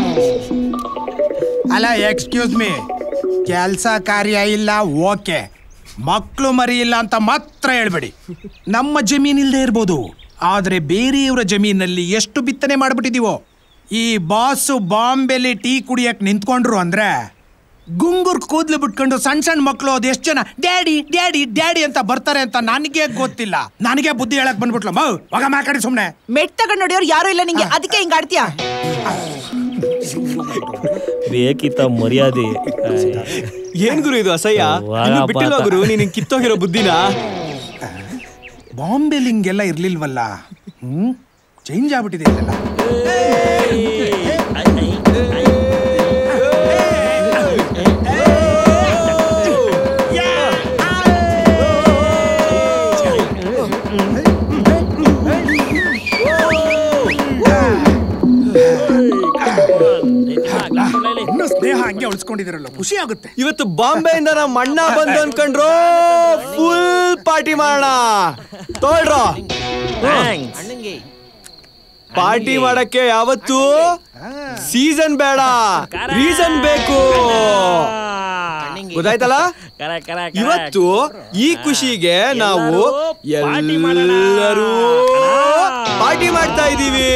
ಅಲ್ಲ ಎಕ್ಸ್ಕ್ಯೂಸ್ ಮೀ ಕೆಲಸ ಕಾರ್ಯ ಇಲ್ಲ ಓಕೆ ಮಕ್ಕಳು ಮರಿ ಇಲ್ಲ ಅಂತ ಮಾತ್ರ ಹೇಳ್ಬೇಡಿ ನಮ್ಮ ಜಮೀನ್ ಇಲ್ಲದೆ ಇರ್ಬೋದು ಆದ್ರೆ ಬೇರೆಯವರ ಜಮೀನಲ್ಲಿ ಎಷ್ಟು ಬಿತ್ತನೆ ಮಾಡ್ಬಿಟ್ಟಿದೀವೋ ಈ ಬಾಸು ಬಾಂಬೆಲಿ ಟೀ ಕುಡಿಯಕ್ ನಿಂತ್ಕೊಂಡ್ರು ಅಂದ್ರೆ ಗುಂಗುರ್ ಕೂದ್ಲು ಬಿಟ್ಕೊಂಡು ಸಣ್ಣ ಸಣ್ಣ ಮಕ್ಕಳು ಅದು ಎಷ್ಟು ಜನ ಡ್ಯಾಡಿ ಡ್ಯಾಡಿ ಡ್ಯಾಡಿ ಅಂತ ಬರ್ತಾರೆ ಅಂತ ನನಗೆ ಗೊತ್ತಿಲ್ಲ ನನಗೆ ಬುದ್ಧಿ ಹೇಳಕ್ ಬಂದ್ಬಿಟ್ಲು ಮೌ ಮಗ ಮಾತಾಡಿ ಸುಮ್ನೆ ಮೆಟ್ ತಗೊಂಡ್ ನೋಡಿಯೋರು ಯಾರು ಇಲ್ಲ ನಿಂಗೆ ಅದಕ್ಕೆ ಹಿಂಗ್ ಆಡ್ತೀಯಾ ಬೇಕಿತ್ತ ಮರ್ಯಾದೆ ಏನ್ ಗುರು ಇದು ಅಸಹ್ಯ ಹೋಗಪ್ಪ ಇನ್ನು ಬಿಟ್ಟಿಲ್ವಾ ಆತ. ಗುರು ನೀನ್ ಕಿತ್ತೋಗಿರೋ ಬುದ್ಧಿನ ಬಾಂಬೆಲಿ ಹಿಂಗೆಲ್ಲ ಇರ್ಲಿಲ್ವಲ್ಲ ಹ್ಮ್ ಚೇಂಜ್ ಆಗ್ಬಿಟ್ಟಿದೆ ಇಲ್ಲೆಲ್ಲ ಇನ್ನು ಸ್ನೇಹ ಹಂಗೆ ಉಳಿಸ್ಕೊಂಡಿದಿರಲ್ಲ ಖುಷಿ ಆಗುತ್ತೆ ಇವತ್ತು ಬಾಂಬೆಯಿಂದ ನಮ್ಮ ಅಣ್ಣ ಬಂದು ಅನ್ಕೊಂಡ್ರು ಫುಲ್ ಪಾರ್ಟಿ ಮಾಡೋಣ ತೊಗೊಳ್ರೋ ಪಾರ್ಟಿ ಮಾಡಕ್ಕೆ ಯಾವತ್ತು ಸೀಸನ್ ಬೇಡ ರೀಸನ್ ಬೇಕು ಗೊತ್ತಾಯ್ತಲ್ಲ ಇವತ್ತು ಈ ಖುಷಿಗೆ ನಾವು ಎಲ್ಲರೂ ಪಾರ್ಟಿ ಮಾಡ್ತಾ ಇದೀವಿ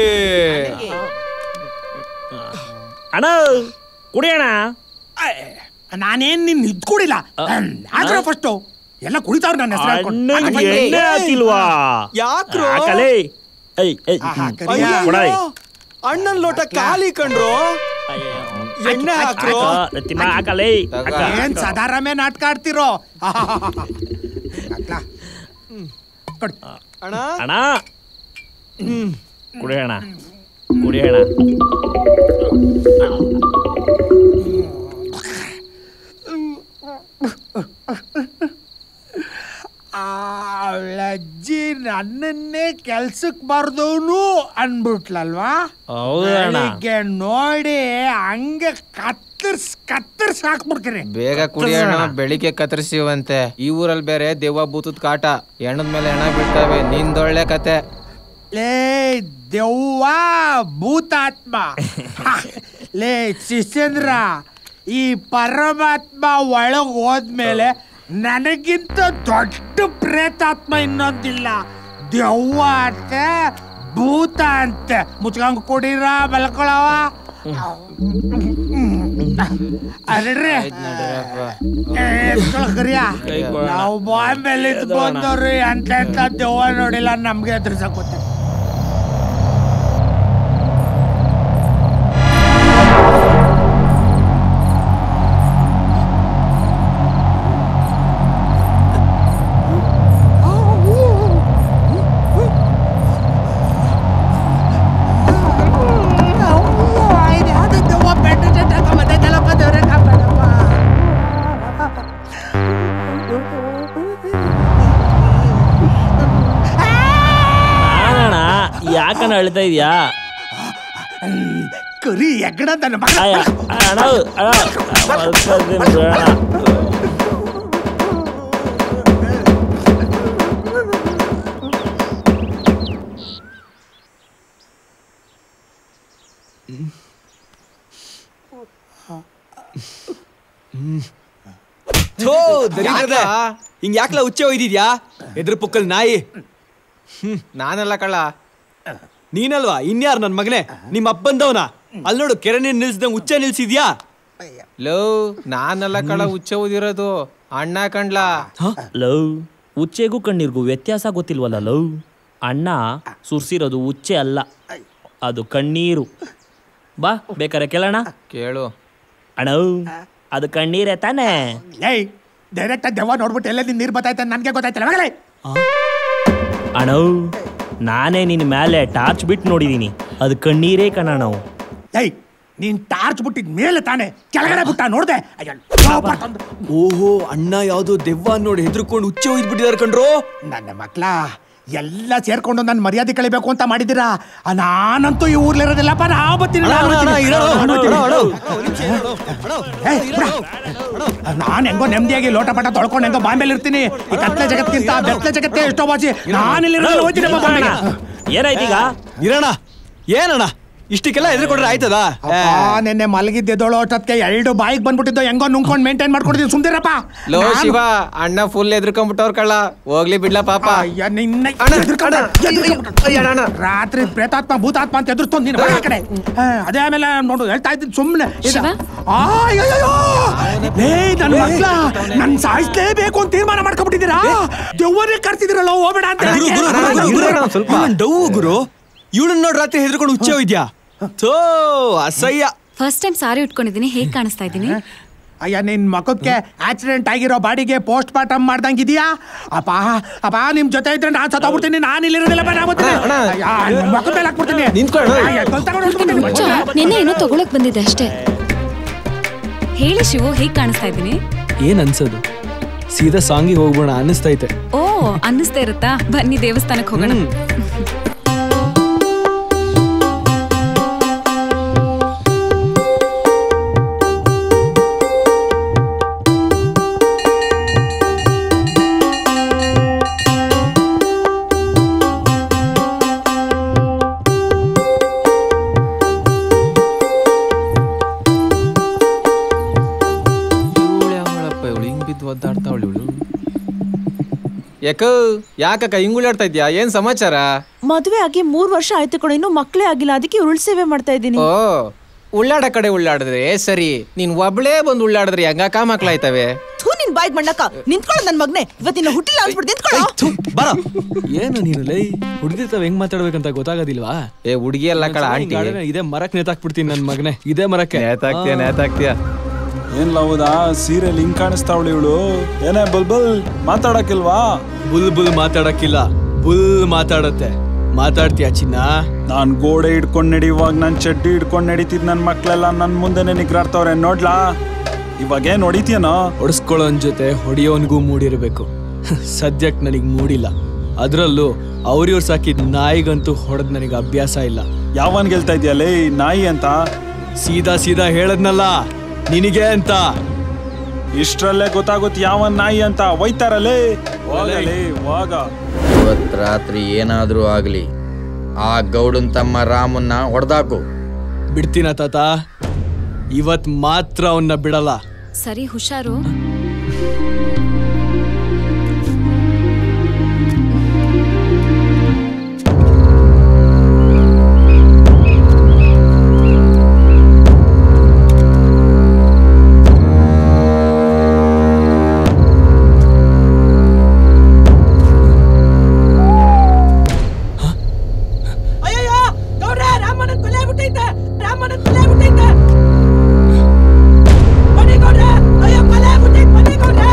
ಅಣ್ಣ ಕುಡಿಯೋಣ ನಾನೇನ್ ನಿನ್ ಇದ್ ಕುಡಿಲ್ಲ ಆದ್ರೆ ಫಸ್ಟು ಎಲ್ಲ ಕುಡಿತಾವ್ರ ನನ್ನ ಅಣ್ಣಂಗೆ ಎಣ್ಣೆ ಹಾಕಿಲ್ವಾ ಯಾಕ್ರೋ ಹಾಕಲೇ ಐ ಐ ಕೊಡಾಯ್ ಅಣ್ಣನ್ ಲೋಟ ಖಾಲಿ ಕಂಡ್ರು ಎಣ್ಣೆ ಹಾಕ್ರೋ ತಿಮ್ಮ ಹಾಕಲೇ ಏನ್ ಸದಾರಾಮೆ ನಾಟಕ ಆಡ್ತಿರೋ ಅಣ್ಣ ಅಣ್ಣ ಕುಡಿಯೋಣ ಕುಡಿಯೋಣ ನನ್ನನ್ನೇ ಕೆಲ್ಸಕ್ಕೆ ಬರ್ದವನು ಅನ್ಬಿಟ್ಲಲ್ವಾ ಹೌದಣ್ಣ. ಬೆಳಿಗ್ಗೆ ನೋಡಿ ಹಂಗೆ ಕತ್ತರ್ಸ್ ಕತ್ತರ್ಸ್ ಹಾಕ್ಬಿಡ್ತೀನಿ ಬೇಗ ಕುಡಿಯೋಣ ಬೆಳಿಗ್ಗೆ ಕತ್ತರಿಸಿವಂತೆ ಈ ಊರಲ್ಲಿ ಬೇರೆ ದೆವ್ವ ಬೂತದ ಕಾಟ ಹೆಣದ ಮೇಲೆ ಹೆಣ ಬೀಳ್ತವೆ ನಿಂದೊಳ್ಳೆ ಕತೆ ಲೇ ದೆವ್ವ ಭೂತಾತ್ಮ ಹ, ಲೇ ಶಿಷ್ಯಂದ್ರ ಈ ಪರಮಾತ್ಮ ಒಳಗ್ ಹೋದ್ಮೇಲೆ ನನಗಿಂತ ದೊಡ್ಡ ಪ್ರೇತಾತ್ಮ ಇನ್ನೊಂದಿಲ್ಲ ದೆವ್ವ ಅಂತೆ ಭೂತ ಅಂತೆ ಮುಚ್ಕೊಂಡ್ ಕುಡೀರ ಮಲ್ಕೊಳವ ಅದ್ರಿ ಕರಿಯ ನಾವು ಬಾಂಬೆಲಿ ಬಂದವ್ರಿ ಅಂತ ಎಂತ ದೆವ್ವ ನೋಡಿಲ್ಲ ನಮ್ಗೆ ಎದುರಿಸಕ್ ಗೊತ್ತಿಲ್ಲ ನಾನಣ್ಣ ಯಾಕಣ್ಣ ಅಳ್ತಾ ಇದೀಯಾ ಕರಿ ಎಗಡ ನನ್ನ ಮಗ ಅಯ್ಯ, ಅಣ್ಣ ಅಣ್ಣ ಮಲ್ಕೊಳ್ತೀನಿ ಬಿಡಣ್ಣ. ಥೋ ದರಿದ್ರದೆ ಹಿಂಗ್ ಯಾಕ್ಲ ಹುಚ್ಚೆ ಒಯ್ದಿದ್ಯಾ ಎದ್ರ ಪುಕ್ಕಲ್ ನಾಯಿ ಹ್ಮ್ ನಾನಲ್ಲ ಕಳ್ಳ ನೀನಲ್ವಾ ಇನ್ಯಾರು ನನ್ ಮಗನೇ ನಿಮ್ಮ ಅಪ್ಪಂದವನ ಅಲ್ಲಿ ನೋಡು ಕೆರೆ ನೀರ್ ನಿಲ್ಸ್ದಂಗ್ ಹುಚ್ಚೆ ನಿಲ್ಸಿದ್ಯಾ ಲೋ ನಾನಲ್ಲ ಕಳ್ಳ ಹುಚ್ಚ ಓದಿರೋದು ಅಣ್ಣ ಕಂಡ್ಲಾ ಲವ್ ಉಚ್ಚೆಗೂ ಕಣ್ಣೀರ್ಗೂ ವ್ಯತ್ಯಾಸ ಗೊತ್ತಿಲ್ವಲ್ಲ ಲವ್ ಅಣ್ಣ ಸುರ್ಸಿರೋದು ಉಚ್ಚೆ ಅಲ್ಲ ಅದು ಕಣ್ಣೀರು ಬಾ ಬೇಕಾರೆ ಕೇಳೋಣ ಕೇಳು ಅಣ್ಣ ಅದು ಕಣ್ಣೀರೇ ತಾನೇ ಏಯ್ ಡೈರೆಕ್ಟ್ ದೆವ್ವ ನೋಡ್ಬಿಟ್ಟು ಎಲ್ಲೆಲ್ಲಿ ನೀರ್ ಬತ್ತಾಯ್ತ ನನ್ಗೆ ಗೊತ್ತಾಯ್ತಲ್ಲ ಮಗಳೇ ಅಣ್ಣ ನಾನೇ ನಿನ್ನ ಮೇಲೆ ಟಾರ್ಚ್ ಬಿಟ್ಟು ನೋಡಿದೀನಿ ಅದು ಕಣ್ಣೀರೇ ಕಣ ನಾವು ಏಯ್ ನೀನ್ ಟಾರ್ಚ್ ಬಿಟ್ಟಿದ್ ಮೇಲೆ ತಾನೆ ಕೆಳಗಡೆ ಬಿಟ್ಟ ನೋಡ್ದೆ ಅಯ್ಯೋ, ಲೋಪ ತಂದು. ಓಹೋ ಅಣ್ಣ ಯಾವ್ದೋ ದೆವ್ವ ನೋಡಿ ಹೆದರ್ಕೊಂಡು ಹುಚ್ಚೆ ಒಯ್ದ್ಬಿಟ್ಟಿದಾರೆ ಕಣ್ರೋ ನನ್ನ ಮಕ್ಳ ಎಲ್ಲ ಸೇರ್ಕೊಂಡು ನನ್ನ ಮರ್ಯಾದೆ ಕಳಿಬೇಕು ಅಂತ ಮಾಡಿದ್ದೀರಾ ಆ, ನಾನಂತೂ ಈ ಊರ್ಲಿರೋದಿಲ್ಲಪ್ಪ ನಾ ಬರ್ತೀನಿ ಅಣ್ಣ, ಅಣ್ಣ, ಅಣ್ಣ, ಇರೋ, ಅಣ್ಣ, ಅಣ್ಣ, ನಾನು ಹೆಂಗೋ ನೆಮ್ಮದಿಯಾಗಿ ಲೋಟ ಪಟ ತೊಳ್ಕೊಂಡು ಹೆಂಗೋ ಬಾಂಬೆಲಿ ಇರ್ತೀನಿ ಈ ಕತ್ಲೆ ಜಗತ್ತಿಂತ ಬೆತ್ತಲೆ ಜಗತ್ತೇ ಎಷ್ಟೋ ಬಾಸಿ ನಾನಿಲ್ಲಿ ಹೋಗ್ತೀನಪ್ಪ ಬಾಂಬೆಗೆ ಏನಾಯ್ತೀಗ ಇರೋಣ ಏನಣ್ಣ ಇಷ್ಟಕ್ಕೆಲ್ಲ ಎದುರುಕೊಂಡ್ರೆ ಆಯ್ತದ ಅಪ್ಪ, ನೆನ್ನೆ ಮಲಗಿದ್ದೆದೋಳು ಅಷ್ಟೊತ್ತಿಗೆ ಎರಡು ಬಾಯಿಗೆ ಬಂದ್ಬಿಟ್ಟಿದ್ದು ಹೆಂಗೋ ನುಂಗ್ಕೊಂಡು ಮೇಂಟೈನ್ ಮಾಡ್ಕೊಡ್ತೀನಿ ಸುಮ್ದಿರಪ್ಪ ಲೋ ನಾನು- ಶಿವ ಅಣ್ಣ ಫುಲ್ ಎದ್ರಕೊಂಡ್ಬಿಟ್ಟವ್ರ ಕಳ್ಳ ಹೋಗ್ಲಿ ಬಿಡ್ಲ ಪಾಪ ಅಯ್ಯ, ನಿನ್ನ ಎದ್ರುಕೊಂಡ, ಎದ್ರುಕೊಂಡ. ರಾತ್ರಿ ಪ್ರೇತಾತ್ಮ ಭೂತಾತ್ಮ ಅಂತ ಎದುರ್ಸ್ಕೊಂಡು ನೀನು ಆ ಕಡೆ ಹಾ, ಅದೇ ಆಮೇಲೆ ನೋಡು ಹೇಳ್ತಾ ಇದ್ದೀನಿ ಸುಮ್ಮನೆ ನನ್ನ ಮಕ್ಳ ನನ್ ಸಾಯಿಸ್ಲೇಬೇಕು ಅಂತ ತೀರ್ಮಾನ ಮಾಡ್ಕೊಂಡ್ಬಿಟ್ಟಿದ್ದೀರಾ ದೆವ್ವನೇ ಕರ್ತಿದ್ದೀರಲ್ಲ ಹೋಗ್ಬೇಡ ಅಂತ ಹೇಳಕ್ಕೆ. ಡೌ ಗುರು ಇವಳನ್ನ ನೋಡಿ ರಾತ್ರಿ ಹೆದರ್ಕೊಂಡು ಹುಚ್ಚೆ ಒಯ್ದ್ಯಾ ಥೋ ಅಸಹ್ಯ ಫಸ್ಟ್ ಟೈಮ್ ಸಾರಿ ಉಟ್ಕೊಂಡಿದ್ದೀನಿ ಹೇಗೆ ಕಾಣಿಸ್ತಾ ಇದ್ದೀನಿ ಅಯ್ಯ ನಿನ್ ಮಖಕ್ಕೆ ಆಕ್ಸಿಡೆಂಟ್ ಆಗಿರೋ ಬಾಡಿಗೆ ಪೋಸ್ಟ್ ಮಾರ್ಟಮ್ ಮಾಡ್ದಂಗ್ ಇದೆಯಾ ಅಪ್ಪ ಅಪ್ಪ ನಿಮ್ ಜೊತೆ ಇದ್ರೆ ನಾನ್ ಸತ್ತೋಗ್ಬಿಡ್ತೀನಿ ನಾನು ಇಲ್ಲಿರೋದಿಲ್ಲ ಬಾ, ನಾ ಬರ್ತೀನಿ. ಅಯ್ಯ, ನಿಮ್ ಮಖದ ಮೇಲೆ ಹಾಕ್ಬಿಡ್ತೀನಿ ಅಯ್ಯ, ಕಲ್ ತಗೊಂಡು ಹೋಗ್ಬಿಡ್ತೀನಿ. ಹುಚ್ಚ, ನಿನ್ನೆ ಏನೋ ತಗೊಳಕ್ ಬಂದಿದ್ದೆ ಅಷ್ಟೇ ಹೇಳಿ ಶಿವು ಹೇಗ್ ಕಾಣಿಸ್ತಾ ಇದ್ದೀನಿ ಏನ್ ಅನ್ಸೋದು ಸೀದಾ ಸಾಂಗಿಗೆ ಹೋಗ್ಬೋಣ ಅನ್ನಿಸ್ತೈತೆ ಓ ಅನ್ನಿಸ್ತಾ ಇರುತ್ತಾ ಬನ್ನಿ ದೇವಸ್ಥಾನಕ್ಕೆ ಹೋಗೋಣ ಇವಳು ಹಿಂಗ್ ಬಿದ್ದು ಒದ್ದಾಡ್ತಾವಳು ಇವಳು ಯಾಕೋ ಯಾಕಕ್ಕ ಹಿಂಗ್ ಉಳ್ಳಾಡ್ತಾ ಇದ್ಯಾ ಏನ್ ಸಮಾಚಾರ ಮದುವೆ ಆಗಿ ಮೂರ್ ವರ್ಷ ಆಯ್ತು ಕಡೆ ಇನ್ನು ಮಕ್ಕಳೇ ಆಗಿಲ್ಲ ಅದಕ್ಕೆ ಉರುಳ್ ಸೇವೆ ಮಾಡ್ತಾ ಇದ್ದೀನಿ ಓ ಉಳ್ಳಾಡ ಕಡೆ ಉಳ್ಳಾಡಿದ್ರೆ ಸರಿ ನೀನ್ ಒಬ್ಳೇ ಬಂದು ಉಳ್ಳಾಡಿದ್ರೆ ಹೆಂಗಾಕ ಮಕ್ಳಾಯ್ತವೆ ಥೂ ನಿನ್ ಬಾಯ್ಗ್ ಮಣ್ಣಕ್ಕ ನಿಂತ್ಕೊಳ್ಳೋ ನನ್ ಮಗ್ನೆ ಇವತ್ತಿನ ಹುಟ್ಟಿಲ್ಲ ಅನ್ಸ್ಬಿಟ್ಟು ನಿಂತ್ಕೊಳ್ಳೋ ಬರ ಏನು ನೀನು ಲೈ ಹುಡುಗಿರ್ತಾವ ಹೆಂಗ್ ಮಾತಾಡ್ಬೇಕಂತ ಗೊತ್ತಾಗೋದಿಲ್ವಾ ಏ ಹುಡುಗಿ ಅಲ್ಲ ಕಳ ಆಂಟಿ ಇದೇ ಮರಕ್ ನೇತಾಕ್ಬಿಡ್ತೀನಿ ನನ್ ಮಗನೇ ಇದೇ ಮರಕ್ಕೆ ನೇತಾಕ್ತೀಯ ನೇತಾಕ್ತೀಯ ಏನ್ ಲೌದಾ ಸೀರಿಯಲ್ ಹಿಂಗ್ ಕಾಣಿಸ್ತಾವಳಿ ಇವಳು ಏನೇ ಬುಲ್ಬುಲ್ ಮಾತಾಡಕ್ಕಿಲ್ವಾ ಬುಲ್ ಬುಲ್ ಮಾತಾಡಕ್ಕಿಲ್ಲ ಬುಲ್ ಮಾತಾಡತ್ತೆ ಮಾತಾಡ್ತೀಯ ಚಿನ್ನ ನಾನ್ ಗೋಡೆ ಹಿಡ್ಕೊಂಡ್ ನಡಿಯುವಾಗ ನಾನ್ ಚಡ್ಡಿ ಹಿಡ್ಕೊಂಡ್ ನಡೀತಿದ್ ನನ್ ಮಕ್ಳೆಲ್ಲ ನನ್ ಮುಂದೆನೆ ನಿಗ್ರಾಡ್ತವ್ರೆ ನೋಡ್ಲಾ ಇವಾಗ ಏನ್ ಹೊಡಿತೀಯನೋ ಹೊಡ್ಸ್ಕೊಳ್ಳೋನ್ ಜೊತೆ ಹೊಡಿಯೋನ್ಗೂ ಮೂಡಿರ್ಬೇಕು ಸದ್ಯಕ್ ನನಗ್ ಮೂಡಿಲ್ಲ ಅದ್ರಲ್ಲೂ ಅವ್ರಿವ್ರು ಸಾಕಿದ ನಾಯಿಗಂತೂ ಹೊಡೆದ್ ನನಗೆ ಅಭ್ಯಾಸ ಇಲ್ಲ ಯಾವನ್ ಗೆಲ್ತಾ ಇದೆಯಲ್ಲೇ ನಾಯಿ ಅಂತ ಸೀದಾ ಸೀದಾ ಹೇಳದ್ನಲ್ಲ ನಿನಗೆ ಅಂತ ಇಷ್ಟ್ರಲ್ಲೇ ಗೊತ್ತಾಗುತ್ತೆ ಯಾವನ್ ನಾಯಿ ಅಂತ ಒಯ್ತಾರಲ್ಲೇ ಹೋಗಲೇ ಹೋಗ ಇವತ್ತು ರಾತ್ರಿ ಏನಾದರೂ ಆಗಲಿ ಆ ಗೌಡನ್ ತಮ್ಮ ರಾಮನ್ನ ಹೊಡೆದಾಕು ಬಿಡ್ತೀನ ತಾತ ಇವತ್ ಮಾತ್ರ ಅವನ್ನ ಬಿಡಲ್ಲ ಸರಿ ಹುಷಾರು ಅಯ್ಯಯ್ಯೋ ಗೌಡ್ರೆ ರಾಮನ ಕೊಲೆ ಬಿಟ್ಟೈತೆ ರಾಮನ ಕೊಲೆ ಬಿಟ್ಟೈತೆ ಬನ್ನಿ ಗೌಡ್ರೆ ಅಯ್ಯೋ ಕೊಲೆ ಬಿಟ್ಟೈತೆ ಬನ್ನಿ ಗೌಡ್ರೆ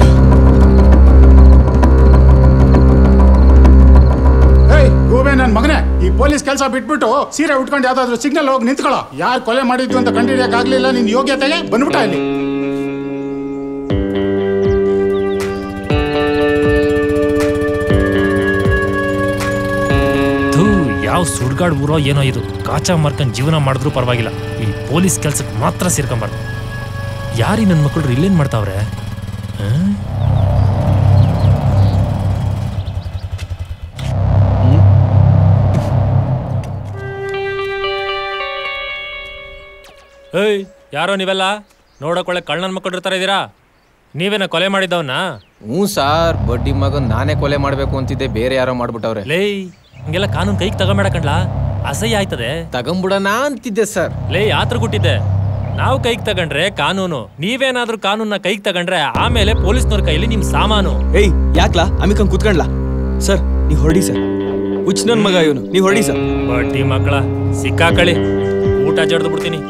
ಏಯ್ ಗೂಬೆ ನನ್ ಮಗನೇ ಈ ಪೊಲೀಸ್ ಕೆಲಸ ಬಿಟ್ಬಿಟ್ಟು ಸೀರೆ ಉಟ್ಕೊಂಡು ಯಾವ್ದಾದ್ರು ಸಿಗ್ನಲ್ ಹೋಗಿ ನಿಂತ್ಕೊಳ್ಳೋ ಯಾರು ಕೊಲೆ ಮಾಡಿದ್ವಿ ಅಂತ ಕಂಡಿಡಿಯಕ್ ಆಗ್ಲಿಲ್ಲ ನಿನ್ ಯೋಗ್ಯತೆಗೆ ಬಂದ್ಬಿಟ್ಟ ಇಲ್ಲಿ ಥೂ ಯಾವ ಸುಡ್ಗಾಡ್ ಊರೋ ಏನೋ ಇದು ಕಾಚಾ ಮಾರ್ಕೊಂಡ್ ಜೀವನ ಮಾಡಿದ್ರು ಪರವಾಗಿಲ್ಲ ಈ ಪೊಲೀಸ್ ಕೆಲ್ಸಕ್ಕೆ ಮಾತ್ರ ಸೇರ್ಕೊಂಬಾರ್ದು ಯಾರಿ ನನ್ನ ಮಕ್ಕಳು ಇಲ್ಲೇನ್ ಮಾಡ್ತಾವ್ರೆ ಆ? ಏಯ್ ಯಾರೋ ನೀವೆಲ್ಲ ನೋಡಕ್ ಒಳ್ಳೆ ಕಳ್ಳನ ಮಕ್ಕಳು ಇರ್ತಾರ ಇದ್ದೀರಾ ನೀವೇನ ಕೊಲೆ ಮಾಡಿದ್ದವನ್ನ ಹ್ಞೂ ಸಾರ್ ಬಡ್ಡಿ ಮಗನ್ ನಾನೇ ಕೊಲೆ ಮಾಡ್ಬೇಕು ಅಂತಿದ್ದೆ ಬೇರೆ ಯಾರೋ ಮಾಡ್ಬಿಟ್ಟವ್ರೆ ಲೇ ಹಿಂಗೆಲ್ಲ ಕಾನೂನು ಕೈಗೆ ತಗೊಂಬೇಡ ಕಣ್ಲಾ ಅಸಹ್ಯ ಆಯ್ತದೆ ತಗೊಂಬಿಡೋಣ ಅಂತಿದ್ದೆ ಸರ್ ಲೇ ಆತ್ರ ಕೊಟ್ಟಿದ್ದೆ ನಾವು ಕೈಗೆ ತಗೊಂಡ್ರೆ ಕಾನೂನು ನೀವೇನಾದ್ರೂ ಕಾನೂನ್ನ ಕೈಗೆ ತಗೊಂಡ್ರೆ ಆಮೇಲೆ ಪೊಲೀಸ್ನವ್ರ ಕೈಲಿ ನಿಮ್ ಸಾಮಾನು ಏಯ್ ಯಾಕ್ಲಾ ಅಮಿಕಂಗ್ ಕುತ್ಕೊಂಡ್ಲಾ ಸರ್ ನೀವ್ ಹೊಡಿ ಸರ್ ಹುಚ್ಚ ನನ್ ಮಗ ಇವನು ನೀವ್ ಹೊಡಿ ಸರ್ ಬಡ್ಡಿ ಮಕ್ಕಳ ಸಿಕ್ಕಾಕಳಿ ಊಟ ಜಡ್ದು ಬಿಡ್ತೀನಿ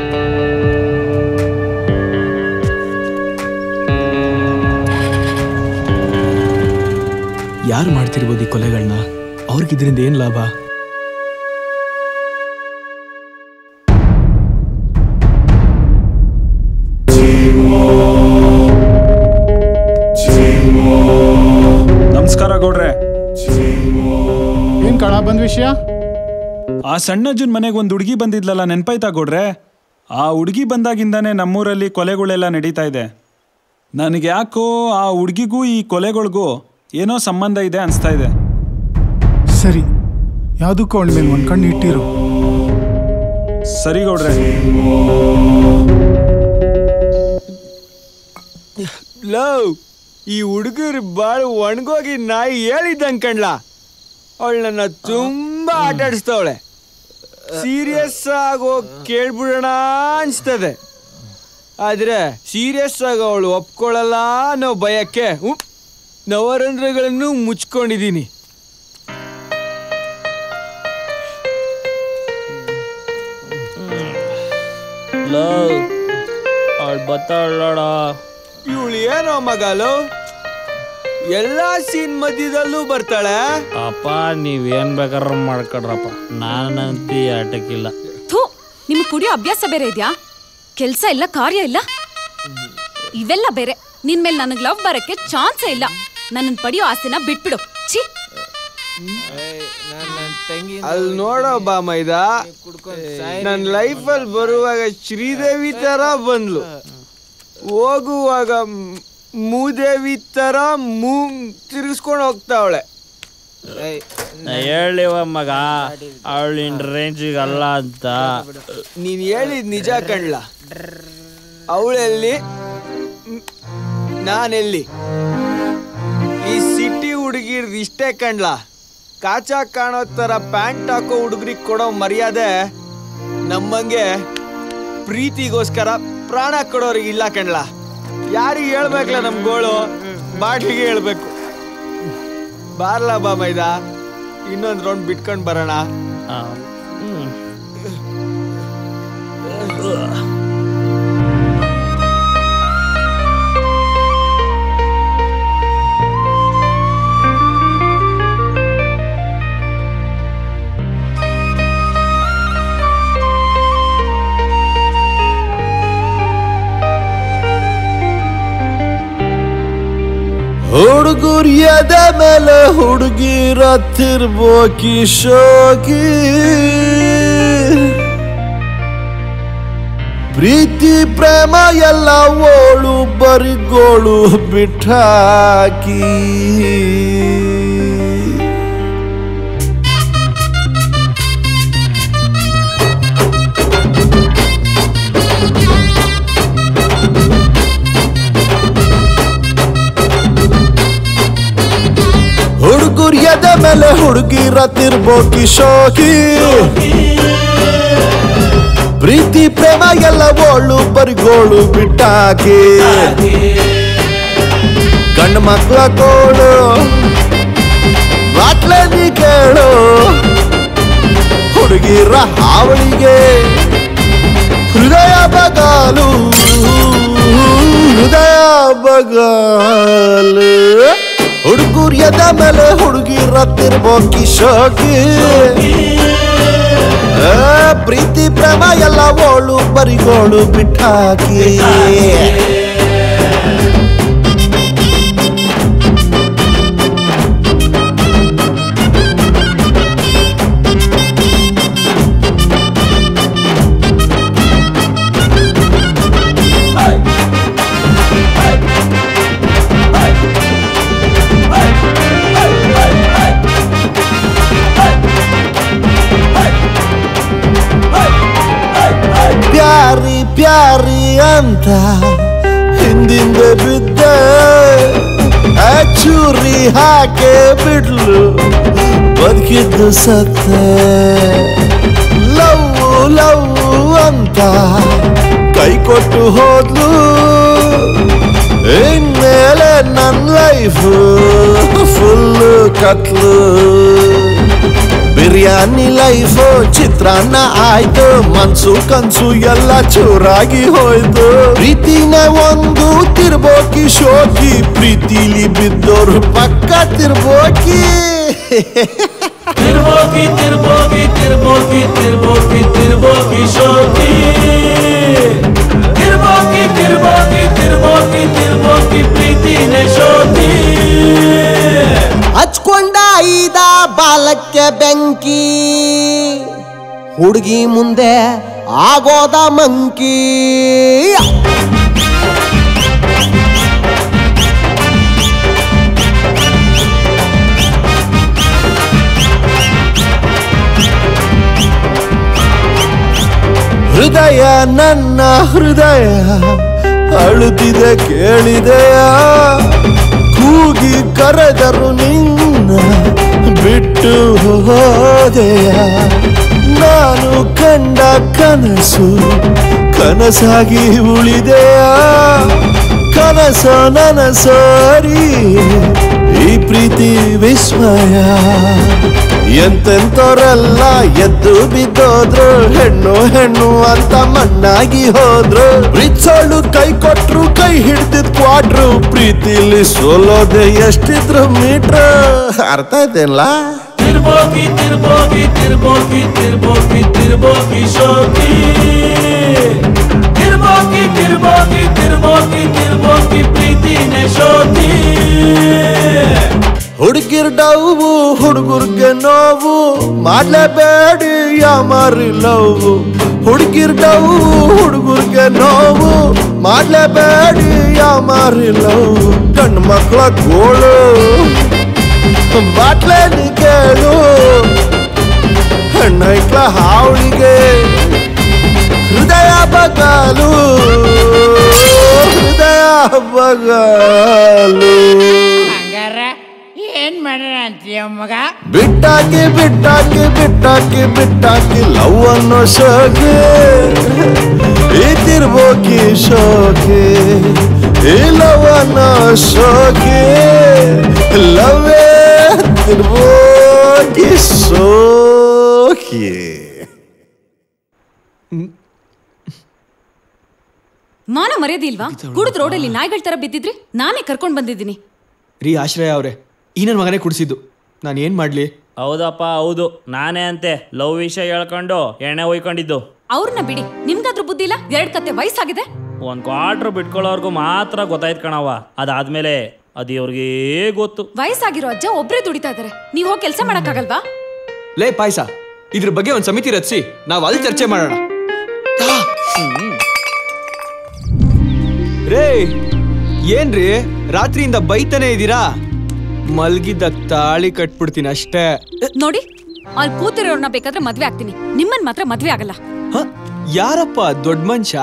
ಯಾರು ಮಾಡ್ತಿರ್ಬೋದು ಈ ಕೊಲೆಗಳನ್ನ ಅವ್ರಿಗೆ ಇದರಿಂದ ಏನ್ ಲಾಭ ನಮಸ್ಕಾರ ಗೌಡ್ರೆ ಏನ್ ಕಳ ಬಂದ್ ವಿಷಯ ಆ ಸಣ್ಣಜ್ಜನ್ ಮನೆಗೆ ಒಂದು ಹುಡುಗಿ ಬಂದಿದ್ಲಲ್ಲ ನೆನ್ಪಾಯ್ತಾ ಗೌಡ್ರೆ ಆ ಹುಡುಗಿ ಬಂದಾಗಿಂದಾನೇ ನಮ್ಮೂರಲ್ಲಿ ಕೊಲೆಗಳೆಲ್ಲ ನಡೀತಾ ಇದೆ ನನಗೆ ಯಾಕೋ ಆ ಹುಡುಗಿಗೂ ಈ ಕೊಲೆಗಳಿಗೂ ಏನೋ ಸಂಬಂಧ ಇದೆ ಅನಿಸ್ತಾ ಇದೆ ಸರಿ ಯಾವ್ದಕ್ಕೂ ಅವಳ ಮೇಲೆ ಒಂದ್ ಕಣ್ಣು ಇಟ್ಟಿರು ಸರಿ ಗೌಡ್ರೆ ಲವ್ ಈ ಹುಡುಗರು ಬಾಳ ಒಣಗೋಗಿ ನಾಯಿ ಹೇಳಿದ್ದಂಗ್ ಕಣ್ಲಾ ಅವಳು ನನ್ನ ತುಂಬಾ ಆಟ ಆಡಿಸ್ತವಳೆ ಸೀರಿಯಸ್ ಆಗೋ ಕೇಳ್ಬಿಡೋಣ ಅನ್ಸ್ತದೆ ಆದ್ರೆ ಸೀರಿಯಸ್ ಆಗಿ ಅವಳು ಒಪ್ಕೊಳ್ಳಲ್ಲ ಅನ್ನೋ ಭಯಕ್ಕೆ ಉಪ್, ನವರಂಧ್ರಗಳನ್ನು ಮುಚ್ಕೊಂಡಿದ್ದೀನಿ ಅವಳು ಬತ್ತಾಳೋಡ ಇವಳು ಏನೋ ಮಗಲು ಎಲ್ಲಾ ಸೀನ್ ಮಧ್ಯದಲ್ಲೂ ಬರ್ತಾಳೆ ಅಪ್ಪ ನೀವೇನ್ ಬೇಕಾದ್ರೂ ಮಾಡ್ಕೊಡ್ರಪ್ಪ ನಾನಂತಿ ಆಟಕ್ಕಿಲ್ಲ ಥೂ ನಿಮ್ಗೆ ಕುಡಿಯೋ ಅಭ್ಯಾಸ ಬೇರೆ ಇದೆಯಾ ಕೆಲ್ಸ ಇಲ್ಲ ಕಾರ್ಯ ಇಲ್ಲ ಇವೆಲ್ಲ ಬೇರೆ ನಿನ್ ಮೇಲೆ ನನಗ್ ಲವ್ ಬರಕ್ಕೆ ಚಾನ್ಸೇ ಇಲ್ಲ ನನ್ನನ್ ಪಡಿಯೋ ಆಸೆನ ಬಿಟ್ಬಿಡು ಛೀ ಅಲ್ಲಿ ನೋಡೋ ಬಾ ಮೈದ ನನ್ನ ಲೈಫಲ್ಲಿ ಬರುವಾಗ ಶ್ರೀದೇವಿ ತರ ಬಂದ್ಲು ಹೋಗುವಾಗ ಮ್- ಮೂದೇವಿ ತರ ಮೂ ತಿರ್ಗಿಸ್ಕೊಂಡು ಹೋಗ್ತಾವಳೆ ಹೇಳಿವ ಮಗ ಅವಳಿನ ರೇಂಜಿಗೆ ಅಲ್ಲ ಅಂತ ನೀನ್ ಹೇಳಿದ್ ನಿಜ ಕಣ್ಲ ಅವಳೆಲ್ಲಿ ನಾನೆಲ್ಲಿ ಈ ಸಿಟಿ ಹುಡುಗಿರ್ದು ಇಷ್ಟೇ ಕಣ್ಲ ಕಾಚಾ ಕಾಣೋ ತರ ಪ್ಯಾಂಟ್ ಹಾಕೋ ಹುಡುಗರಿಗೆ ಕೊಡೋ ಮರ್ಯಾದೆ ನಮ್ಮಂಗೆ ಪ್ರೀತಿಗೋಸ್ಕರ ಪ್ರಾಣ ಕೊಡೋರಿಗೆ ಇಲ್ಲ ಕಣ್ಲ ಯಾರಿಗೆ ಹೇಳ್ಬೇಕಲ್ಲ ನಮ್ ಗೋಳು ಬಾಟ್ಲಿಗೆ ಹೇಳ್ಬೇಕು ಬಾರ್ಲ ಬಾ ಮೈದ ಇನ್ನೊಂದ್ ರೌಂಡ್ ಬಿಟ್ಕೊಂಡ್ ಬರೋಣ ಹುಡುಗರು ಎದೆ ಮೇಲೆ ಹುಡುಗಿರ ತಿರ್ಬೋಕಿ ಶೋಕಿ ಪ್ರೀತಿ ಪ್ರೇಮ ಎಲ್ಲ ಓಳು ಬರಿಗೋಳು ಬಿಟ್ಟಾಕಿ ಹುಡುಗರು ಎದೆ ಮೇಲೆ ಹುಡುಗಿರ ತಿರ್ಬೋಕಿ ಶೋಕಿ ಪ್ರೀತಿ ಪ್ರೇಮ ಎಲ್ಲ ಓಳು ಬರಿಗೋಳು ಬಿಟ್ಟಾಕಿ ಗಂಡು ಮಕ್ಕಳ ಗೋಳು ಬಾಟ್ಲೆ ನೀ ಕೇಳು ಹುಡುಗಿರ ಹಾವಳಿಗೆ ಹೃದಯ ಬಗಾಲು ಹೃದಯ ಬಗಾಲು ಹುಡುಗರು ಎದ ಮೇಲೆ ಹುಡುಗಿರ ತಿರ್ಬೋಕಿ ಶೋಕಿ ಆ, ಪ್ರೀತಿ ಪ್ರೇಮ ಎಲ್ಲ ಓಳು ಬರಿಗೋಳು ಬಿಟ್ಟಾಕಿ ಪ್ಯಾರಿ ಪ್ಯಾರಿ ಅಂತ ಹಿಂದಿಂದ ಬಿದ್ದೆ ಆ ಚೂರಿ ಹಾಕೆ ಬಿಡ್ಲು ಬದುಕಿದ್ದು ಸತ್ತೆ ಲವ್ ಲವ್ ಅಂತ ಕೈ ಕೊಟ್ಟು ಹೋದ್ಲು ಇನ್ಮೇಲೆ ನನ್ನ ಲೈಫ್ ಫುಲ್ ಕತ್ಲು ಬಿರಿಯಾನಿ ಲೈಫ್ ಚಿತ್ರಾನ್ನ ಆಯ್ತು ಮನ್ಸು ಕನ್ಸು ಎಲ್ಲ ಚೂರಾಗಿ ಹೋಯ್ತು ಪ್ರೀತಿನ ಒಂದು ತಿರ್ಬೋಕಿ ಶೋಕಿ ಪ್ರೀತಿಲಿ ಬಿದ್ದೋರು ಪಕ್ಕ ತಿರ್ಬೋಕಿ ತಿರ್ಬೋಕಿ ತಿರ್ಬೋಕಿ ತಿರ್ಬೋಕಿ ತಿರ್ಬೋಕಿ ತಿರ್ಬೋಕಿ ಶೋಕಿ ತಿರ್ಬೋಕಿ ತಿರ್ಬೋಕಿ ತಿರ್ಬೋಕಿ ತಿರ್ಬೋಕಿ ಪ್ರೀತಿನೇ ಶೋಕಿ ಹಚ್ಕೊಂಡ ಐದ ಬಾಲಕ್ಕೆ ಬೆಂಕಿ ಹುಡುಗಿ ಮುಂದೆ ಆಗೋದ ಮಂಕಿ ಹೃದಯ ನನ್ನ ಹೃದಯ ಅಳುತ್ತಿದೆ ಕೇಳಿದೆಯ ಕೂಗಿ ಕರೆದರು ನಿನ್ನ ಬಿಟ್ಟು ಹೋದೆಯ ನಾನು ಕಂಡ ಕನಸು ಕನಸಾಗಿ ಉಳಿದೆಯ ಕನಸ ನನಸಾರಿ ಈ ಪ್ರೀತಿ ವಿಸ್ಮಯ ಎಂತೆಂತೋರೆಲ್ಲ ಎದ್ದು ಬಿದ್ದೋದ್ರು ಹೆಣ್ಣು ಹೆಣ್ಣು ಅಂತ ಮಣ್ಣಾಗಿ ಹೋದ್ರು ಪ್ರೀತ್ಸೋಳು ಕೈ ಕೊಟ್ರು ಕೈ ಹಿಡ್ದಿದ್ ಕ್ವಾಟ್ರು ಪ್ರೀತಿಲಿ ಸೋಲೋದೆ ಎಷ್ಟಿದ್ರು ಮೀಟ್ರ್ ಅರ್ಥ ಆಯ್ತೇನಲ್ಲ ತಿರ್ಬೋಕಿ ತಿರ್ಬೋಕಿ ತಿರ್ಬೋಕಿ ತಿರ್ಬೋಕಿ ತಿರ್ಬೋಕಿ ಶೋಕಿ ತಿರ್ಬೋಕಿ ತಿರ್ಬೋಕಿ ತಿರ್ಬೋಕಿ ತಿರ್ಬೋಕಿ ಪ್ರೀತಿನೇ ಶೋಕಿ ಹುಡುಗಿರ್ ಡೌವು ಹುಡುಗರ್ಗೆ ನೋವು ಮಾಡ್ಲೇಬೇಡಿ ಯಾಮಾರಿ ಲವ್ ಹುಡುಗಿರ್ ಡೌವು ಹುಡುಗರ್ಗೆ ನೋವು ಮಾಡ್ಲೇಬೇಡಿ ಯಾಮಾರಿ ಲವ್ ಗಂಡು ಮಕ್ಕಳ ಗೋಳು ಬಾಟ್ಲೆ ನೀ ಕೇಳು ಹೆಣ್ಣೈಕ್ಳ ಹಾವಳಿಗೆ ಹೃದಯ ಬಗಾಲು ಹೃದಯ ಬಗಾಲು ಹಂಗಾರ ಏನ್ ಮಾಡ್ರ ಅಂತೀಯ ಮಗ ಬಿಟ್ಟಾಕಿ ಬಿಟ್ಟಾಕಿ ಬಿಟ್ಟಾಕಿ ಬಿಟ್ಟಾಕಿ ಲವ್ ಅನ್ನೋ ಶೋಕೆ ಈ ತಿರ್ಬೋಕಿ ಶೋಕೆ ಈ ಲವ್ ಅನ್ನೋ ಶೋಕೆ ಲವೇ ತಿರ್ಬೋಕಿ ಶೋಕೆ ಮಾನ ಮರ್ಯಾದೆ ಇಲ್ವಾ ಕುಡಿದ್ ರೋಡಲ್ಲಿ ನಾಯಿಗಳ ತರ ಬಿದ್ದಿದ್ರಿ ನಾನೇ ಕರ್ಕೊಂಡ್ ಬಂದಿದ್ದೀನಿ ರೀ ಆಶ್ರಯ ಅವ್ರೆ ಈ ನನ್ನ ಮಗನೇ ಕುಡಿಸಿದ್ದು ನಾನು ಏನು ಮಾಡಲಿ ಹೌದಪ್ಪ ಹೌದು ನಾನೇ ಅಂತೆ ಲವ್ ವಿಷಯ ಹೇಳ್ಕೊಂಡು ಎಣ್ಣೆ ಒಯ್ಕೊಂಡಿದ್ದು ಅವ್ರನ್ನ ಬಿಡಿ ನಿಮ್ಗಾದ್ರೂ ಬುದ್ಧಿ ಇಲ್ಲ ಎರಡ್ ಕತ್ತೆ ವಯಸ್ಸಾಗಿದೆ ಒಂದು ಕ್ವಾರ್ಟ್ರ್ ಬಿಟ್ಕೊಳ್ಳೋರ್ಗು ಮಾತ್ರ ಗೊತ್ತಾಯ್ತು ಕಣವ ಅದಾದ್ಮೇಲೆ ಅದು ಅವ್ರಿಗೆ ಗೊತ್ತು ವಯಸ್ಸಾಗಿರೋ ಅಜ್ಜ ಒಬ್ರೇ ದುಡಿತಾ ಇದಾರೆ ನೀವ್ ಹೋಗಿ ಕೆಲಸ ಮಾಡಕ್ಕಾಗಲ್ವಾ ಲೇ ಪಾಯ್ಸ ಇದ್ರ ಬಗ್ಗೆ ಒಂದ್ ಸಮಿತಿ ರಚಿಸಿ ನಾವ್ ಅಲ್ಲಿ ಚರ್ಚೆ ಮಾಡೋಣ ಆ! ರೇ ಏನ್ರಿ ರಾತ್ರಿಯಿಂದ ಬೈತಾನೆ ಇದ್ದೀರಾ ಮಲ್ಗಿದ್ದ ತಾಳಿ ಕಟ್ಬಿಡ್ತೀನಿ ಅಷ್ಟೇ ನೋಡಿ ಅಲ್ಲಿ ಕೂತಿರೋರ್ನ ಬೇಕಾದ್ರೆ ಮದ್ವೆ ಆಗ್ತೀನಿ ನಿಮ್ಮನ್ ಮಾತ್ರ ಮದ್ವೆ ಆಗಲ್ಲ ಹ? ಯಾರಪ್ಪ ದೊಡ್ಡ ಮನುಷ್ಯ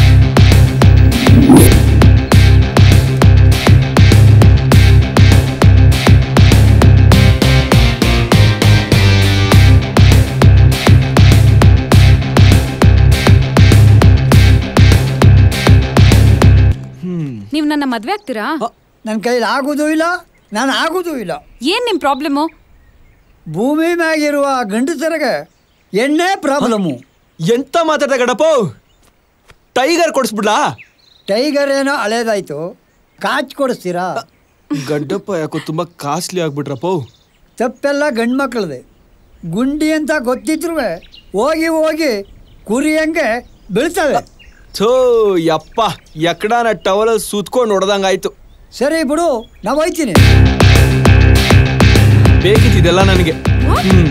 ನೀವ್ ನನ್ನ ಮದ್ವೆ ಆಗ್ತೀರಾ ನನ್ನ ಕೈಲಿ ಆಗೋದು ಇಲ್ಲ ನಾನು ಆಗೋದು ಇಲ್ಲ ಏನ್ ನಿಮ್ ಪ್ರಾಬ್ಲಮ್ಮು ಭೂಮಿ ಮ್ಯಾಗಿರುವ ಗಂಡಸರಿಗೆ ಎಣ್ಣೆ ಪ್ರಾಬ್ಲಮ್ಮು ಎಂತ ಮಾತಾಡ್ತಾ ಗಡಪ್ಪ ಟೈಗರ್ ಕೊಡಿಸ್ಬಿಡ್ಲಾ ಟೈಗರ್ ಏನೋ ಹಳೇದಾಯ್ತು ಕಾಚ್ ಕೊಡಿಸ್ತೀರಾ ಗಡ್ಡಪ್ಪ ಯಾಕೋ ತುಂಬಾ ಕಾಸ್ಟ್ಲಿ ಆಗ್ಬಿಟ್ರಪ್ಪ ತಪ್ಪೆಲ್ಲ ಗಂಡು ಮಕ್ಕಳದೆ ಗುಂಡಿ ಅಂತ ಗೊತ್ತಿದ್ರು ಹೋಗಿ ಹೋಗಿ ಕುರಿ ಹಂಗೆ ಬೀಳ್ತವೆ ಥೋ ಯಪ್ಪ ಎಕ್ಕಡಾನ ಟವಲ್ ಸುತ್ಕೊಂಡು ನೋಡ್ದಂಗಾಯ್ತು ಸರಿ ಬಿಡು ನಾವು ಹೋಯ್ತೀನಿ ಬೇಕಿದ್ದಿದೆಲ್ಲ ನನಗೆ ಹ್ಮ್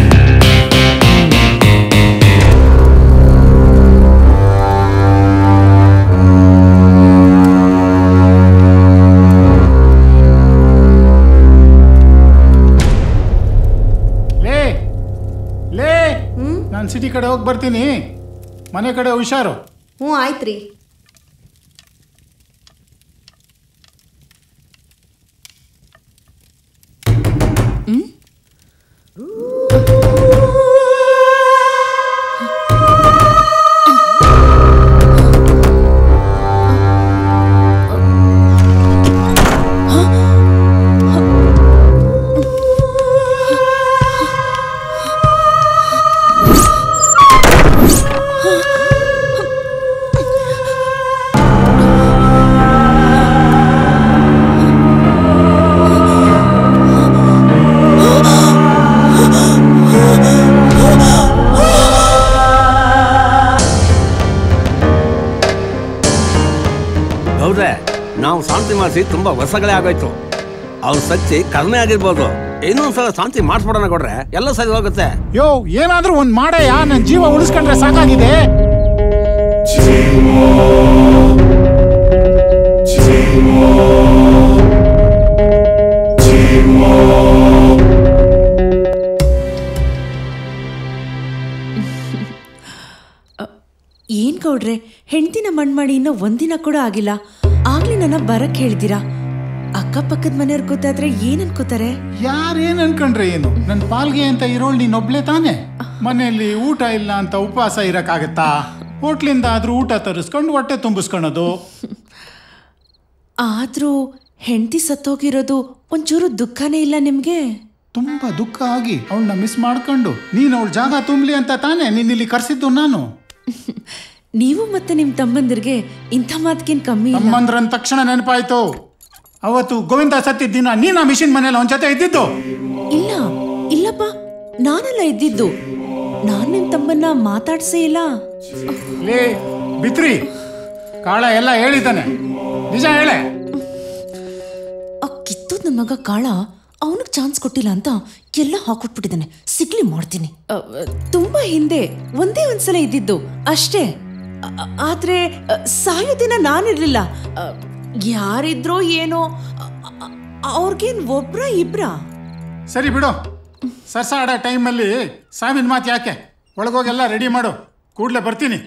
ಲೇ ಲೇ ನಾನು ಸಿಟಿ ಕಡೆ ಹೋಗಿ ಬರ್ತೀನಿ ಮನೆ ಕಡೆ ಹುಷಾರು ಹ್ಞೂ ಆಯ್ತ್ರಿ ಹೌದ್ರೆ ನಾವು ಶಾಂತಿ ಮಾಡಿಸಿ ತುಂಬಾ ವರ್ಷಗಳೇ ಆಗೋಯ್ತು ಅವ್ರ ಸಚ್ಚಿ ಕಡಿಮೆ ಆಗಿರ್ಬೋದು ಇನ್ನೊಂದ್ಸಲ ಶಾಂತಿ ಮಾಡಿಸ್ಬಿಡೋಣ ಕೊಡ್ರೆ ಎಲ್ಲ ಸರಿ ಹೋಗುತ್ತೆ ಯೋ ಏನಾದ್ರೂ ಒಂದ್ ಮಾಡಯ್ಯ ನನ್ನ ಜೀವ ಉಳಿಸ್ಕೊಂಡ್ರೆ ಸಾಕಾಗಿದೆ ಏನ್ ಗೌಡ್ರೆ ಹೆಂಡ್ತಿನ ಮಣ್ ಮಾಡಿ ಇನ್ನೂ ಒಂದಿನ ಕೂಡ ಆಗಿಲ್ಲ ಆಗ್ಲೇ ನನ್ನ ಬರಕ್ ಹೇಳಿದ್ದೀರಾ ಅಕ್ಕಪಕ್ಕದ ಮನೆಯವ್ರು ಗೊತ್ತಾದ್ರೆ ಏನ್ ಅನ್ಕೋತಾರೆ ಯಾರೇನ್ ಅನ್ಕೊಂಡ್ರೆ ಏನು ನನ್ ಪಾಲ್ಗೆ ಅಂತ ಇರೋಳ್ ನೀನೊಬ್ಳೆ ತಾನೆ ಮನೆಯಲ್ಲಿ ಊಟ ಇಲ್ಲ ಅಂತ ಉಪವಾಸ ಇರಕ್ಕಾಗತ್ತಾ ಹೋಟ್ಲಿಂದ ಆದ್ರೂ ಊಟ ತರಿಸ್ಕೊಂಡು ಹೊಟ್ಟೆ ತುಂಬಿಸ್ಕೊಳೋದು ಆದ್ರೂ ಹೆಂಡತಿ ಸತ್ತೋಗಿರೋದು ಒಂಚೂರು ದುಃಖನೇ ಇಲ್ಲ ನಿಮ್ಗೆ ತುಂಬಾ ದುಃಖ ಆಗಿ ಅವಳನ್ನ ಮಿಸ್ ಮಾಡ್ಕೊಂಡು ನೀನ್ ಅವಳ ಜಾಗ ತುಂಬ್ಲಿ ಅಂತ ತಾನೆ ನೀನ್ ಇಲ್ಲಿ ಕರ್ಸಿದ್ದು ನಾನು ನೀವು ಮತ್ತೆ ನಿಮ್ ತಮ್ಮಂದಿರ್ಗೆ ಇಂಥ ಮಾತ್ಗೇನ್ ಕಮ್ಮಿ ಇಲ್ಲ ತಮ್ಮಂದ್ರನ್ ತಕ್ಷಣ ನೆನಪಾಯ್ತು ಅವತ್ತು ಗೋವಿಂದ ಸತ್ತಿದ್ದ ದಿನ ನೀನ್ ಆ ಮಿಷಿನ್ ಮನೇಲಿ ಅವನ ಜೊತೆ ಇದ್ದಿದ್ದು ಇಲ್ಲ ಇಲ್ಲಪ್ಪ ನಾನೆಲ್ಲ ಇದ್ದಿದ್ದು ನಾನ್ ನಿಮ್ ತಮ್ಮನ್ನ ಮಾತಾಡ್ಸೇ ಇಲ್ಲ ಲೇ ಬಿತ್ರಿ ಕಾಳ ಎಲ್ಲ ಹೇಳಿದ್ದಾನೆ ನಿಜ ಹೇಳೆ ಆ ಕಿತ್ತೂದ್ ನನ್ ಮಗ ಕಾಳ ಅವನಿಗೆ ಚಾನ್ಸ್ ಕೊಟ್ಟಿಲ್ಲ ಅಂತ ಎಲ್ಲ ಹಾಕೊಟ್ಬಿಟ್ಟಿದ್ದಾನೆ ಸಿಗ್ಲಿ ಮಾಡ್ತೀನಿ ಅ, ಅ, ತುಂಬಾ ಹಿಂದೆ ಒಂದೇ ಒಂದ್ಸಲ ಇದ್ದಿದ್ದು ಅಷ್ಟೇ ಅ, ಅ, ಆದ್ರೆ ಅ, ಸಾಯೋ ದಿನ ನಾನಿರ್ಲಿಲ್ಲ ಅ, ಯಾರಿದ್ರೋ ಏನೋ ಅ, ಅ, ಅವ್ರಿಗೇನ್ ಒಬ್ರ ಇಬ್ರ ಸರಿ ಬಿಡು ಸರ್ಸ ಆಡೋ ಟೈಮಲ್ಲಿ ಸಾವಿನ ಮಾತು ಯಾಕೆ ಒಳಗೋಗೆಲ್ಲ ರೆಡಿ ಮಾಡು ಕೂಡ್ಲೆ ಬರ್ತೀನಿ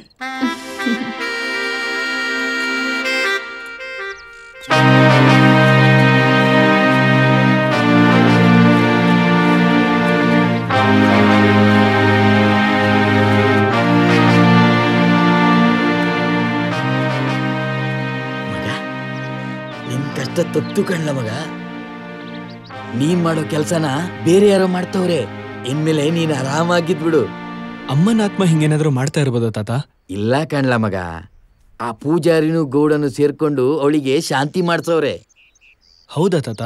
ನಿನ್ ಕಷ್ಟ ತತ್ತು ಕಣ್ಲ ಮಗ ನೀನ್ ಮಾಡೋ ಕೆಲ್ಸನ ಬೇರೆ ಯಾರೋ ಮಾಡ್ತವ್ರೆ ಇನ್ಮೇಲೆ ನೀನ್ ಆರಾಮಾಗಿದ್ ಬಿಡು ಅಮ್ಮನ ಆತ್ಮ ಹಿಂಗೇನಾದ್ರೂ ಮಾಡ್ತಾ ಇರ್ಬೋದ ತಾತ ಇಲ್ಲ ಕಣ್ಲ ಮಗ ಆ ಪೂಜಾರಿನೂ ಗೌಡನು ಸೇರ್ಕೊಂಡು ಅವಳಿಗೆ ಶಾಂತಿ ಮಾಡ್ಸವ್ರೆ ಹೌದಾ ತಾತ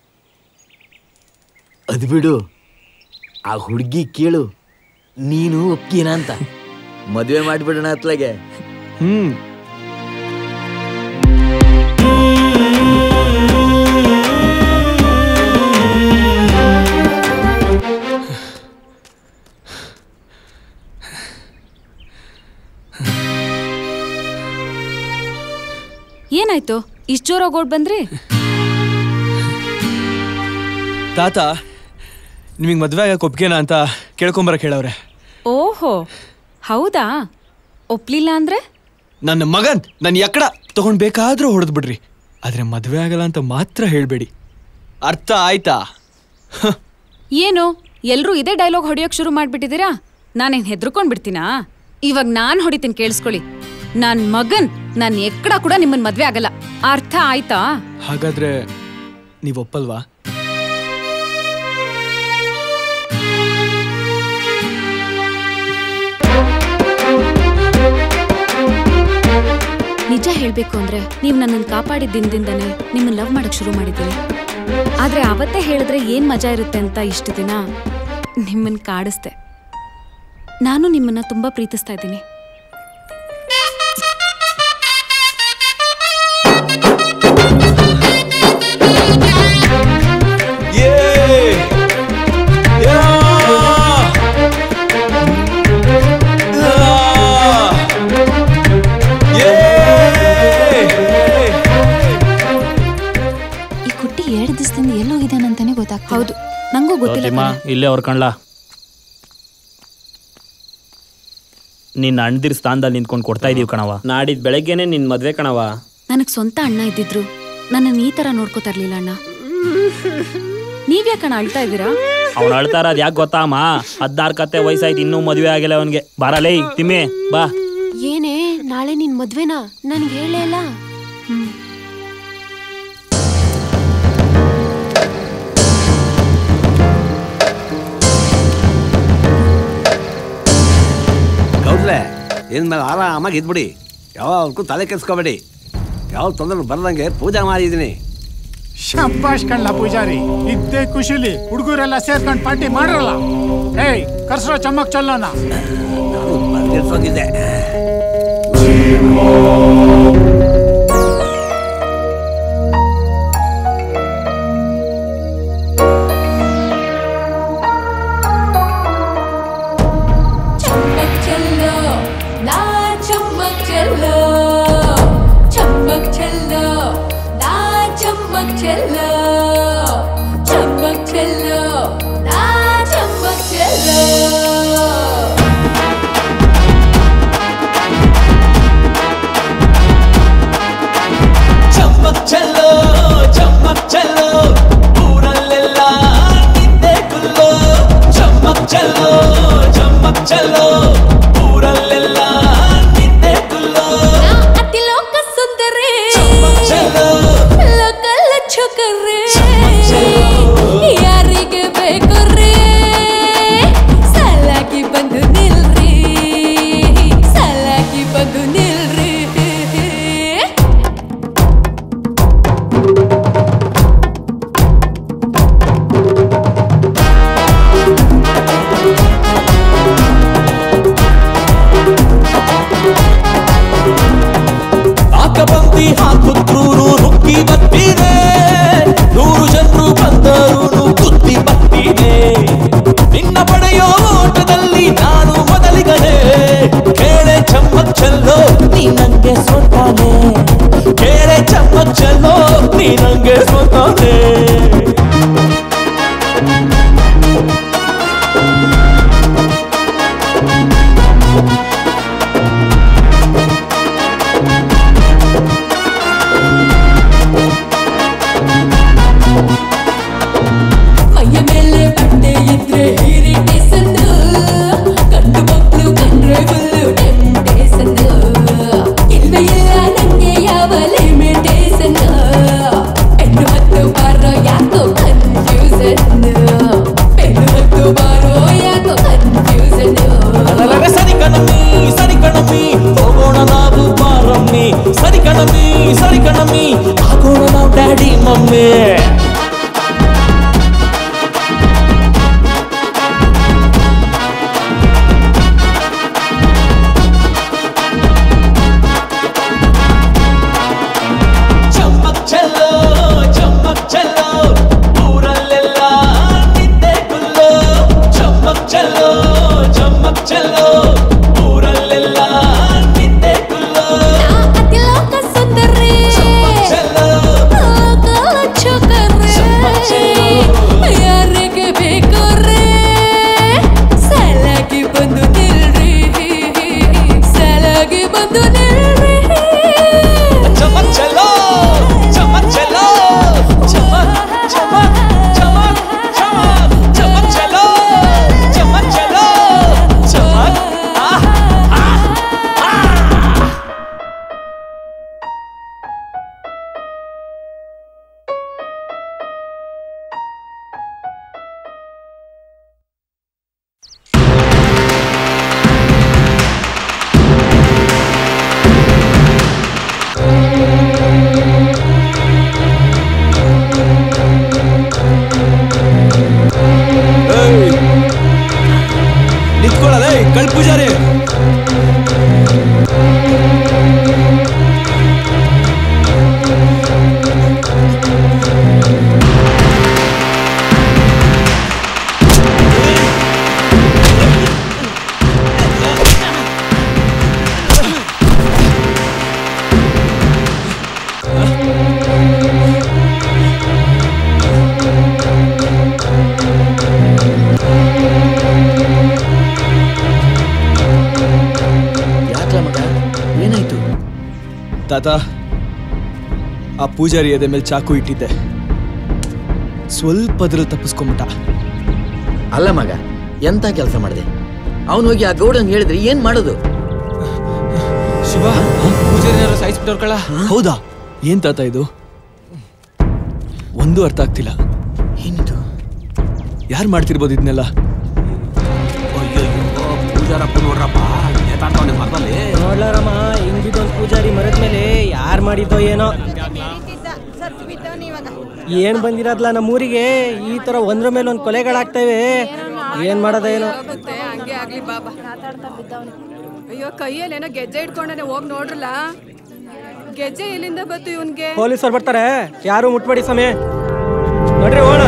ಅದ್ ಬಿಡು ಆ ಹುಡ್ಗಿ ಕೇಳು ನೀನು ಒಪ್ಕೀನ ಅಂತ ಮದ್ವೆ ಮಾಡ್ಬಿಡೋಣ ಅತ್ಲಾಗೆ ಹ್ಮ್ ಏನಾಯ್ತು ಇಷ್ಟು ಜೋರಾಗಿ ಓಡ್ ಬಂದ್ರಿ ತಾತ ನಿಮಗೆ ಮದ್ವೆ ಆಗಕ್ಕೆ ಒಪ್ಗೆನಾ ಅಂತ ಕೇಳ್ಕೊಂಬರಕ್ಕೆ ಹೇಳವ್ರೆ ಓಹೋ ಹೌದಾ ಒಪ್ಲಿಲ್ಲ ಅಂದ್ರೆ ನನ್ನ ಮಗನ್ ನನ್ನ ಎಕ್ಕಡ ತಗೊಂಡ್ ಬೇಕಾದ್ರೂ ಹೊಡೆದ್ ಬಿಡ್ರಿ ಆದ್ರೆ ಮದ್ವೆ ಆಗಲ್ಲ ಅಂತ ಮಾತ್ರ ಹೇಳ್ಬೇಡಿ ಅರ್ಥ ಆಯ್ತಾ ಏನು ಎಲ್ರೂ ಇದೇ ಡೈಲಾಗ್ ಹೊಡಿಯೋಕ್ ಶುರು ಮಾಡ್ಬಿಟ್ಟಿದ್ದೀರಾ ನಾನೇನ್ ಹೆದರ್ಕೊಂಡ್ ಬಿಡ್ತೀನಾ ಇವಾಗ ನಾನ್ ಹೊಡಿತೀನಿ ಕೇಳಿಸ್ಕೊಳ್ಳಿ ನನ್ ಮಗನ್ ನನ್ ಎಕ್ಕಡ ಕೂಡ ನಿಮ್ಮನ್ ಮದ್ವೆ ಆಗಲ್ಲ ಅರ್ಥ ಆಯ್ತಾ ಹಾಗಾದ್ರೆ ನೀವು ಒಪ್ಪಲ್ವಾ ನಿಜ ಹೇಳ್ಬೇಕು ಅಂದ್ರೆ ನೀವ್ ನನ್ನನ್ನು ಕಾಪಾಡಿದ ದಿನದಿಂದನೇ ನಿಮ್ಮನ್ನ ಲವ್ ಮಾಡಕ್ ಶುರು ಮಾಡಿದ್ದೀನಿ ಆದ್ರೆ ಅವತ್ತೇ ಹೇಳಿದ್ರೆ ಏನ್ ಮಜಾ ಇರುತ್ತೆ ಅಂತ ಇಷ್ಟು ದಿನ ನಿಮ್ಮನ್ನ ಕಾಡಿಸ್ದೆ ನಾನು ನಿಮ್ಮನ್ನ ತುಂಬಾ ಪ್ರೀತಿಸ್ತಾ ಇದ್ದೀನಿ ಈ ಕುಟ್ಟಿ ಎರಡು ದಿವಸದಿಂದ ಎಲ್ಲೋಗಿದ್ದಾನಂತಾನೆ ಗೊತ್ತಾಗ್ತಾ ಹೌದು ನಂಗೂ ಗೊತ್ತಿಲ್ಲ ತಿಮ್ಮ ಇಲ್ಲೇ ಅವ್ರ ಕಣ್ಲಾ ನಿನ್ನ ಅಣ್ದಿರ್ ಸ್ಥಾನದಲ್ಲಿ ನಿಂತ್ಕೊಂಡು ಕೊಡ್ತಾ ಇದೀವಿ ಕಣವ ನಾಡಿದ್ ಬೆಳಗ್ಗೆನೆ ನಿನ್ ಮದ್ವೆ ಕಣವ ನನಗ್ ಸ್ವಂತ ಅಣ್ಣ ಇದ್ದಿದ್ರು ನನ್ನನ್ನು ಈ ತರ ನೋಡ್ಕೋತಾ ಇರ್ಲಿಲ್ಲ ಅಣ್ಣ ನೀವ್ಯಾಕಣ್ಣ ಅಳ್ತಾ ಇದ್ದೀರಾ ಅವ್ನು ಅಳ್ತಾರ ಅದ್ ಯಾಕೆ ಗೊತ್ತಾ ಅಮ್ಮ ಹದ್ನಾರು ಕತ್ತೆ ವಯಸ್ಸಾಯ್ತು ಇನ್ನೂ ಮದ್ವೆ ಆಗಿಲ್ಲ ಅವನ್ಗೆ ಬರಲೇ ತಿಮ್ಮಿ ಬಾ ಏನೇ ನಾಳೆ ನಿನ್ ಮದ್ವೆನಾ ನನ್ಗೆ ಹೇಳೇ ಇಲ್ಲ ಗೌಡ್ರೆ ಇನ್ಮೇಲೆ ಆರಾಮಾಗಿ ಇದ್ಬಿಡಿ ಯಾವಾಗಕ್ಕೂ ತಲೆ ಕೆಡ್ಸ್ಕೊಬೇಡಿ ಯಾವ ತೊಂದರೆ ಬರ್ದಂಗೆ ಪೂಜೆ ಮಾಡಿದ್ದೀನಿ ಶಬ್ಬಾಷ್ ಕಣ್ಲ ಪೂಜಾರಿ ಇದ್ದೇ ಖುಷಿಲಿ ಹುಡುಗರೆಲ್ಲ ಸೇರ್ಕೊಂಡು ಪಾರ್ಟಿ ಮಾಡ್ರಲ್ಲ ಏಯ್ ಕರ್ಸ್ರೋ ಚಮ್ಮಕ್ ಚಲ್ಲೋಣ ಬರ್ಗೆಟ್ಸೋಗಿದ್ದೆ चम्मक चलो ना चम्मक चलो चम्मक चलो ना चम्मक चलो चम्मक चलो ना चम्मक चलो ಚಮ್ಮಕ್ ಚಲ್ಲೋ ಚಮ್ಮಕ್ ಚಲ್ಲೋ ಊರಲ್ಲೆಲ್ಲ ನಿಂದೆ ಗುಲ್ಲೋ ಚಮ್ಮಕ್ ಚಲ್ಲೋ ಚಮ್ಮಕ್ ಚಲ್ಲೋ ಊರಲ್ಲೆಲ್ಲ ನಿಂದೆ ಗುಲ್ಲೋ ಅತಿ ಲೋಕ ಸುಂದರಿ ಚಲ್ಲೋ ಲೋಕಲ್ಲ ಚೊಕರ್ರೆ ಯಾರಿಗೆ ಬೇಕು ರೀ ಸಲಾಗಿ ಬಂದು ನಿಲ್ರಿ ಸಲಾಗಿ ಬಂದು ನಿಲ್ರಿ ಆಕಬಂದಿ ಹಾಕುತ್ರು ನುಗ್ಗಿ ಬತ್ತಿದೆ ನೂರು ಜನರು ಬಂದರು ಕುತ್ತಿ ಬತ್ತಿದೆ ನಿನ್ನ ಪಡೆಯೋ ಓಟದಲ್ಲಿ ನಾನು ಮೊದಲಿಗನೆ ಕೇಳೆ ಚಮ್ಮಕ್ ಚೆಲ್ಲೋ ನೀ ನಂಗೆ ಸೋತಾನೆ ಕೇಳೆ ಚಮ್ಮಕ್ ಚೆಲ್ಲೋ ನೀ ನಂಗೆ ಸೋತಾನೆ ಮೈಯ ಮೇಲೆ ಬಟ್ಟೆ ಇದ್ರೆ ಇರಿಟೇಷನ್ ಗಂಡು ಮಕ್ಕಳು ಕಂಡ್ರೆ ಫುಲ್ಲು ಟೆಂಟೇಷನ್ ಇಲ್ವೇ ಇಲ್ಲ ನಂಗೆ ಯಾವ ಲಿಮಿಟೇಷನ್ ಹೆಣ್ಣು ಹತ್ತು ಬಾರ ತಾತ ಆ ಪೂಜಾರಿ ಎದೆ ಮೇಲೆ ಚಾಕು ಇಟ್ಟಿದ್ದೆ ಸ್ವಲ್ಪ ಅದ್ರಲ್ಲಿ ತಪ್ಪಿಸ್ಕೊಂಬಿಟ್ಟ ಅಲ್ಲ ಮಗ ಎಂತ ಕೆಲಸ ಮಾಡಿದೆ ಅವನು ಹೋಗಿ ಆ ಗೌಡನ್ ಹೇಳಿದ್ರೆ ಏನ್ ಮಾಡೋದು ಶಿವ ಪೂಜಾರಿ ಸಾಯಿಸ್ಬಿಟ್ಟವ್ರ ಕಳ ಹೌದಾ ಏನ್ ತಾತ ಇದು ಒಂದು ಅರ್ಥ ಆಗ್ತಿಲ್ಲ ಏನಿದು ಯಾರು ಮಾಡ್ತಿರ್ಬೋದು ಇದನ್ನೆಲ್ಲ ಪೂಜಾರಪ್ಪ ನೋಡ್ರಪ್ಪ ನೇತಾಡ್ತಾವನೆ ಮರದಲ್ಲಿ ನೋಡ್ಲಾರಮ್ಮ ಹಿಂಗಿದೊಂದು ಪೂಜಾರಿ ಮರದ ಮೇಲೆ ಯಾರು ಮಾಡಿದ್ದೋ ಏನೋ ಏನ್ ಬಂದಿರೋದ್ಲ ನಮ್ಮೂರಿಗೆ ಈ ತರ ಒಂದ್ರ ಮೇಲೆ ಒಂದು ಕೊಲೆಗಳಾಗ್ತವೆ ಏನ್ ಮಾಡೋದ ಏನೋ ಹಂಗೆ ಆಗ್ಲಿ ಬಾಬಾ ಅಯ್ಯೋ ಕೈಯಲ್ಲಿ ಏನೋ ಗೆಜ್ಜೆ ಇಟ್ಕೊಂಡನೆ ಹೋಗಿ ನೋಡ್ರಲ್ಲ ಗೆಜ್ಜೆ ಎಲ್ಲಿಂದ ಬತ್ತು ಇವನ್ಗೆ ಪೊಲೀಸರು ಬರ್ತಾರೆ ಯಾರು ಮುಟ್ಬೇಡಿ ಸಮಯ ನೋಡ್ರಿ ಹೋಣ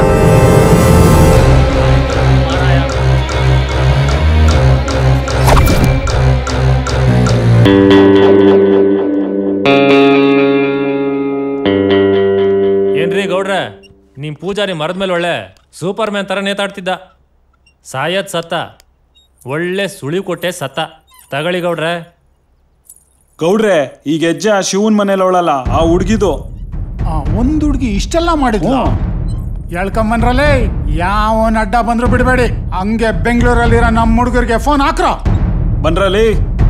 ಏನ್ರಿ ಗೌಡ್ರೆ ನಿಮ್ ಪೂಜಾರಿ ಮರದ ಮೇಲೆ ಒಳ್ಳೆ ಸೂಪರ್ ಮ್ಯಾನ್ ತರ ನೇತಾಡ್ತಿದ್ದ ಸಾಯದ್ ಸತ್ತ ಒಳ್ಳೆ ಸುಳಿ ಕೊಟ್ಟೆ ಸತ್ತ ತಗೊಳ್ಳಿ ಗೌಡ್ರೆ ಗೌಡ್ರೆ ಈಗ ಹೆಜ್ಜೆ ಆ ಶಿವನ್ ಮನೇಲಿ ಅವಳಲ್ಲ ಆ ಹುಡ್ಗಿದು ಆ, ಒಂದ್ ಹುಡ್ಗಿ ಇಷ್ಟೆಲ್ಲ ಮಾಡಿದ್ಲು ಹೇಳ್ಕೊಂಬನ್ರಲ್ಲೇ ಯಾವನ್ ಅಡ್ಡ ಬಂದ್ರು ಬಿಡಬೇಡಿ ಹಂಗೆ ಬೆಂಗಳೂರಲ್ಲಿರೋ ನಮ್ಮ ಹುಡುಗರಿಗೆ ಫೋನ್ ಹಾಕ್ರ ಬನ್ರಲ್ಲಿ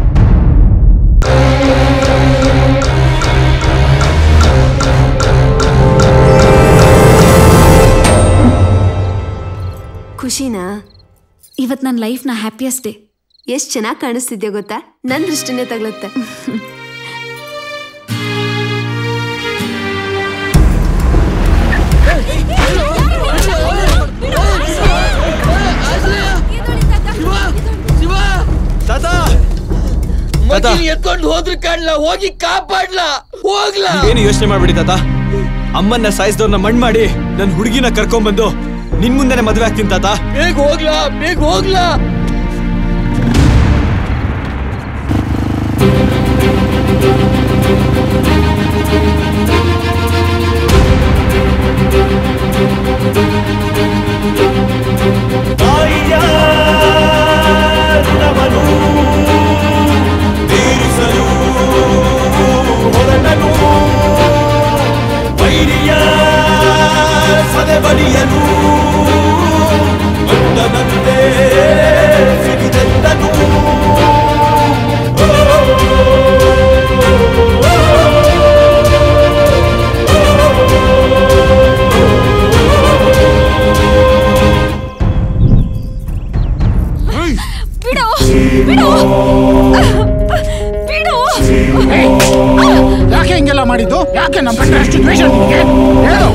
ಖುಷಿನಾ ಇವತ್ತು ನನ್ನ ಲೈಫ್ನ ಹ್ಯಾಪಿಯೆಸ್ಟ್ ಡೇ ಎಷ್ಟು ಚೆನ್ನಾಗಿ ಕಾಣಿಸ್ತಿದ್ಯಾ ಗೊತ್ತಾ ನನ್ನ ದೃಷ್ಟಿನೇ ತಗಲುತ್ತೆ ತಾತ ಮಗನ್ ಎತ್ಕೊಂಡು ಹೋದ್ರು ಕಾಣ್ಲ ಹೋಗಿ ಕಾಪಾಡ್ಲ ಹೋಗ್ಲಾ ಏನು ಯೋಚನೆ ಮಾಡ್ಬಿಡಿ ತಾತ ಅಮ್ಮನ್ನ ಸಾಯಿಸಿದವ್ರನ್ನ ಮಣ್ಣು ಮಾಡಿ ನನ್ನ ಹುಡುಗಿನ ಕರ್ಕೊಂಡ್ಬಂದು ನಿನ್ ಮುಂದೆನೆ ಮದುವೆ ಆಗ್ತೀನಿ ತಾತ ಬೇಗ ಹೋಗ್ಲಾ ಬೇಗ ಹೋಗ್ಲಾ ತಾಯಿಯ ಋಣವನ್ನು ತೀರಿಸಲು ಹೊರಟನು ವೈರಿಯ ಸದೆಬಡಿಯಲು ಗಂಡನಂತೆ ಸಿಡಿದೆದ್ದನು ಬಿಡು ಬಿಡು ಬಿಡು ಯಾಕೆ ಹಿಂಗೆಲ್ಲ ಮಾಡಿದ್ದು ಯಾಕೆ ನಮ್ಮ ಕಂಡ್ರೆ ಅಷ್ಟು ದ್ವೇಷ ನಿನಗೆ ಹೇಳು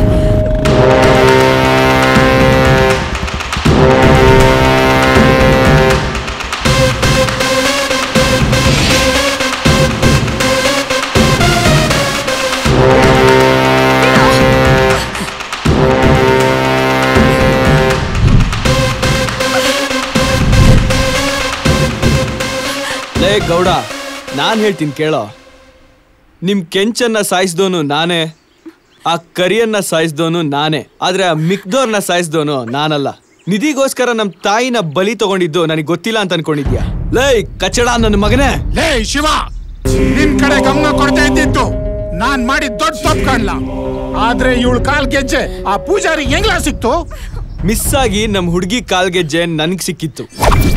ಲೇ ಗೌಡ ನಾನ್ ಹೇಳ್ತೀನಿ ಕೇಳೋ ನಿಮ್ ಕೆಂಚನ್ನ ಸಾಯಿಸ್ದೋನು ನಾನೇ ಆ ಕರಿಯನ್ನ ಸಾಯಿಸ್ದೋನು ನಾನೇ ಆದ್ರೆ ಆ ಮಿಕ್ದೋರ್ನ ಸಾಯಿಸ್ದೋನು ನಾನಲ್ಲ ನಿಧಿಗೋಸ್ಕರ ನಮ್ ತಾಯಿನ ಬಲಿ ತಗೊಂಡಿದ್ದು ನನಗೆ ಗೊತ್ತಿಲ್ಲ ಅಂತ ಅನ್ಕೊಂಡಿದ್ಯಾ ಲೇ ಕಚಡ ನನ್ನ ಮಗನೇ ಲೇ ಶಿವ ನಿನ್ ಕಡೆ ಗಮನ ಕೊಡ್ತಾ ಇದ್ದಿತ್ತು ನಾನ್ ಮಾಡಿ ದೊಡ್ಡ ತಪ್ಪು ಕಾಣ್ಲ ಆದ್ರೆ ಇವಳು ಕಾಲ್ ಗೆಜ್ಜೆ ಆ ಪೂಜಾರಿ ಹೆಂಗ್ಲ ಸಿಕ್ತು ಮಿಸ್ ಆಗಿ ನಮ್ ಹುಡುಗಿ ಕಾಲ್ಗೆಜ್ಜೆ ನನ್ಗ್ ಸಿಕ್ಕಿತ್ತು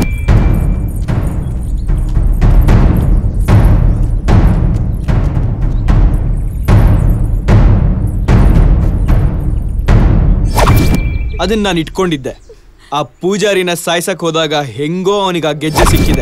ಅದನ್ನ ನಾನು ಇಟ್ಕೊಂಡಿದ್ದೆ ಆ ಪೂಜಾರಿನ ಸಾಯ್ಸಕ್ ಹೋದಾಗ ಹೆಂಗೋ ಅವನಿಗೆ ಆ ಗೆಜ್ಜೆ ಸಿಕ್ಕಿದೆ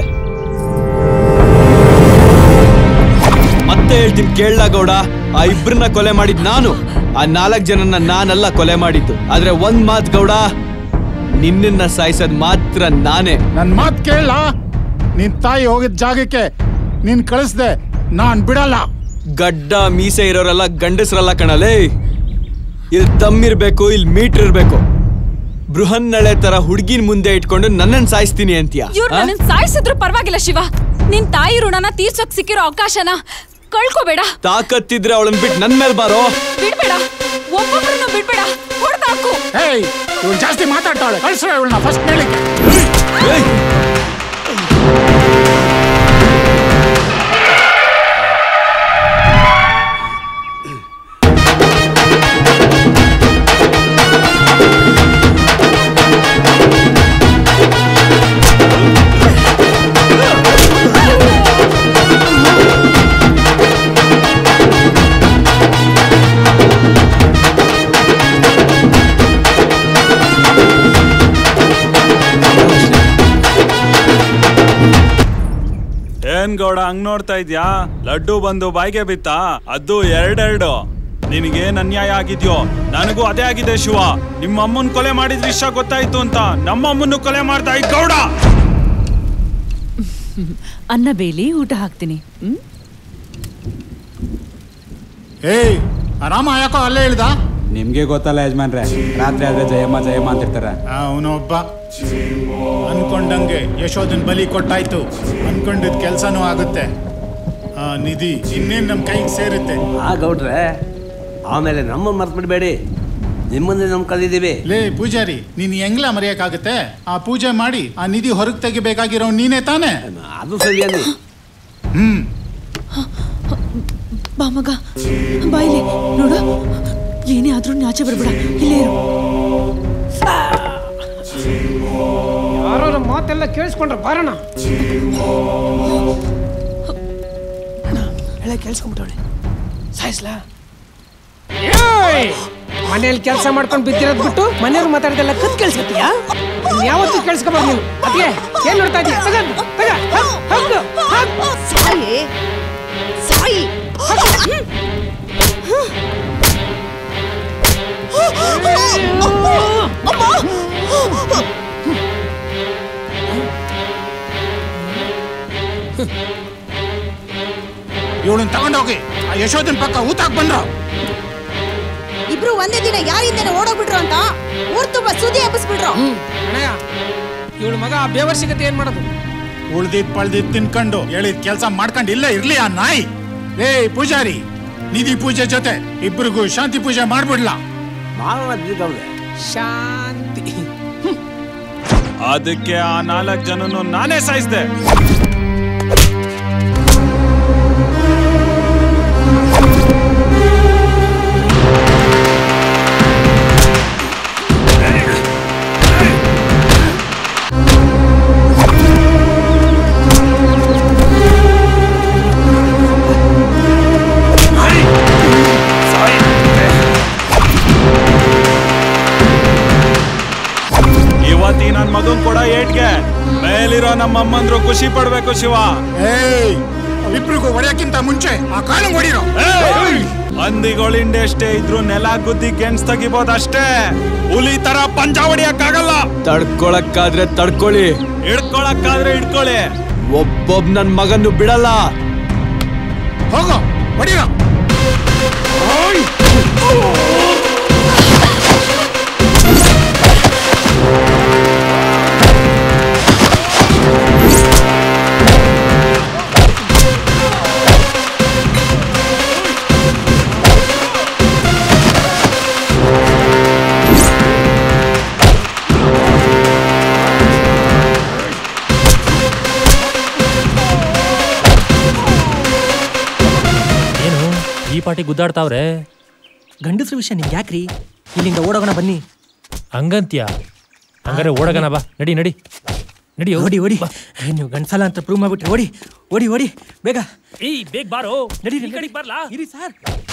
ಮತ್ತೆ ಹೇಳ್ತೀನಿ ಕೇಳಲ ಗೌಡ ಆ ಇಬ್ರನ್ನ ಕೊಲೆ ಮಾಡಿದ್ ನಾನು ಆ ನಾಲ್ಕು ಜನನ್ನ ನಾನಲ್ಲ ಕೊಲೆ ಮಾಡಿದ್ದು ಆದ್ರೆ ಒಂದ್ ಮಾತ್ ಗೌಡ ನಿನ್ನನ್ನ ಸಾಯಿಸೋದ್ ಮಾತ್ರ ನಾನೇ ನನ್ ಮಾತ್ ಕೇಳ ನಿನ್ ತಾಯಿ ಹೋಗಿದ್ ಜಾಗಕ್ಕೆ ನೀನ್ ಕಳಿಸ್ದೆ ನಾನ್ ಬಿಡಲ್ಲ ಗಡ್ಡ ಮೀಸೆ ಇರೋರೆಲ್ಲ ಗಂಡಸ್ರಲ್ಲ ಕಣಲೇ ಇಲ್ಲಿ ತಮ್ಮಿರ್ಬೇಕು ಇಲ್ಲಿ ಮೀಟರ್ ಇರ್ಬೇಕು ಬೃಹನ್ನಳೆ ತರ ಹುಡ್ಗಿನ್ ಮುಂದೆ ಇಟ್ಕೊಂಡು ನನ್ನನ್ ಸಾಯಿಸ್ತೀನಿ ಅಂತೀಯ ಇವ್ರು ಆ? ನನ್ನ ಸಾಯಿಸಿದ್ರು ಪರವಾಗಿಲ್ಲ ಶಿವ ನಿನ್ ತಾಯಿ ಋಣನ ತೀರ್ಸೋಕ್ ಸಿಕ್ಕಿರೋ ಅವಕಾಶನ ಕಳ್ಕೋಬೇಡ ತಾಕತ್ತಿದ್ರೆ ಅವಳನ್ ಬಿಟ್ಟು ನನ್ ಮೇಲ್ ಬಾರೋ ಬಿಡ್ಬೇಡ ಒಬ್ಬೊಬ್ರನ್ನು ಬಿಡ್ಬೇಡ ಹೊಡ್ದಾಕು ಏಯ್ ಇವಳು ಜಾಸ್ತಿ ಮಾತಾಡ್ತಾಳೆ ಕಳ್ಸ್ರ ಇವಳನ್ನ ಫಸ್ಟ್ ಹೇಳಿಕ್ಕೆ ಏನ್ ಗೌಡ ಹಂಗ್ ನೋಡ್ತಾ ಇದ್ಯಾ ಲಡ್ಡು ಬಂದು ಬಾಯ್ಗೆ ಬಿತ್ತಾ ಅದು ಎರಡೆರಡು ನಿನಗೇನ್ ಅನ್ಯಾಯ ಆಗಿದ್ಯೋ ನನಗೂ ಅದೇ ಆಗಿದೆ ಶಿವ ನಿಮ್ಮ ಅಮ್ಮನ್ ಕೊಲೆ ಮಾಡಿದ ವಿಷಯ ಗೊತ್ತಾಯ್ತು ಅಂತ ನಮ್ಮ ಅಮ್ಮನ್ನು ಕೊಲೆ ಮಾಡ್ತಾ ಇದ್ದ ಗೌಡ ಅನ್ನ ಬೇಲಿ ಊಟ ಹಾಕ್ತೀನಿ ಹ್ಮ್ ಏಯ್ ಆ ರಾಮ ಯಾಕೋ ಅಲ್ಲೇ ಇಳ್ದ ನಿಮ್ಗೆ ಗೊತ್ತಲ್ಲ ಯಜಮಾನ್ರೆ ರಾತ್ರಿ ಆದ್ರೆ ಜಯಮ್ಮ ಜಯಮ್ಮ ಅಂತಿರ್ತಾರೆ ಅವನೊಬ್ಬ ಅನ್ಕೊಂಡಂಗೆ ಯಶೋಧನ್ ಬಲಿ ಕೊಟ್ಟಾಯ್ತು ಅನ್ಕೊಂಡಿದ್ ಕೆಲ್ಸನೂ ಆಗುತ್ತೆ ಆ ನಿಧಿ ಇನ್ನೇನ್ ನಮ್ ಕೈಗೆ ಸೇರುತ್ತೆ ಆ ಗೌಡ್ರೆ ಆಮೇಲೆ ನಮ್ಮನ್ನು ಮರ್ತ್ಬಿಡ್ಬೇಡಿ ನಿಮ್ಮನ್ನೇ ನಮ್ ಕಲಿದೀವಿ ಲೇ ಪೂಜಾರಿ ನೀನ್ ಹೆಂಗ್ಲ ಮರೆಯಕ್ಕಾಗುತ್ತೆ ಆ ಪೂಜೆ ಮಾಡಿ ಆ ನಿಧಿ ಹೊರಗೆ ತೆಗಿಬೇಕಾಗಿರೋ ನೀನೇ ತಾನೇ ಅದು ಸರಿಯಾಗಿ ಹ್ಮ್ ಬಾ ಮಗ ಬಾಯಿಲಿ ನೋಡು ಏನೇ ಆದ್ರೂ ನೀನ್ ಆಚೆ ಬರ್ಬೇಡ ಇಲ್ಲೇ ಇರು ಯಾರೋ ನಮ್ಮ ಮಾತೆಲ್ಲ ಕೇಳಿಸ್ಕೊಂಡ್ರೆ ಬಾರಣ ಹೇಳ ಕೇಳಿಸ್ಕೊಂಡ್ಬಿಟ್ಟವಳೆ ಸಾಯಿಸ್ಲಾ ಮನೇಲಿ ಕೆಲಸ ಮಾಡ್ಕೊಂಡು ಬಿದ್ದಿರೋದ್ ಬಿಟ್ಟು ಮನೆಯವ್ರು ಮಾತಾಡಿದೆಲ್ಲ ಕತ್ ಕೇಳಿಸ್ಕೊತೀಯಾ ಯಾವತ್ತೂ ಕೇಳಿಸ್ಕೊಬಾರ್ದು ನೀವು ಅದ್ಕೆ ಏನ್ ನೋಡ್ತಾ ಇದೀಯ ತಗ ತಗ ಹಗ್, ಹಗ್, ಹಗ್. ಸಾಯಿ ಸಾಯಿ ಇವಳನ್ನ ತಗೊಂಡೋಗಿ ಆ ಯಶೋಧನ್ ಪಕ್ಕ ಊತಾಕ್ ಬಂದ್ರ ಇಬ್ರು ಒಂದೇ ದಿನ ಯಾರಿಂದೇನೆ ಓಡೋಗ್ಬಿಟ್ರು ಅಂತ ಊರ್ ತುಂಬಾ ಸುದ್ದಿ ಹಬ್ಬಿಸ್ಬಿಟ್ರು ಅಣ್ಣಯ್ಯ ಇವಳು ಮಗ ಆ ಬೇವರ್ಸಿಗತೆ ಏನ್ ಮಾಡೋದು ಉಳ್ದಿದ್ ಪಳ್ದಿದ್ ತಿನ್ಕೊಂಡು ಹೇಳಿದ್ ಕೆಲ್ಸ ಮಾಡ್ಕೊಂಡು ಇಲ್ಲೇ ಇರ್ಲಿ ಆ ನಾಯಿ ಏ ಪೂಜಾರಿ ನಿಧಿ ಪೂಜೆ ಜೊತೆ ಇಬ್ರಿಗೂ ಶಾಂತಿ ಪೂಜೆ ಮಾಡ್ಬಿಡ್ಲಾ ಶಾಂತಿ ಅದಕ್ಕೆ ಆ ನಾಲ್ಕು ಜನನು ನಾನೇ ಸಾಯಿಸ್ದೆ ಇವತ್ತಿ ನನ್ ಮಗನ್ ಕೊಡ ಏಟ್ಗೆ ಮೇಲಿರೋ ನಮ್ಮ ಅಮ್ಮಂದ್ರು ಖುಷಿ ಪಡ್ಬೇಕು ಶಿವ ಏಯ್ ಇಬ್ರಿಗೂ ಹೊಡೆಯಕ್ಕಿಂತ ಮುಂಚೆ ಆ ಕಾಲು ಹೊಡಿರೋ ಹಂದಿಗಳಿಂಡೆ ಎಷ್ಟೇ ಇದ್ರು ನೆಲ ಗುದ್ದಿ ಗೆಣಸ್ ತೆಗಿಬೋದ್ ಅಷ್ಟೇ ಹುಲಿ ತರ ಪಂಜ ಹೊಡಿಯಕ್ಕಾಗಲ್ಲ ತಡ್ಕೊಳಕ್ಕಾದ್ರೆ ತಡ್ಕೊಳ್ಳಿ ಹಿಡ್ಕೊಳಕ್ಕಾದ್ರೆ ಹಿಡ್ಕೊಳ್ಳಿ ಒಬ್ಬೊಬ್ ನನ್ ಮಗನ್ನು ಬಿಡಲ್ಲ ಹೋಗೋ ಹೊಡಿರೋ ಏನು ಈ ಪಾಟಿ ಗುದ್ದಾಡ್ತಾವ್ರೆ ಗಂಡಸ್ರ ವಿಷಯ ನಿಮ್ಗೆ ಯಾಕ್ರಿ ಇಲ್ಲಿಂದ ಓಡೋಗೋಣ ಬನ್ನಿ ಹಂಗಂತ್ಯ ಹಂಗಾರೆ ಓಡಗನ ಬಾ ನಡಿ ನಡಿ ನಡಿ ಓಡಿ ಓಡಿ ಏನ್ ನೀವು ಗಂಡಸಲ್ಲ ಅಂತ ಪ್ರೂವ್ ಮಾಡ್ಬಿಟ್ರಿ ಓಡಿ ಓಡಿ ಓಡಿ ಬೇಗ ಏಯ್ ಬೇಗ ಬಾರೋ ನಡಿ ಈ ಕಡೆಗ್ ಬರ್ಲಾ ಇರಿ ಸರ್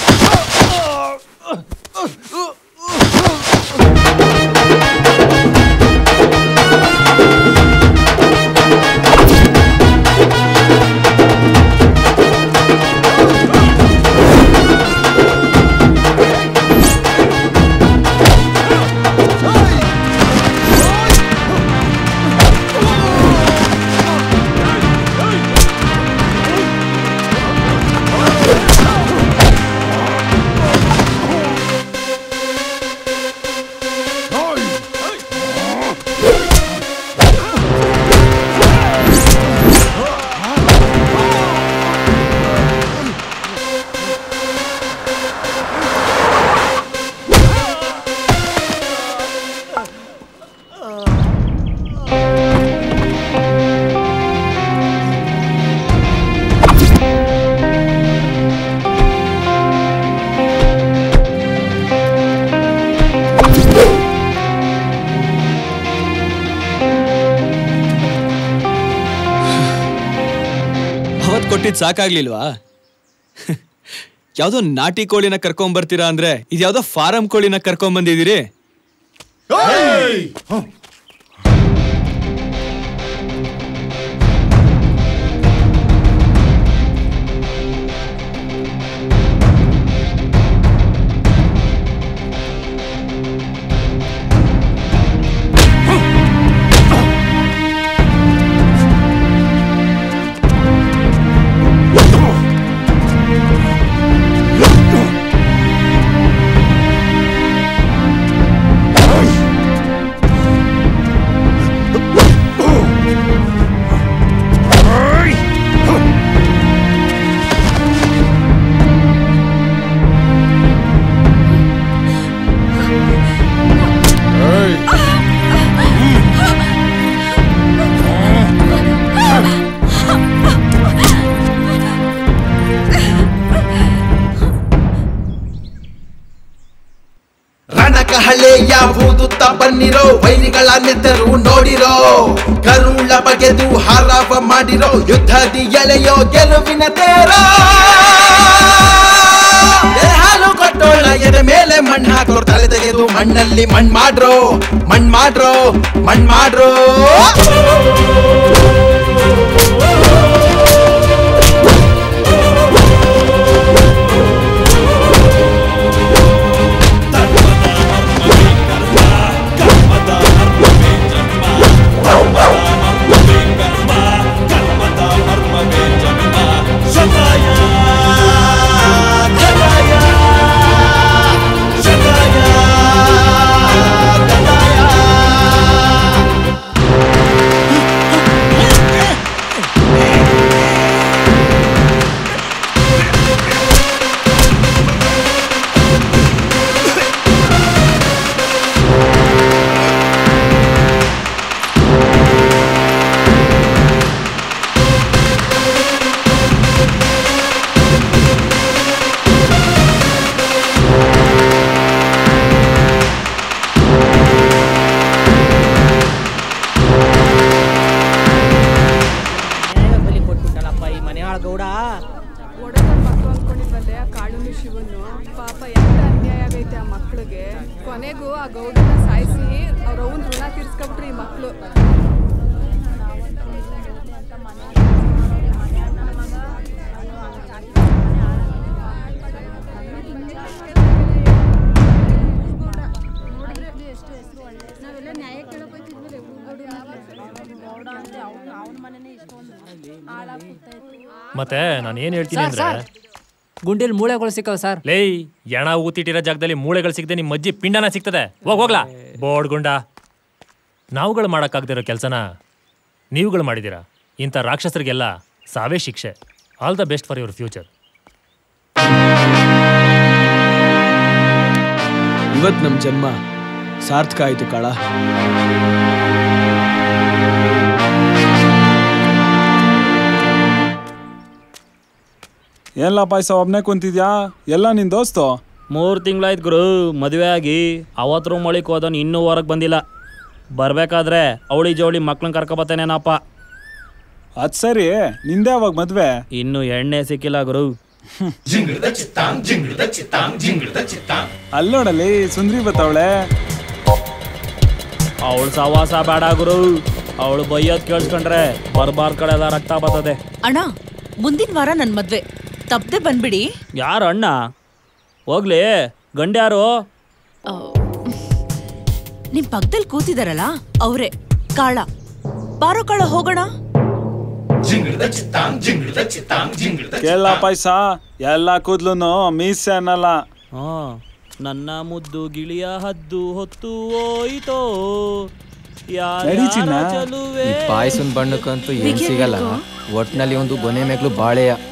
ಅವತ್ ಕೊಟ್ಟಿದ್ ಸಾಕಾಗ್ಲಿಲ್ವಾ ಯಾವ್ದೋ ನಾಟಿ ಕೋಳಿನ ಕರ್ಕೊಂಡ್ ಬರ್ತೀರಾ ಅಂದ್ರೆ ಇದ್ಯಾವ್ದೋ ಫಾರಂ ಕೋಳಿನ ಕರ್ಕೊಂಡ್ ಬಂದಿದ್ದೀರಿ ಹಳೆ ಯಾವುದು ಬನ್ನಿರೋ ವೈರಿಗಳ ನೆತ್ತರು ನೋಡಿರೋ ಕರುಳ ಬಗೆದು ಹಾರಾವ ಮಾಡಿರೋ ಯುದ್ಧದಿ ಎಳೆಯೋ ಗೆಲುವಿನ ತೇರ ಎದೆ ಹಾಲು ಕೊಟ್ಟೋಳ ಎದೆ ಮೇಲೆ ಮಣ್ಣು ಹಾಕೋರ್ ತಲೆ ತೆಗೆದು ಮಣ್ಣಲ್ಲಿ ಮಣ್ ಮಾಡ್ರೋ ಮಣ್ ಮಾಡ್ರೋ ಮಣ್ ಮಾಡ್ರೋ ಬಲಿ ಕೊಟ್ಬಿಟ್ಟಲ್ಲಪ್ಪ ಈ ಮನೆ ಗೌಡ ಮಕ್ಕಳು ಅನ್ಕೊಂಡಿದ್ವಲ್ಲೇ ಆ ಕಾಳುನು ಶಿವನು ಪಾಪ ಎಂತ ಅನ್ಯಾಯ ಆಗೈತೆ ಆ ಮಕ್ಳಿಗೆ ಕೊನೆಗೂ ಆ ಗೌಡನ ಸಾಯಿಸಿ ಅವ್ರ ಅವನ್ ಋಣ ತೀರ್ಸ್ಕೊಬಿಟ್ರು ಈ ಮಕ್ಳು ಮತ್ತೆ ನಾನು ಏನ್ ಹೇಳ್ತೀನಿ ಸರ್, ಅಂದ್ರೆ ಗುಂಡಿಲ್ ಮೂಳೆಗಳು ಸಿಕ್ಕವ ಸರ್ ಲೇ ಎಣ ಊತಿಟ್ಟಿರೋ ಜಾಗದಲ್ಲಿ ಮೂಳೆಗಳು ಸಿಗದೆ ನಿಮ್ಮ ಅಜ್ಜಿ ಪಿಂಡನ ಸಿಗ್ತದೆ ಹೋಗ್ ಹೋಗ್ಲಾ ಬೋರ್ಡ್ ಗುಂಡ ನಾವುಗಳು ಮಾಡೋಕ್ಕಾಗದಿರೋ ಕೆಲಸನ ನೀವುಗಳು ಮಾಡಿದ್ದೀರಾ ಇಂಥ ರಾಕ್ಷಸರಿಗೆಲ್ಲ ಸಾವೇ ಶಿಕ್ಷೆ all the best for your future ಇವತ್ ನಮ್ ಜನ್ಮ ಸಾರ್ಥಕ ಆಯ್ತು ಕಾಳ ಎಲ್ಲ ಪಾಯಸ ಒಬ್ನೇ ಕುಂತಿದ್ಯಾ ಎಲ್ಲ ನಿನ್ ದೋಸ್ತು ಮೂರು ತಿಂಗಳಾಯ್ತು ಗುರು ಮದುವೆ ಆಗಿ ಅವತ್ತು ಮಳಿಕ್ ಹೋದವನು ಇನ್ನೂ ಹೊರಗೆ ಬಂದಿಲ್ಲ ಬರ್ಬೇಕಾದ್ರೆ ಅವಳಿ ಜವಳಿ ಮಕ್ಳನ್ನ ಕರ್ಕೊಬತ್ತೇನೇನಪ್ಪ ಅದ್ ಸರಿ ನಿಂದೆ ಅವಾಗ ಮದ್ವೆ ಇನ್ನು ಎಣ್ಣೆ ಸಿಕ್ಕಿಲ್ಲ ಗುರು ಅಲ್ಲೋಡಲ್ಲಿ ಸುಂದ್ರಿ ಬತ್ತವಳೆ ಅವಳು ಸವಾಸ ಬೇಡ ಗುರು ಅವಳು ಬೈಯೋದ್ ಕೇಳಿಸ್ಕೊಂಡ್ರೆ ಬರ್ಬಾರ್ ಕಡೆ ಎಲ್ಲ ರಕ್ತ ಬರ್ತದೆ ಅಣ್ಣ ಮುಂದಿನ ವಾರ ನನ್ ಮದ್ವೆ ತಪ್ಪದೆ ಬಂದ್ಬಿಡಿ ಯಾರು ಅಣ್ಣ ಹೋಗ್ಲಿ ಗಂಡ ಯಾರು ನಿಮ್ ಪಕ್ಕದಲ್ಲಿ ಕೂತಿದಾರಲ್ಲ ಅವ್ರೆ ಕಾಳ ಬಾರೋ ಕಾಳ ಹೋಗೋಣ ಕೇಳ ಪಾಯಸ ಎಲ್ಲ ಕೂದ್ಲುನು ಮೀಸೆ ಅನ್ನಲ್ಲ ಹಾ ನನ್ನ ಮುದ್ದು ಗಿಳಿಯ ಹದ್ದು ಹೊತ್ತು ಹೋಯಿತೋ ಯಾರ್ಯಾರ ನಡಿ ಚಿನ್ನ. ಚೆಲುವೆ ಈ ಪಾಯಸನ್ ಬಣ್ಣಕ್ಕಂತೂ ಏನ್ ಸಿಗಲ್ಲ ಒಟ್ನಲ್ಲಿ ಒಂದು ಗೊನೆ ಮೇಗ್ಲು ಬಾಳೆಯ